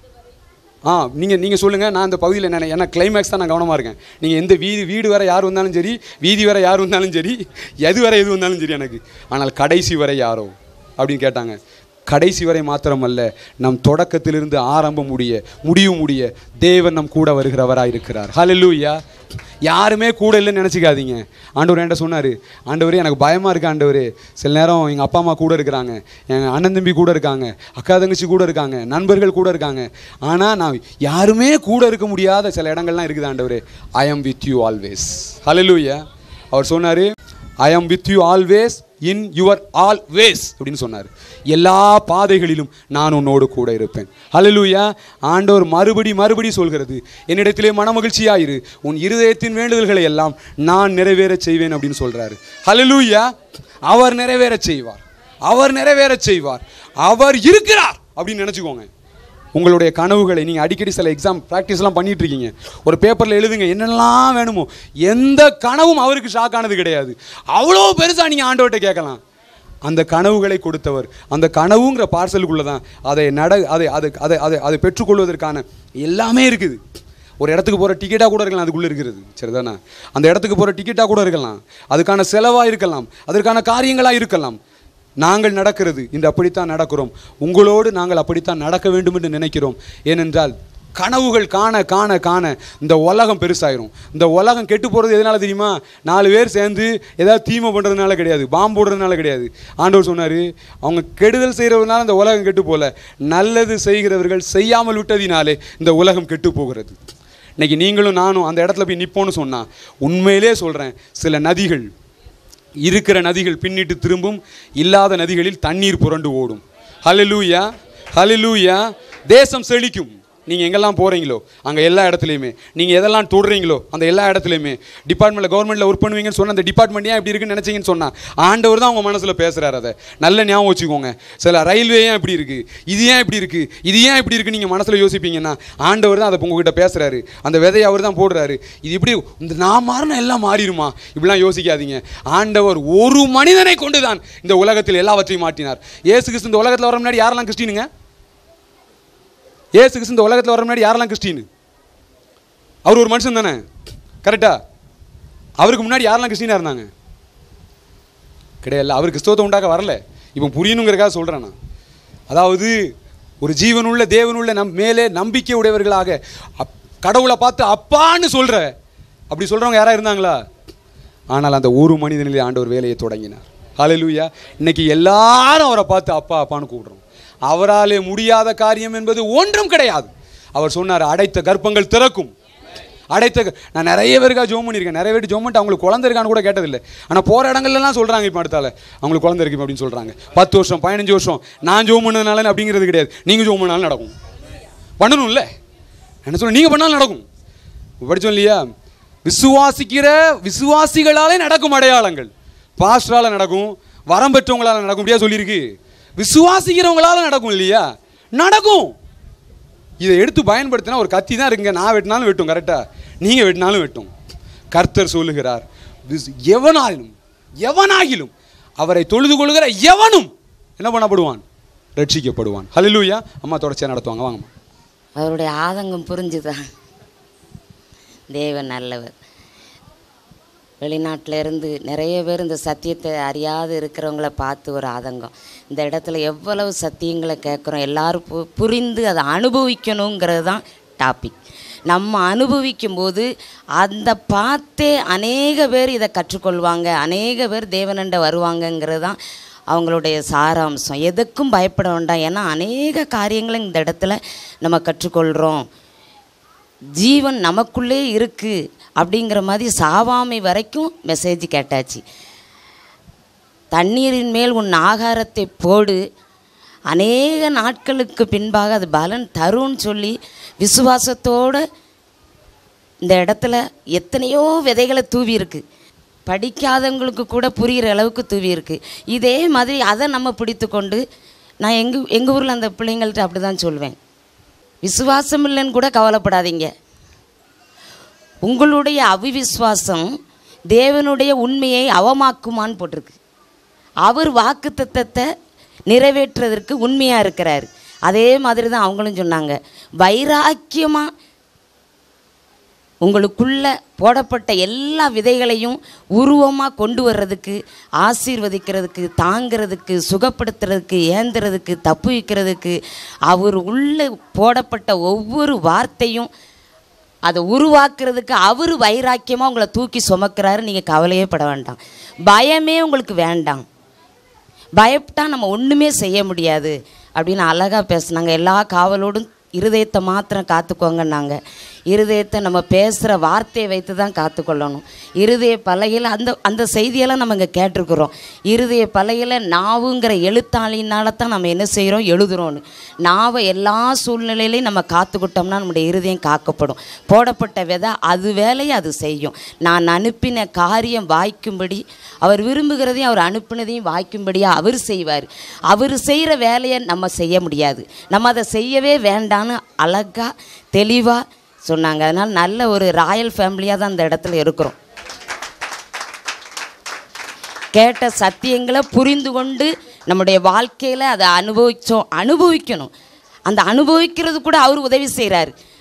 ஆ நீங்கள் நீங்கள் சொல்லுங்கள் நான் இந்த பகுதியில் என்ன என்ன கிளைமேக்ஸ் தான் நான் கவனமாக இருக்கேன் நீங்கள் எந்த வீதி வீடு வரை யார் வந்தாலும் சரி வீதி வரை யார் வந்தாலும் சரி எது வரை எது வந்தாலும் சரி எனக்கு ஆனால் கடைசி வரை யாரோ அப்படின்னு கேட்டாங்க கடைசி வரை மாத்திரமல்ல நம் தொடக்கத்திலிருந்து ஆரம்பம் முடிய முடிவு முடிய தேவன் நம் கூட வருகிறவராக இருக்கிறார் ஹalleluya யாருமே கூட இல்லைன்னு நினச்சிக்காதீங்க ஆண்டவர் என்கிட்ட சொன்னார் ஆண்டவரே எனக்கு பயமாக இருக்கு ஆண்டவரே சில நேரம் எங்கள் அப்பா அம்மா கூட இருக்கிறாங்க எங்கள் அண்ணன் தம்பி கூட இருக்காங்க அக்கா தங்கச்சி கூட இருக்காங்க நண்பர்கள் கூட இருக்காங்க ஆனால் நான் யாருமே கூட இருக்க முடியாத சில இடங்கள்லாம் இருக்குது ஆண்டவரே ஐ am with you always ஹalleluya அவர் சொன்னார் I am with you always in your always அப்படின்னு சொன்னார் எல்லா பாதைகளிலும் நான் உன்னோடு கூட இருப்பேன் ஹalleluya ஆண்டவர் மறுபடி மறுபடி சொல்கிறது என்னிடத்திலே மனமகிழ்ச்சியாயிரு உன் இருதயத்தின் வேண்டுதல்களை எல்லாம் நான் நிறைவேறச் செய்வேன் அப்படின்னு சொல்றாரு ஹalleluya அவர் நிறைவேறச் செய்வார் அவர் நிறைவேறச் செய்வார் அவர் இருக்கிறார் அப்படின்னு நினச்சிக்கோங்க உங்களுடைய கனவுகளை நீங்கள் அடிக்கடி சில எக்ஸாம் ப்ராக்டிஸ்லாம் பண்ணிட்டு இருக்கீங்க ஒரு பேப்பரில் எழுதுங்க என்னெல்லாம் வேணுமோ எந்த கனவும் அவருக்கு ஷாக் ஆனது கிடையாது அவ்வளோ பெருசாக நீங்கள் ஆண்டவர்கிட்ட கேட்கலாம் அந்த கனவுகளை கொடுத்தவர் அந்த கனவுங்கிற பார்சலுக்குள்ளே தான் அதை நட அதை அதை அதை அதை அதை பெற்றுக்கொள்வதற்கான எல்லாமே இருக்குது ஒரு இடத்துக்கு போகிற டிக்கெட்டாக கூட இருக்கலாம் அதுக்குள்ளே இருக்கிறது சரிதானே அந்த இடத்துக்கு போகிற டிக்கெட்டாக கூட இருக்கலாம் அதுக்கான செலவாக இருக்கலாம் அதற்கான காரியங்களாக இருக்கலாம் நாங்கள் நடக்கிறது இன்று அப்படித்தான் நடக்கிறோம் உங்களோடு நாங்கள் அப்படித்தான் நடக்க வேண்டும் என்று நினைக்கிறோம் ஏனென்றால் கனவுகள் காண காண காண இந்த உலகம் பெருசாயிரும் இந்த உலகம் கெட்டு போகிறது எதனால தெரியுமா நாலு பேர் சேர்ந்து ஏதாவது தீமை பண்ணுறதுனால கிடையாது பாம்பு போடுறதுனால கிடையாது ஆண்டவர் சொன்னார் அவங்க கெடுதல் செய்கிறதுனால இந்த உலகம் கெட்டு போகல நல்லது செய்கிறவர்கள் செய்யாமல் விட்டதினாலே இந்த உலகம் கெட்டு போகிறது இன்னைக்கு நீங்களும் நானும் அந்த இடத்துல போய் நிப்போன்னு சொன்னா உண்மையிலே சொல்கிறேன் சில நதிகள் இருக்கிற நதிகள் பின்னிட்டு திரும்பும் இல்லாத நதிகளில் தண்ணீர் புரண்டு ஓடும் ஹalleluya ஹalleluya தேசம் செழிக்கும் நீங்கள் எங்கெல்லாம் போகிறீங்களோ அங்கே எல்லா இடத்துலையுமே நீங்கள் எதெல்லாம் தொடுறீங்களோ அந்த எல்லா இடத்துலையுமே டிபார்ட்மெண்ட்டில் கவர்மெண்ட்டில் ஒர்க் பண்ணுவீங்கன்னு சொன்ன அந்த டிபார்ட்மெண்ட் ஏன் இப்படி இருக்குன்னு நினச்சிங்கன்னு சொன்னால் ஆண்டவர் தான் உங்கள் மனசில் பேசுகிறார் அதை நல்ல ஞாபகம் வச்சுக்கோங்க சில ரயில்வே ஏன் இப்படி இருக்குது இது ஏன் இப்படி இருக்குது இது ஏன் இப்படி இருக்குது நீங்கள் மனசில் யோசிப்பீங்கன்னா ஆண்டவர் தான் அதை உங்ககிட்ட பேசுகிறாரு அந்த விதையை அவர் தான் போடுறாரு இது இப்படி இந்த நான் மாறினா எல்லாம் மாறிடுமா இப்படிலாம் யோசிக்காதீங்க ஆண்டவர் ஒரு மனிதனை கொண்டு தான் இந்த உலகத்தில் எல்லாவற்றையும் மாற்றினார் இயேசு கிறிஸ்து இந்த உலகத்தில் வர முன்னாடி யாரெல்லாம் கிறிஸ்டினுங்க இயேசு கிறிஸ்து இந்த உலகத்தில் வர முன்னாடி யாரெல்லாம் கிறிஸ்டின் அவர் ஒரு மனுஷன் தானே கரெக்டா அவருக்கு முன்னாடி யாரெல்லாம் கிறிஸ்டினாக இருந்தாங்க கிடையாது அவர் கிறிஸ்தவத்தை உண்டாக்க வரல இப்போ புரியணுங்கிறதுக்காக சொல்கிறேன் நான் அதாவது ஒரு ஜீவனுள்ள தேவனுள்ள நம் மேலே நம்பிக்கை உடையவர்களாக அப் கடவுளை பார்த்து அப்பான்னு சொல்கிற அப்படி சொல்கிறவங்க யாராக இருந்தாங்களா ஆனால் அந்த ஒரு மனிதனிலே ஆண்டவர் வேலையை தொடங்கினார் ஹalleluya இன்னைக்கு எல்லாரும் அவரை பார்த்து அப்பா அப்பான்னு கூப்பிடுறோம் அவராலே முடியாத காரியம் என்பது ஒன்றும் கிடையாது அவர் சொன்னார் அடைத்த கர்ப்பங்கள் திறக்கும் அடைத்த க- நான் நிறைய பேருக்கா ஜோம் பண்ணியிருக்கேன் நிறைய பேர் ஜோம் பண்ணிட்டு அவங்களுக்கு குழந்தை இருக்கான்னு கூட கேட்டதில்லை ஆனால் போகிற இடங்கள்லாம் சொல்கிறாங்க இப்போ அடுத்தால அவங்களுக்கு குழந்தை இருக்கு அப்படின்னு சொல்கிறாங்க பத்து வருஷம் பதினஞ்சு வருஷம் நான் ஜோம் பண்ணதுனால அப்படிங்கிறது கிடையாது நீங்கள் ஜோம் பண்ணாலும் நடக்கும் பண்ணணும்ல என்ன சொல்ல நீங்கள் பண்ணாலும் நடக்கும் படித்தோம் இல்லையா விசுவாசிக்கிற விசுவாசிகளாலே நடக்கும் அடையாளங்கள் பாஸ்டரால் நடக்கும் வரம் பெற்றவங்களால நடக்கும் இப்படியா சொல்லியிருக்கு விசுவாசிக்கிறவங்களால நடக்கும் இல்லையா நடக்கும் இதை எடுத்து பயன்படுத்தினா ஒரு கத்தி தான் இருக்குங்க நான் வெட்டினாலும் வெட்டும் கரெக்டாக நீங்கள் வெட்டினாலும் வெட்டும் கர்த்தர் சொல்லுகிறார் விஸ்- எவனாயினும் எவனாகிலும் அவரை தொழுது கொள்கிற எவனும் என்ன பண்ணப்படுவான் ரட்சிக்கப்படுவான் ஹalleluya அம்மா தொடர்ச்சியாக நடத்துவாங்க வாங்கம்மா அவருடைய ஆதங்கம் புரிஞ்சுதான் தேவன் நல்லவர் வெளிநாட்டில் இருந்து நிறைய பேர் இந்த சத்தியத்தை அறியாது இருக்கிறவங்கள பார்த்து ஒரு ஆதங்கம் இந்த இடத்துல எவ்வளவு சத்தியங்களை கேட்குறோம் எல்லாரும் பு புரிந்து அதை அனுபவிக்கணுங்கிறது தான் டாபிக் நம்ம அனுபவிக்கும் போது அந்த பார்த்தே அநேக பேர் இதை கற்றுக்கொள்வாங்க அநேக பேர் தேவனண்ட வருவாங்கங்கிறது தான் அவங்களுடைய சாராம்சம் எதுக்கும் பயப்பட வேண்டாம் ஏன்னா அநேக காரியங்களை இந்த இடத்துல நம்ம கற்றுக்கொள்கிறோம் ஜீவன் நமக்குள்ளே இருக்குது அப்படிங்கிற மாதிரி சாவாமை வரைக்கும் மெசேஜ் கேட்டாச்சு தண்ணீரின் மேல் உன் ஆகாரத்தை போடு அநேக நாட்களுக்கு பின்பாக அது பலன் தரும்னு சொல்லி விசுவாசத்தோடு இந்த இடத்துல எத்தனையோ விதைகளை தூவி இருக்கு படிக்காதவங்களுக்கு கூட புரிகிற அளவுக்கு தூவி இருக்கு இதே மாதிரி அதை நம்ம பிடித்து கொண்டு நான் எங்கள் எங்கள் ஊரில் அந்த பிள்ளைங்கள்ட்ட அப்படி தான் சொல்வேன் விசுவாசம் இல்லைன்னு கூட கவலைப்படாதீங்க உங்களுடைய அவிவிசுவாசம் தேவனுடைய உண்மையை அவமாக்குமான்னு போட்டிருக்கு அவர் வாக்கு தத்தத்தை நிறைவேற்றுறதற்கு உண்மையாக இருக்கிறார் அதே மாதிரி தான் அவங்களும் சொன்னாங்க வைராக்கியமாக உங்களுக்குள்ள போடப்பட்ட எல்லா விதைகளையும் உருவமாக கொண்டு வர்றதுக்கு ஆசீர்வதிக்கிறதுக்கு தாங்கிறதுக்கு சுகப்படுத்துறதுக்கு ஏந்துறதுக்கு தப்பு வைக்கிறதுக்கு அவர் உள்ள போடப்பட்ட ஒவ்வொரு வார்த்தையும் அதை உருவாக்குறதுக்கு அவர் வைராக்கியமாக உங்களை தூக்கி சுமக்கிறாரு நீங்கள் கவலையே பட வேண்டாம் பயமே உங்களுக்கு வேண்டாம் பயப்பட்டா நம்ம ஒன்றுமே செய்ய முடியாது அப்படின்னு அழகாக பேசுனாங்க எல்லா காவலோடும் இருதயத்தை மாத்திரம் காத்துக்கோங்கன்னாங்க இருதயத்தை நம்ம பேசுகிற வார்த்தையை வைத்து தான் காத்துக்கொள்ளணும் இருதய பலகையில் அந்த அந்த செய்தியெல்லாம் நம்ம இங்கே கேட்டிருக்கிறோம் இருதய பலகையில் நாவுங்கிற எழுத்தாளினால தான் நம்ம என்ன செய்கிறோம் எழுதுறோன்னு நாவை எல்லா சூழ்நிலையிலையும் நம்ம காத்துக்கிட்டோம்னா நம்முடைய இருதயம் காக்கப்படும் போடப்பட்ட விதை அது வேலையை அது செய்யும் நான் அனுப்பின காரியம் வாய்க்கும்படி அவர் விரும்புகிறதையும் அவர் அனுப்பினதையும் வாய்க்கும்படியாக அவர் செய்வார் அவர் செய்கிற வேலையை நம்ம செய்ய முடியாது நம்ம அதை செய்யவே வேண்டான்னு அழகாக தெளிவாக சொன்னாங்க அதனால் நல்ல ஒரு ராயல் ஃபேமிலியாக தான் அந்த இடத்துல இருக்கிறோம் கேட்ட சத்தியங்களை புரிந்து கொண்டு நம்முடைய வாழ்க்கையில் அதை அனுபவிச்சோம் அனுபவிக்கணும் அந்த அனுபவிக்கிறது கூட அவர் உதவி செய்கிறாரு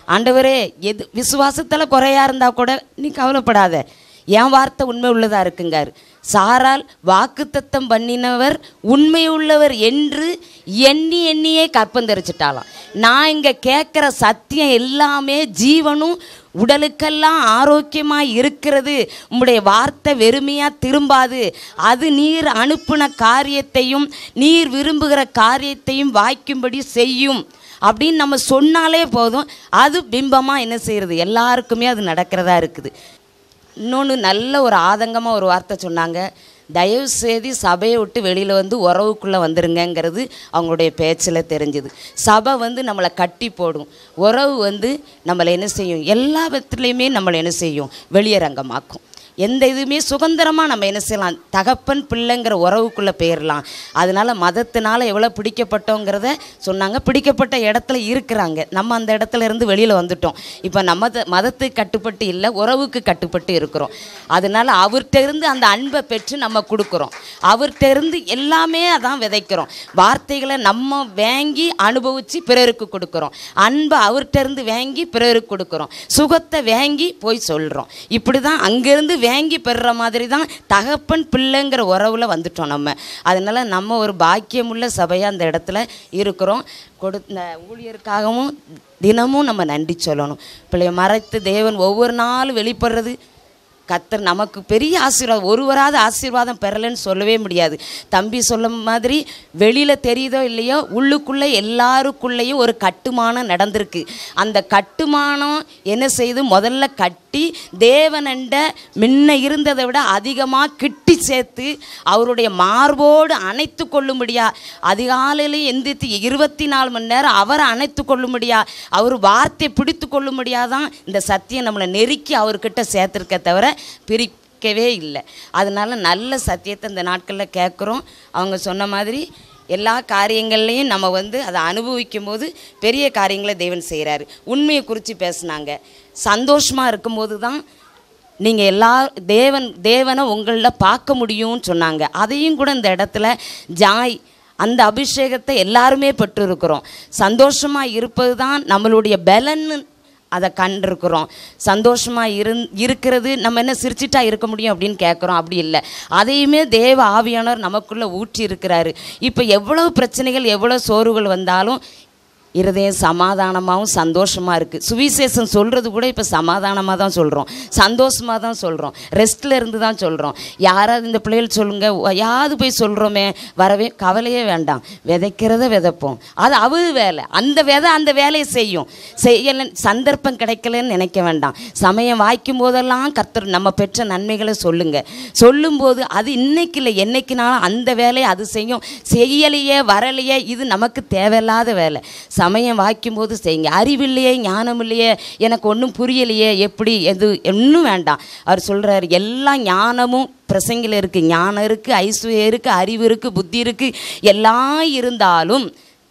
ஆண்டவரே எது விசுவாசத்தில் குறையா இருந்தால் கூட நீ கவலைப்படாத என் வார்த்தை உண்மை உள்ளதாக இருக்குங்கார் சாரால் வாக்குத்தத்தம் பண்ணினவர் உண்மை உள்ளவர் என்று எண்ணி எண்ணியே கற்பந்தரிச்சிட்டாலாம் நான் இங்கே கேட்குற சத்தியம் எல்லாமே ஜீவனும் உடலுக்கெல்லாம் ஆரோக்கியமாக இருக்கிறது உம்முடைய வார்த்தை வெறுமையாக திரும்பாது அது நீர் அனுப்பின காரியத்தையும் நீர் விரும்புகிற காரியத்தையும் வாய்க்கும்படி செய்யும் அப்படின்னு நம்ம சொன்னாலே போதும் அது பிம்பமாக என்ன செய்கிறது எல்லாருக்குமே அது நடக்கிறதா இருக்குது இன்னொன்று நல்ல ஒரு ஆதங்கமாக ஒரு வார்த்தை சொன்னாங்க தயவு செய்து சபையை விட்டு வெளியில் வந்து உறவுக்குள்ளே வந்துருங்கங்கிறது அவங்களுடைய பேச்சில் தெரிஞ்சுது சபை வந்து நம்மளை கட்டி போடும் உறவு வந்து நம்மளை என்ன செய்யும் எல்லா விதத்துலேயுமே நம்மளை என்ன செய்யும் வெளியரங்கமாக்கும் எந்த இதுவுமே சுதந்திரமாக நம்ம என்ன செய்யலாம் தகப்பன் பிள்ளைங்கிற உறவுக்குள்ளே போயிடலாம் அதனால் மதத்தினால எவ்வளோ பிடிக்கப்பட்டோங்கிறத சொன்னாங்க பிடிக்கப்பட்ட இடத்துல இருக்கிறாங்க நம்ம அந்த இடத்துல இருந்து வெளியில் வந்துட்டோம் இப்போ நம்ம த- மதத்துக்கு கட்டுப்பட்டு இல்லை உறவுக்கு கட்டுப்பட்டு இருக்கிறோம் அதனால் அவர்கிட்ட இருந்து அந்த அன்பை பெற்று நம்ம கொடுக்குறோம் அவர்கிட்ட இருந்து எல்லாமே அதான் விதைக்கிறோம் வார்த்தைகளை நம்ம வாங்கி அனுபவித்து பிறருக்கு கொடுக்குறோம் அன்பை அவர்கிட்ட இருந்து வாங்கி பிறருக்கு கொடுக்குறோம் சுகத்தை வாங்கி போய் சொல்கிறோம் இப்படி தான் அங்கேருந்து வாங்கி பெறுற மாதிரி தான் தகப்பன் பிள்ளைங்கிற உறவுல வந்துட்டோம் நம்ம அதனால நம்ம ஒரு பாக்கியமுள்ள சபையாக அந்த இடத்துல இருக்கிறோம் கொடு இந்த ஊழியருக்காகவும் தினமும் நம்ம நன்றி சொல்லணும் பிள்ளைய மறைத்து தேவன் ஒவ்வொரு நாளும் வெளிப்படுறது கத்தர் நமக்கு பெரிய ஆசீர்வாதம் ஒருவராத ஆசீர்வாதம் பெறலைன்னு சொல்லவே முடியாது தம்பி சொல்ல மாதிரி வெளியில் தெரியுதோ இல்லையோ உள்ளுக்குள்ளே எல்லாருக்குள்ளேயும் ஒரு கட்டுமானம் நடந்திருக்கு அந்த கட்டுமானம் என்ன செய்து முதல்ல கட்டி தேவனண்ட முன்ன இருந்ததை விட அதிகமாக கிட்டி சேர்த்து அவருடைய மார்போடு அணைத்து கொள்ளும்படியா அதிகாலையிலும் எந்திரித்து இருபத்தி நாலு மணி நேரம் அவரை அணைத்து கொள்ளும்படியா அவர் வார்த்தையை பிடித்து கொள்ளும்படியா தான் இந்த சத்தியம் நம்மளை நெருக்கி அவர்கிட்ட சேர்த்துருக்க தவிர பிரிக்கவே இல்லை அதனால நல்ல சத்தியத்தை இந்த நாட்களில் கேட்குறோம் அவங்க சொன்ன மாதிரி எல்லா காரியங்கள்லையும் நம்ம வந்து அதை அனுபவிக்கும் போது பெரிய காரியங்களை தேவன் செய்கிறாரு உண்மையை குறித்து பேசுனாங்க சந்தோஷமாக இருக்கும்போது தான் நீங்கள் எல்லா தேவன் தேவனை உங்களில் பார்க்க முடியும்னு சொன்னாங்க அதையும் கூட இந்த இடத்துல ஜாய் அந்த அபிஷேகத்தை எல்லாருமே பெற்றிருக்கிறோம் சந்தோஷமாக இருப்பது தான் நம்மளுடைய பலன்னு அதை கண்டிருக்கிறோம் சந்தோஷமாக இருந் இருக்கிறது நம்ம என்ன சிரிச்சிட்டா இருக்க முடியும் அப்படின்னு கேட்குறோம் அப்படி இல்லை அதையுமே தேவ ஆவியானவர் நமக்குள்ளே ஊற்றி இருக்கிறாரு இப்போ எவ்வளோ பிரச்சனைகள் எவ்வளோ சோர்வுகள் வந்தாலும் இருதயம் சமாதானமாகவும் சந்தோஷமாக இருக்குது சுவிசேஷம் சொல்கிறது கூட இப்போ சமாதானமாக தான் சொல்கிறோம் சந்தோஷமாக தான் சொல்கிறோம் ரெஸ்ட்டில் இருந்து தான் சொல்கிறோம் யாராவது இந்த பிள்ளைகள் சொல்லுங்க யாவது போய் சொல்கிறோமே வரவே கவலையே வேண்டாம் விதைக்கிறத விதைப்போம் அது அவரு வேலை அந்த விதை அந்த வேலையை செய்யும் செய்யல சந்தர்ப்பம் கிடைக்கலன்னு நினைக்க வேண்டாம் சமயம் வாய்க்கும் போதெல்லாம் கர்த்தர் நம்ம பெற்ற நன்மைகளை சொல்லுங்க சொல்லும்போது அது இன்னைக்கு இல்லை என்னைக்குனாலும் அந்த வேலையை அது செய்யும் செய்யலையே வரலையே இது நமக்கு தேவையில்லாத வேலை சமயம் வாய்க்கும்போது செய்யுங்க அறிவில்லையே ஞானம் இல்லையே எனக்கு ஒன்றும் புரியலையே எப்படி எது ஒன்றும் வேண்டாம் அவர் சொல்கிறார் எல்லா ஞானமும் பிரசங்கில் இருக்குது ஞானம் இருக்குது ஐஸ்வர்யம் இருக்குது அறிவு இருக்குது புத்தி இருக்குது எல்லாம் இருந்தாலும்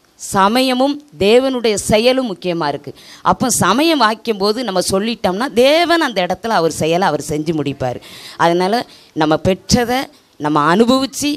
சமயமும் தேவனுடைய செயலும் முக்கியமாக இருக்குது அப்போ சமயம் வாய்க்கும்போது நம்ம சொல்லிட்டோம்னா தேவன் அந்த இடத்துல அவர் செயலை அவர் செஞ்சு முடிப்பார் அதனால் நம்ம பெற்றதை நம்ம அனுபவித்து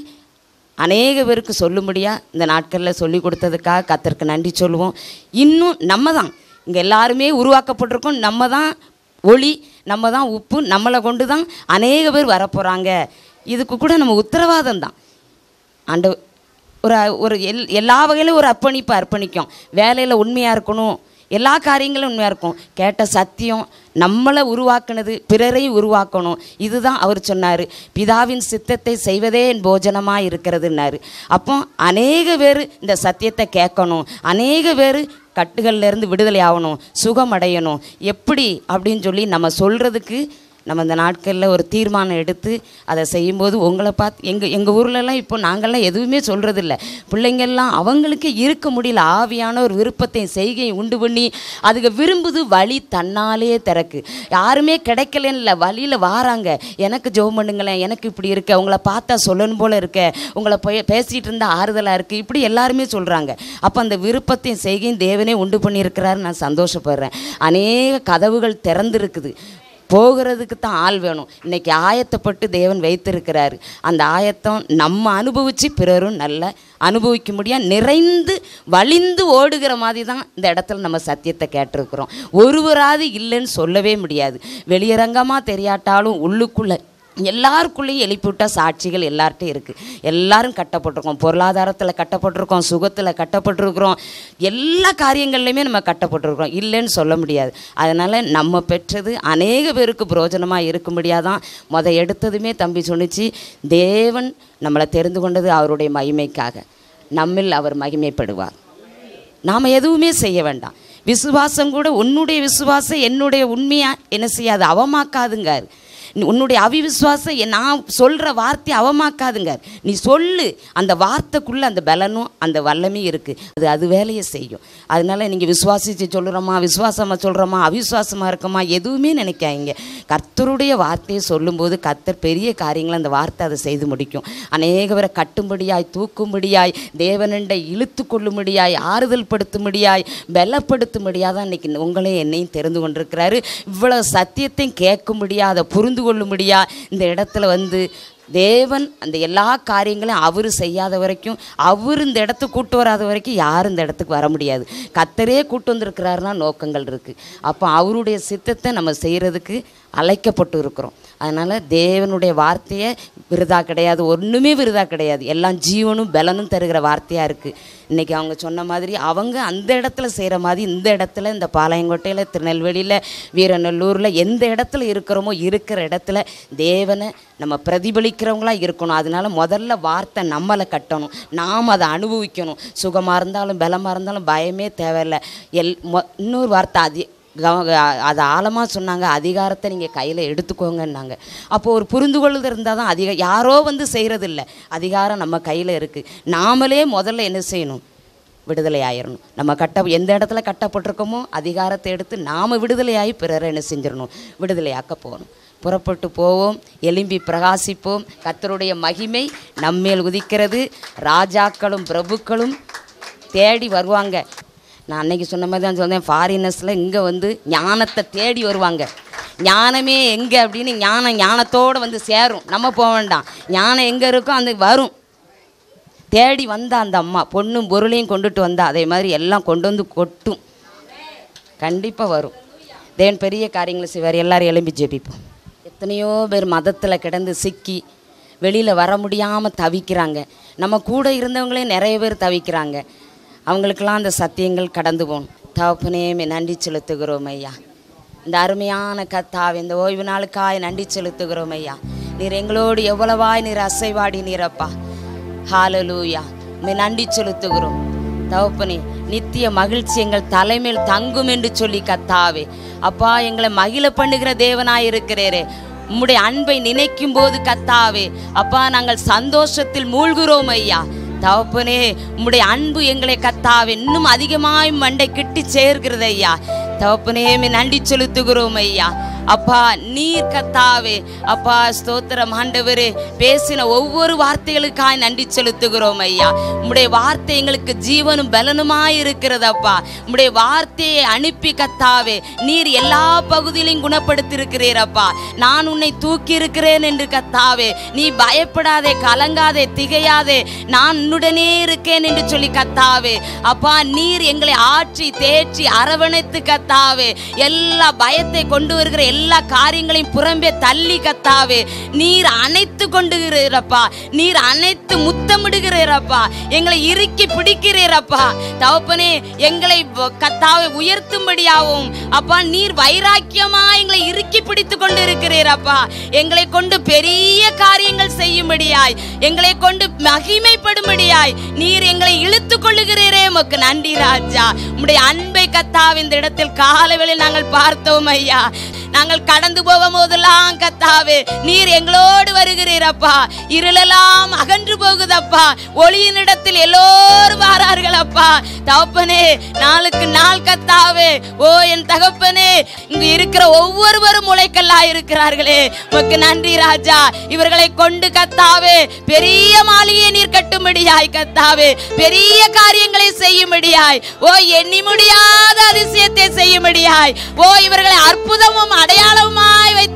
அநேக பேருக்கு சொல்லும்படியாக இந்த நாட்களில் சொல்லி கொடுத்ததுக்காக கத்தருக்கு நன்றி சொல்லுவோம் இன்னும் நம்ம தான் இங்கே எல்லாருமே உருவாக்கப்பட்டிருக்கோம் நம்ம தான் ஒளி நம்ம தான் உப்பு நம்மளை கொண்டு தான் அநேக பேர் வரப்போகிறாங்க இதுக்கு கூட நம்ம உத்தரவாதம் தான் ஆண்டு ஒரு ஒரு எல் எல்லா வகையிலும் ஒரு அர்ப்பணிப்பு அர்ப்பணிக்கும் வேலையில் உண்மையாக இருக்கணும் எல்லா காரியங்களும் உண்மையாக இருக்கும் கேட்ட சத்தியம் நம்மளை உருவாக்குனது பிறரையும் உருவாக்கணும் இதுதான் அவர் சொன்னார் பிதாவின் சித்தத்தை செய்வதே என் போஜனமாக இருக்கிறதுன்னாரு அப்போ அநேக பேர் இந்த சத்தியத்தை கேட்கணும் அநேக பேர் கட்டுகள்ல இருந்து விடுதலை ஆகணும் சுகம் அடையணும் எப்படி அப்படின்னு சொல்லி நம்ம சொல்கிறதுக்கு நம்ம இந்த நாட்களில் ஒரு தீர்மானம் எடுத்து அதை செய்யும்போது உங்களை பார்த்து எங்கள் எங்கள் ஊர்லலாம் இப்போ நாங்கள்லாம் எதுவுமே சொல்கிறதில்ல பிள்ளைங்கள்லாம் அவங்களுக்கே இருக்க முடியல ஆவியான ஒரு விருப்பத்தையும் செய்கையும் உண்டு பண்ணி அதுக்கு விரும்புது வழி தன்னாலே திறக்கு யாருமே கிடைக்கலன்னு இல்லை வழியில் வாராங்க எனக்கு ஜெபம் பண்ணுங்களேன் எனக்கு இப்படி இருக்க உங்களை பார்த்தா சொல்லணும் போல இருக்க உங்களை போய் பேசிகிட்டு இருந்தால் ஆறுதலாக இருக்குது இப்படி எல்லாருமே சொல்கிறாங்க அப்போ அந்த விருப்பத்தையும் செய்கையும் தேவனே உண்டு பண்ணியிருக்கிறாரு நான் சந்தோஷப்படுறேன் அநேக கதவுகள் திறந்திருக்குது போகிறதுக்கு தான் ஆள் வேணும் இன்னைக்கு ஆயத்தப்பட்டு தேவன் வைத்திருக்கிறாரு அந்த ஆயத்தம் நம்ம அனுபவித்து பிறரும் நல்ல அனுபவிக்க முடியாது நிறைந்து வழிந்து ஓடுகிற மாதிரி தான் இந்த இடத்துல நம்ம சத்தியத்தை கேட்டிருக்கிறோம் ஒருவராது இல்லைன்னு சொல்லவே முடியாது வெளியரங்கமாக தெரியாட்டாலும் உள்ளுக்குள்ளே எல்லாருக்குள்ளேயும் எழுப்பிவிட்ட சாட்சிகள் எல்லார்ட்டையும் இருக்குது எல்லாரும் கட்டப்பட்டிருக்கோம் பொருளாதாரத்தில் கட்டப்பட்டிருக்கோம் சுகத்தில் கட்டப்பட்டிருக்கிறோம் எல்லா காரியங்கள்லையுமே நம்ம கட்டப்பட்டிருக்கிறோம் இல்லைன்னு சொல்ல முடியாது அதனால் நம்ம பெற்றது அநேக பேருக்கு பிரயோஜனமாக இருக்கும்படியாதான் முத எடுத்ததுமே தம்பி சொன்னிச்சு தேவன் நம்மளை தெரிந்து கொண்டது அவருடைய மகிமைக்காக நம்மில் அவர் மகிமைப்படுவார் நாம் எதுவுமே செய்ய வேண்டாம் விசுவாசம் கூட உன்னுடைய விசுவாசம் என்னுடைய உண்மையாக என்ன செய்யாது அவமாக்காதுங்கார் நீ- உன்னுடைய அவிவிசுவாசம் என் நான் சொல்கிற வார்த்தையை அவமாக்காதுங்க நீ சொல்லு அந்த வார்த்தைக்குள்ளே அந்த பலனும் அந்த வல்லமையும் இருக்குது அது அது வேலையை செய்யும் அதனால நீங்கள் விசுவாசித்து சொல்கிறோமா விசுவாசமாக சொல்கிறோமா அவிசுவாசமாக இருக்கோமா எதுவுமே நினைக்காதீங்க கர்த்தருடைய வார்த்தையை சொல்லும்போது கர்த்தர் பெரிய காரியங்களை அந்த வார்த்தை அதை செய்து முடிக்கும் அநேகவரை கட்டும்படியாய் தூக்கும்படியாய் தேவனண்டை இழுத்து கொள்ளும்படியாய் ஆறுதல் படுத்தும்படியாய் பலப்படுத்தும்படியாக தான் இன்னைக்கு உங்களையும் என்னையும் தெரிந்து கொண்டிருக்கிறாரு இவ்வளவு சத்தியத்தையும் கேட்கும்படியா அதை புரிந்து கொள்ளும்படியா இந்த இடத்துல வந்து தேவன் அந்த எல்லா காரியங்களையும் அவர் செய்யாத வரைக்கும் அவர் இந்த இடத்துக்கு கூட்டு வராத வரைக்கும் யாரும் இந்த இடத்துக்கு வர முடியாது கத்தரே கூட்டு வந்திருக்கிறாருன்னா நோக்கங்கள் இருக்குது அப்போ அவருடைய சித்தத்தை நம்ம செய்கிறதுக்கு அழைக்கப்பட்டு இருக்கிறோம் அதனால் தேவனுடைய வார்த்தையை விருதா கிடையாது ஒன்றுமே விருதா கிடையாது எல்லாம் ஜீவனும் பலனும் தருகிற வார்த்தையாக இருக்குது இன்றைக்கி அவங்க சொன்ன மாதிரி அவங்க அந்த இடத்துல செய்கிற மாதிரி இந்த இடத்துல இந்த பாளையங்கோட்டையில் திருநெல்வேலியில் வீரநல்லூரில் எந்த இடத்துல இருக்கிறோமோ இருக்கிற இடத்துல தேவனை நம்ம பிரதிபலிக்கிறவங்களா இருக்கணும் அதனால முதல்ல வார்த்தை நம்மளை கட்டணும் நாம் அதை அனுபவிக்கணும் சுகமாக இருந்தாலும் பலமாக இருந்தாலும் பயமே தேவையில்லை எல் மொ இன்னொரு வார்த்தை அதி கவ- அது ஆழமாக சொன்னாங்க அதிகாரத்தை நீங்கள் கையில் எடுத்துக்கோங்கன்னாங்க அப்போ ஒரு புரிந்து கொள்ளுதல் இருந்தால் தான் அதிக யாரோ வந்து செய்கிறதில்ல அதிகாரம் நம்ம கையில் இருக்குது நாமளே முதல்ல என்ன செய்யணும் விடுதலை ஆயிரணும் நம்ம கட்ட எந்த இடத்துல கட்டப்பட்டிருக்கோமோ அதிகாரத்தை எடுத்து நாம் விடுதலையாகி பிறரை என்ன செஞ்சிடணும் விடுதலையாக்க போகணும் புறப்பட்டு போவோம் எலும்பி பிரகாசிப்போம் கர்த்தருடைய மகிமை நம்மேல் உதிக்கிறது ராஜாக்களும் பிரபுக்களும் தேடி வருவாங்க நான் அன்னைக்கு சொன்ன மாதிரி தான் சொன்னேன் ஃபாரினர்ஸில் இங்கே வந்து ஞானத்தை தேடி வருவாங்க ஞானமே எங்கே அப்படின்னு ஞானம் ஞானத்தோடு வந்து சேரும் நம்ம போக வேண்டாம் ஞானம் எங்கே இருக்கோ அந்த வரும் தேடி வந்தா அந்த அம்மா பொண்ணும் பொருளையும் கொண்டுட்டு வந்தா அதே மாதிரி எல்லாம் கொண்டு வந்து கொட்டும் கண்டிப்பாக வரும் தேவன் பெரிய காரியங்களை செய்வார் எல்லாரும் எழும்பி ஜெபிப்போம் எத்தனையோ பேர் மதத்தில் கிடந்து சிக்கி வெளியில் வர முடியாமல் தவிக்கிறாங்க நம்ம கூட இருந்தவங்களே நிறைய பேர் தவிக்கிறாங்க அவங்களுக்கெல்லாம் அந்த சத்தியங்கள் கடந்து போகணும் தகப்பனேமே நன்றி செலுத்துகிறோம் ஐயா இந்த அருமையான கத்தாவை இந்த ஓய்வு நாளுக்காய் நன்றி செலுத்துகிறோம் ஐயா நீர் எங்களோடு எவ்வளவாய் நீர் அசைவாடி நீரப்பா ஹாலலூயா உம்மை நன்றி செலுத்துகிறோம் தகப்பனே நித்திய மகிழ்ச்சி எங்கள் தலைமையில் தங்கும் என்று சொல்லி கத்தாவே அப்பா எங்களை மகிழ பண்ணுகிற தேவனாய் இருக்கிறேரே உம்முடைய அன்பை நினைக்கும் போது கத்தாவே அப்பா நாங்கள் சந்தோஷத்தில் மூழ்கிறோம் ஐயா தகப்பனே உம்முடைய அன்பு எங்களை கத்தாவே இன்னும் அதிகமாய் மண்டை கிட்டி சேர்கிறது ஐயா தகப்பனே உம்மை நன்றி செலுத்துகிறோம் ஐயா அப்பா நீர் கத்தாவே அப்பா ஸ்தோத்திரம் ஆண்டவரே பேசின ஒவ்வொரு வார்த்தைகளுக்காய் நன்றி செலுத்துகிறோம் ஐயா உம்முடைய வார்த்தை எங்களுக்கு ஜீவனும் பலனுமாய் இருக்கிறது அப்பா உம்முடைய வார்த்தையை அனுப்பி கத்தாவே நீர் எல்லா பகுதியிலையும் குணப்படுத்தியிருக்கிறீர் அப்பா நான் உன்னை தூக்கி இருக்கிறேன் என்று கத்தாவே நீ பயப்படாதே கலங்காதே திகையாதே நான் உன்னுடனே இருக்கேன் என்று சொல்லி கத்தாவே அப்பா நீர் எங்களை ஆற்றி தேற்றி அரவணைத்து கத்தாவே எல்லா பயத்தை கொண்டு வருகிற எல்லா காரியங்களையும் புறம்பே தள்ளி கத்தாவே நீர் அணைத்து கொண்டுகிறீரப்பா நீர் அணைத்து முத்தமிடுகிறீரப்பா எங்களை இறுக்கி பிடிக்கிறீரப்பா தகப்பனே எங்களை வ- கத்தாவை உயர்த்தும்படியாகவும் அப்பா நீர் வைராக்கியமா எங்களை இறுக்கி பிடித்து கொண்டு இருக்கிறீரப்பா எங்களை கொண்டு பெரிய காரியங்கள் செய்யும்படியாய் எங்களை கொண்டு மகிமைப்படும்படியாய் நீர் எங்களை இழுத்து கொள்ளுகிறீரே உமக்கு நன்றி ராஜா உம்முடைய அன்பை கத்தாவ இந்த இடத்தில் காலவேளை நாங்கள் பார்த்தோம் ஐயா நாங்கள் கடந்து போகும் போதெல்லாம் கத்தாவே நீர் எங்களோடு வருகிறீரப்பா இருளெல்லாம் அகன்று போகுதப்பா ஒளியின் இடத்தில் எல்லோரும் வாரார்கள் அப்பா தகப்பனே நாளுக்கு நாள் கத்தாவே ஓ என் தகப்பனே இங்கு இருக்கிற ஒவ்வொருவரும் முளைக்கல்லா இருக்கிறார்களே உமக்கு நன்றி ராஜா இவர்களை கொண்டு கத்தாவே பெரிய மாளிகையை நீர் கட்டும்படியாய் கத்தாவே பெரிய காரியங்களை செய்யும்படியாய் ஓ எண்ணி முடியாத அதிசயத்தை செய்யும்படியாய் ஓ இவர்களை அற்புதமும் அடையாளமாய் வைத்து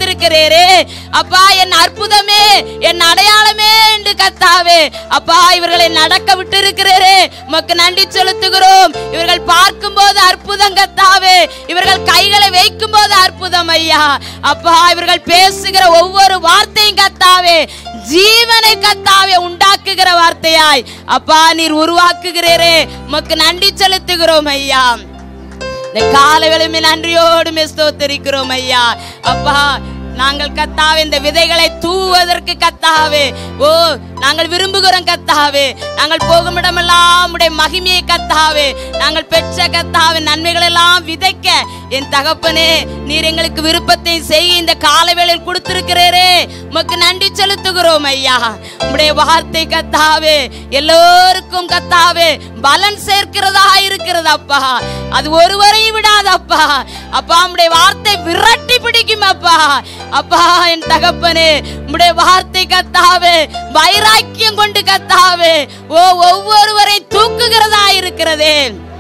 அப்பா என் அற்புதமே என் அடையாளமே என்று கத்தாவே அப்பா இவர்களை நடக்க விட்டு இருக்கிறேரே உமக்கு நன்றி செலுத்துகிறோம் இவர்கள் பார்க்கும்போது அற்புதம் கத்தாவே இவர்கள் கைகளை வைக்கும் போது அற்புதம் ஐயா அப்பா இவர்கள் பேசுகிற ஒவ்வொரு வார்த்தையும் கத்தாவே ஜீவனை கத்தாவே உண்டாக்குகிற வார்த்தையாய் அப்பா நீர் உருவாக்குகிறீரே உமக்கு நன்றி செலுத்துகிறோம் ஐயா இந்த காலை வேளையுமே நன்றியோடு ஸ்தோத்தரிக்கிறோம் ஐயா அப்பா நாங்கள் கத்தாவே இந்த விதைகளை தூவதற்கு கத்தாவே ஓ நாங்கள் விரும்புகிறோம் கத்தாவே நாங்கள் போகும் இடமெல்லாம் உடைய மகிமையை கத்தாவே நாங்கள் பெற்ற கத்தாவே நன்மைகள் எல்லாம் விதைக்க என் தகப்பனே நீர் எங்களுக்கு விருப்பத்தை செய்ய இந்த கால வேளையில் கொடுத்திருக்கிறீரே உமக்கு நன்றி செலுத்துகிறோம் ஐயா உம்முடைய வார்த்தை கத்தாவே எல்லோருக்கும் கத்தாவே பலன் சேர்க்கிறதா இருக்கிறது அப்பா அது ஒருவரையும் விடாது அப்பா அப்பா உம்முடைய வார்த்தை விரட்டி பிடிக்கும் அப்பா அப்பா என் தகப்பனே உம்முடைய வார்த்தை கத்தாவே வைராக்கியம் கொண்டு கத்தாவே ஓ ஒவ்வொருவரை தூக்குகிறதா இருக்கிறதே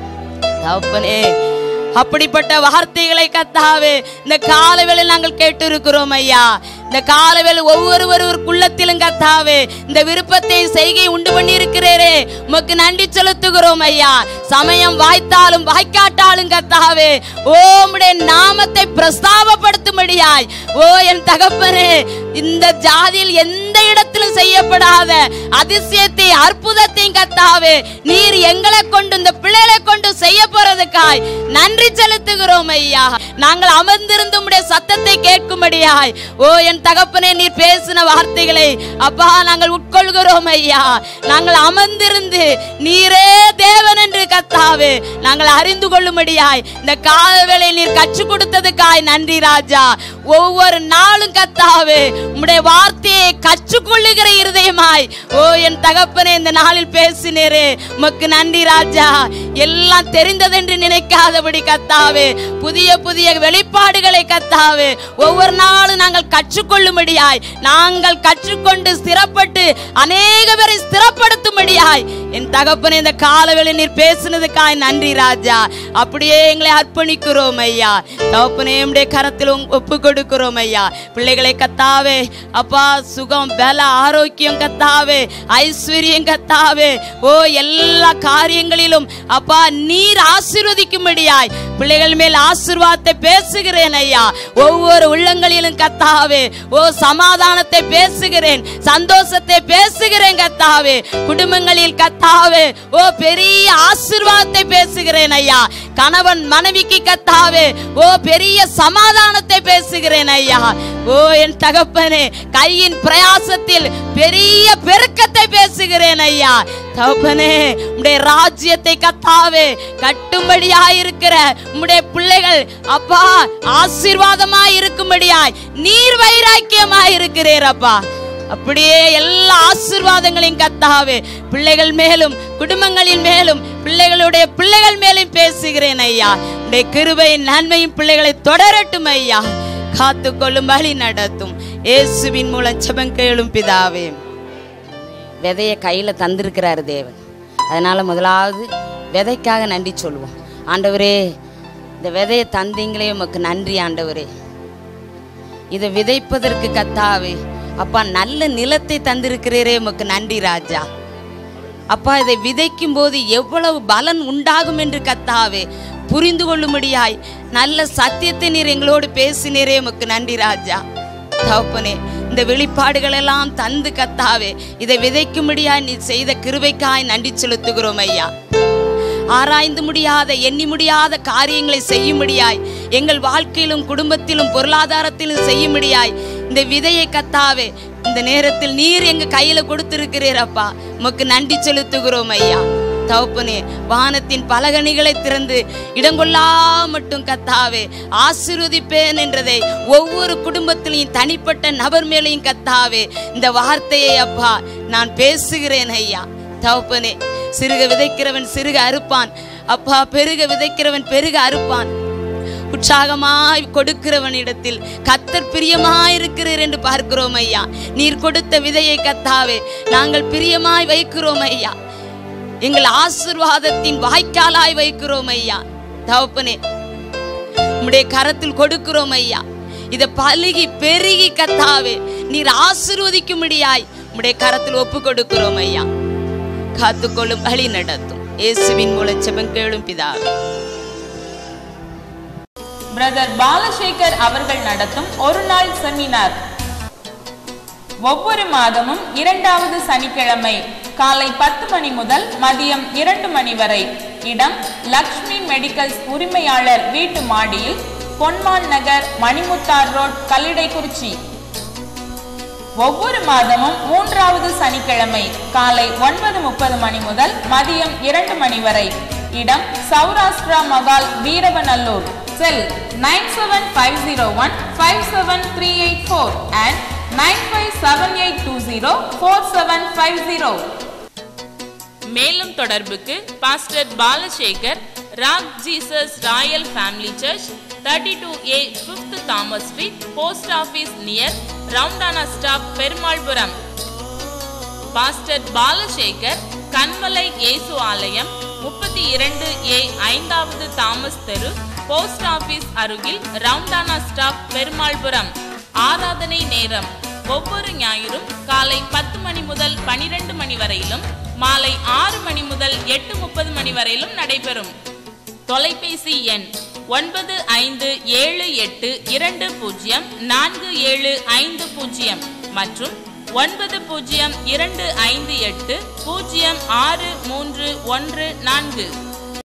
தகப்பனே அப்படிப்பட்ட வார்த்தைகளை கத்தாவே இந்த காலவேளையில் நாங்கள் கேட்டு இருக்கிறோம் ஐயா இந்த காலவேளை ஒவ்வொருவர் உள்ளத்திலும் கத்தாவே இந்த விருப்பத்தை செய்கை உண்டு பண்ணி இருக்கிறேரே உமக்கு நன்றி செலுத்துகிறோம் ஐயா சமயம் வாய்த்தாலும் வாய்க்காட்டாலும் கத்தாவே ஓ உம்முடைய நாமத்தை பிரஸ்தாபப்படுத்தும்படியாய் ஓ என் தகப்பனே இந்த ஜாதியில் எந்த இடத்திலும் செய்யப்படாத அதிசயத்தை அற்புதத்தையும் கத்தாவே நீர் எங்களை கொண்டு இந்த பிள்ளைகளை கொண்டு செய்ய போறதுக்காய் நன்றி செலுத்துகிறோம் ஐயா நாங்கள் அமர்ந்திருந்து உம்முடைய சத்தத்தை கேட்கும்படியாய் ஓ என் தகப்பனே நீர் பேசின வார்த்தைகளை அப்பா நாங்கள் உட்கொள்கிறோம் ஐயா நாங்கள் அமர்ந்திருந்து நீரே தேவன் என்று கத்தாவே நாங்கள் அறிந்து கொள்ளும்படியாய் இந்த காலவேளை நீர் கற்றுக் கொடுத்ததுக்காய் நன்றி ராஜா ஒவ்வொரு நாளும் கத்தாவே உம்முடைய வார்த்தையை கற்றுக்கொள்ளுகிற இருதயமாய் ஓ என் தகப்பனே இந்த நாளில் பேசினேரே உமக்கு நன்றி ராஜா எல்லாம் தெரிந்ததென்று நினைக்காதபடி கத்தாவே புதிய புதிய வெளிப்பாடுகளை கத்தாவே ஒவ்வொரு நாளும் நாங்கள் கற்றுக்கொள்ளும்படியாய் நாங்கள் கற்றுக்கொண்டு ஸ்திரப்பட்டு அநேக பேரை ஸ்திரப்படுத்தும்படியாய் என் தகப்பனே இந்த காலவேளை நீர் பேசினதுக்காய் நன்றி ராஜா அப்படியே எங்களை அர்ப்பணிக்கிறோம் ஐயா தகப்பனே உம்முடைய கரத்தில் உம் ஒப்பு கொடுக்கிறோம் ஐயா பிள்ளைகளை கத்தாவே அப்பா சுகம் பல ஆரோக்கியம் கத்தாவே ஐஸ்வர்யம் கத்தாவே ஓ எல்லா காரியங்களிலும் அப்பா நீர் ஆசீர்வதிக்கும்படியாய் பிள்ளைகள் மேல் ஆசீர்வாதத்தை பேசுகிறேன் ஐயா ஒவ்வொரு உள்ளங்களிலும் கத்தாவே ஓ சமாதானத்தை பேசுகிறேன் சந்தோஷத்தை பேசுகிறேன் கத்தாவே குடும்பங்களில் கத்தாவே ஓ பெரிய ஆசீர்வாதத்தை பேசுகிறேன் ஐயா கணவன் மனைவிக்கு கத்தாவே ஓ பெரிய சமாதானத்தை பேசுகிறேன் ஐயா ஓ என் தகப்பனே கையின் பிரயாசத்தில் பெரிய பெருக்கத்தை பேசுகிறேன் ஐயா தகப்பனே உம்முடைய ராஜ்யத்தை கத்தாவே கட்டும்படியாயிருக்கிற உம்முடைய பிள்ளைகள் அப்பா ஆசீர்வாதமாய் இருக்கும்படியாய் நீர் வைராக்கியமாய் இருக்கிறீர் அப்பா அப்படியே எல்லா ஆசீர்வாதங்களையும் கத்தாவே பிள்ளைகள் மேலும் குடும்பங்களின் மேலும் பிள்ளைகளுடைய பிள்ளைகள் மேலும் பேசுகிறேன் ஐயா உடைய கிருபையின் நன்மையும் பிள்ளைகளை தொடரட்டும் ஐயா காத்துக்கொள்ளும் வழி நடத்தும் இயேசுவின் மூலம் செபங்கேளும் பிதாவே விதைய கையில் தந்திருக்கிறாரு தேவன் அதனால முதலாவது விதைக்காக நன்றி சொல்லுவோம் ஆண்டவரே இந்த விதையை தந்தீங்களே உமக்கு நன்றி ஆண்டவரே இதை விதைப்பதற்கு கத்தாவே அப்பா நல்ல நிலத்தை தந்திருக்கிறீரே உமக்கு நன்றி ராஜா அப்பா இதை விதைக்கும் போது எவ்வளவு பலன் உண்டாகும் என்று கத்தாவே புரிந்து கொள்ளும்படியாய் நல்ல சத்தியத்தை நீர் எங்களோடு பேசினீரே உமக்கு நன்றி ராஜா தகப்பனே இந்த வெளிப்பாடுகள் எல்லாம் தந்து கத்தாவே இதை விதைக்கும்படியாய் நீ செய்த கிருபைக்காய் நன்றி செலுத்துகிறோம் ஐயா ஆராய்ந்து முடியாத எண்ணி முடியாத காரியங்களை செய்யும்படியாய் எங்கள் வாழ்க்கையிலும் குடும்பத்திலும் பொருளாதாரத்திலும் செய்யும்படியாய் இந்த விதையை கத்தாவே இந்த நேரத்தில் நீர் எங்க கையில கொடுத்திருக்கிறீர் அப்பா உமக்கு நன்றி செலுத்துகிறோம் ஐயா தகப்பனே வானத்தின் பலகணிகளை திறந்து இடங்கொள்ளா மட்டும் கத்தாவே ஆசீர்வதிப்பேன் என்றதை ஒவ்வொரு குடும்பத்திலையும் தனிப்பட்ட நபர் மேலையும் கத்தாவே இந்த வார்த்தையை அப்பா நான் பேசுகிறேன் ஐயா தகப்பனே சிறுக விதைக்கிறவன் சிறுக அறுப்பான் அப்பா பெருக விதைக்கிறவன் பெருக அறுப்பான் உற்சாகமாய் கொடுக்கிறவனிடத்தில் கத்தர் பிரியமாய் இருக்கிறீர் என்று பார்க்கிறோம் ஐயா நீர் கொடுத்த விதையை கத்தாவே நாங்கள் பிரியமாய் வைக்கிறோம் ஐயா எங்கள் ஆசிர்வாதத்தின் வாய்க்காலாய் வைக்கிறோம் ஐயா தகப்பனே உம்முடைய கரத்தில் கொடுக்கிறோம் ஐயா இதை பலுகி பெருகி கத்தாவே நீர் ஆசீர்வதிக்கும்படியாய் உம்முடைய கரத்தில் ஒப்பு கொடுக்கிறோம் ஐயா காத்துக்கொள்ளும் வழி நடத்தும் இயேசுவின் மூலம் செபம் கேளும் பிதாவே பிரதர் பாலசேகர் அவர்கள் நடத்தும் ஒரு நாள் செமினார் ஒவ்வொரு மாதமும் இரண்டாவது சனிக்கிழமை காலை பத்து மணி முதல் மதியம் இரண்டு மணி வரை இடம் லக்ஷ்மி மெடிக்கல்ஸ் உரிமையாளர் வீட்டு மாடியில் பொன்மான் நகர் மணிமுத்தார் ரோட் கல்லிடைக்குறிச்சி ஒவ்வொரு மாதமும் மூன்றாவது சனிக்கிழமை காலை ஒன்பது முப்பது மணி முதல் மதியம் இரண்டு மணி வரை இடம் Saurashtra Mahal Veeravanallur cell nine seven five zero one five seven three eight four and nine five seven eight two zero four seven five zero மேலும் தொடர்புக்கு pastor Balasekar rock Jesus royal family church thirty two A fifth Thomas street post office near roundabout stop Perumalpuram pastor Balasekar கண்மலை இயேசு ஆலயம் முப்பத்தி இரண்டு ஏ ஐந்தாவது தாமஸ் தெரு போஸ்ட் ஆபீஸ் அருகில் ரவுண்டானா ஸ்டாப் பெருமாள்புரம் ஆராதனை நேரம் ஒவ்வொரு ஞாயிறும் காலை பத்து மணி முதல் பனிரெண்டு மணி வரையிலும் மாலை ஆறு மணி முதல் எட்டு முப்பது மணி வரையிலும் நடைபெறும் தொலைபேசி எண் ஒன்பது ஐந்து ஏழு எட்டு இரண்டு பூஜ்ஜியம் நான்கு ஏழு ஐந்து பூஜ்ஜியம் மற்றும் ஒன்பது பூஜ்ஜியம் இரண்டு ஐந்து எட்டு பூஜ்ஜியம் ஆறு மூன்று ஒன்று நான்கு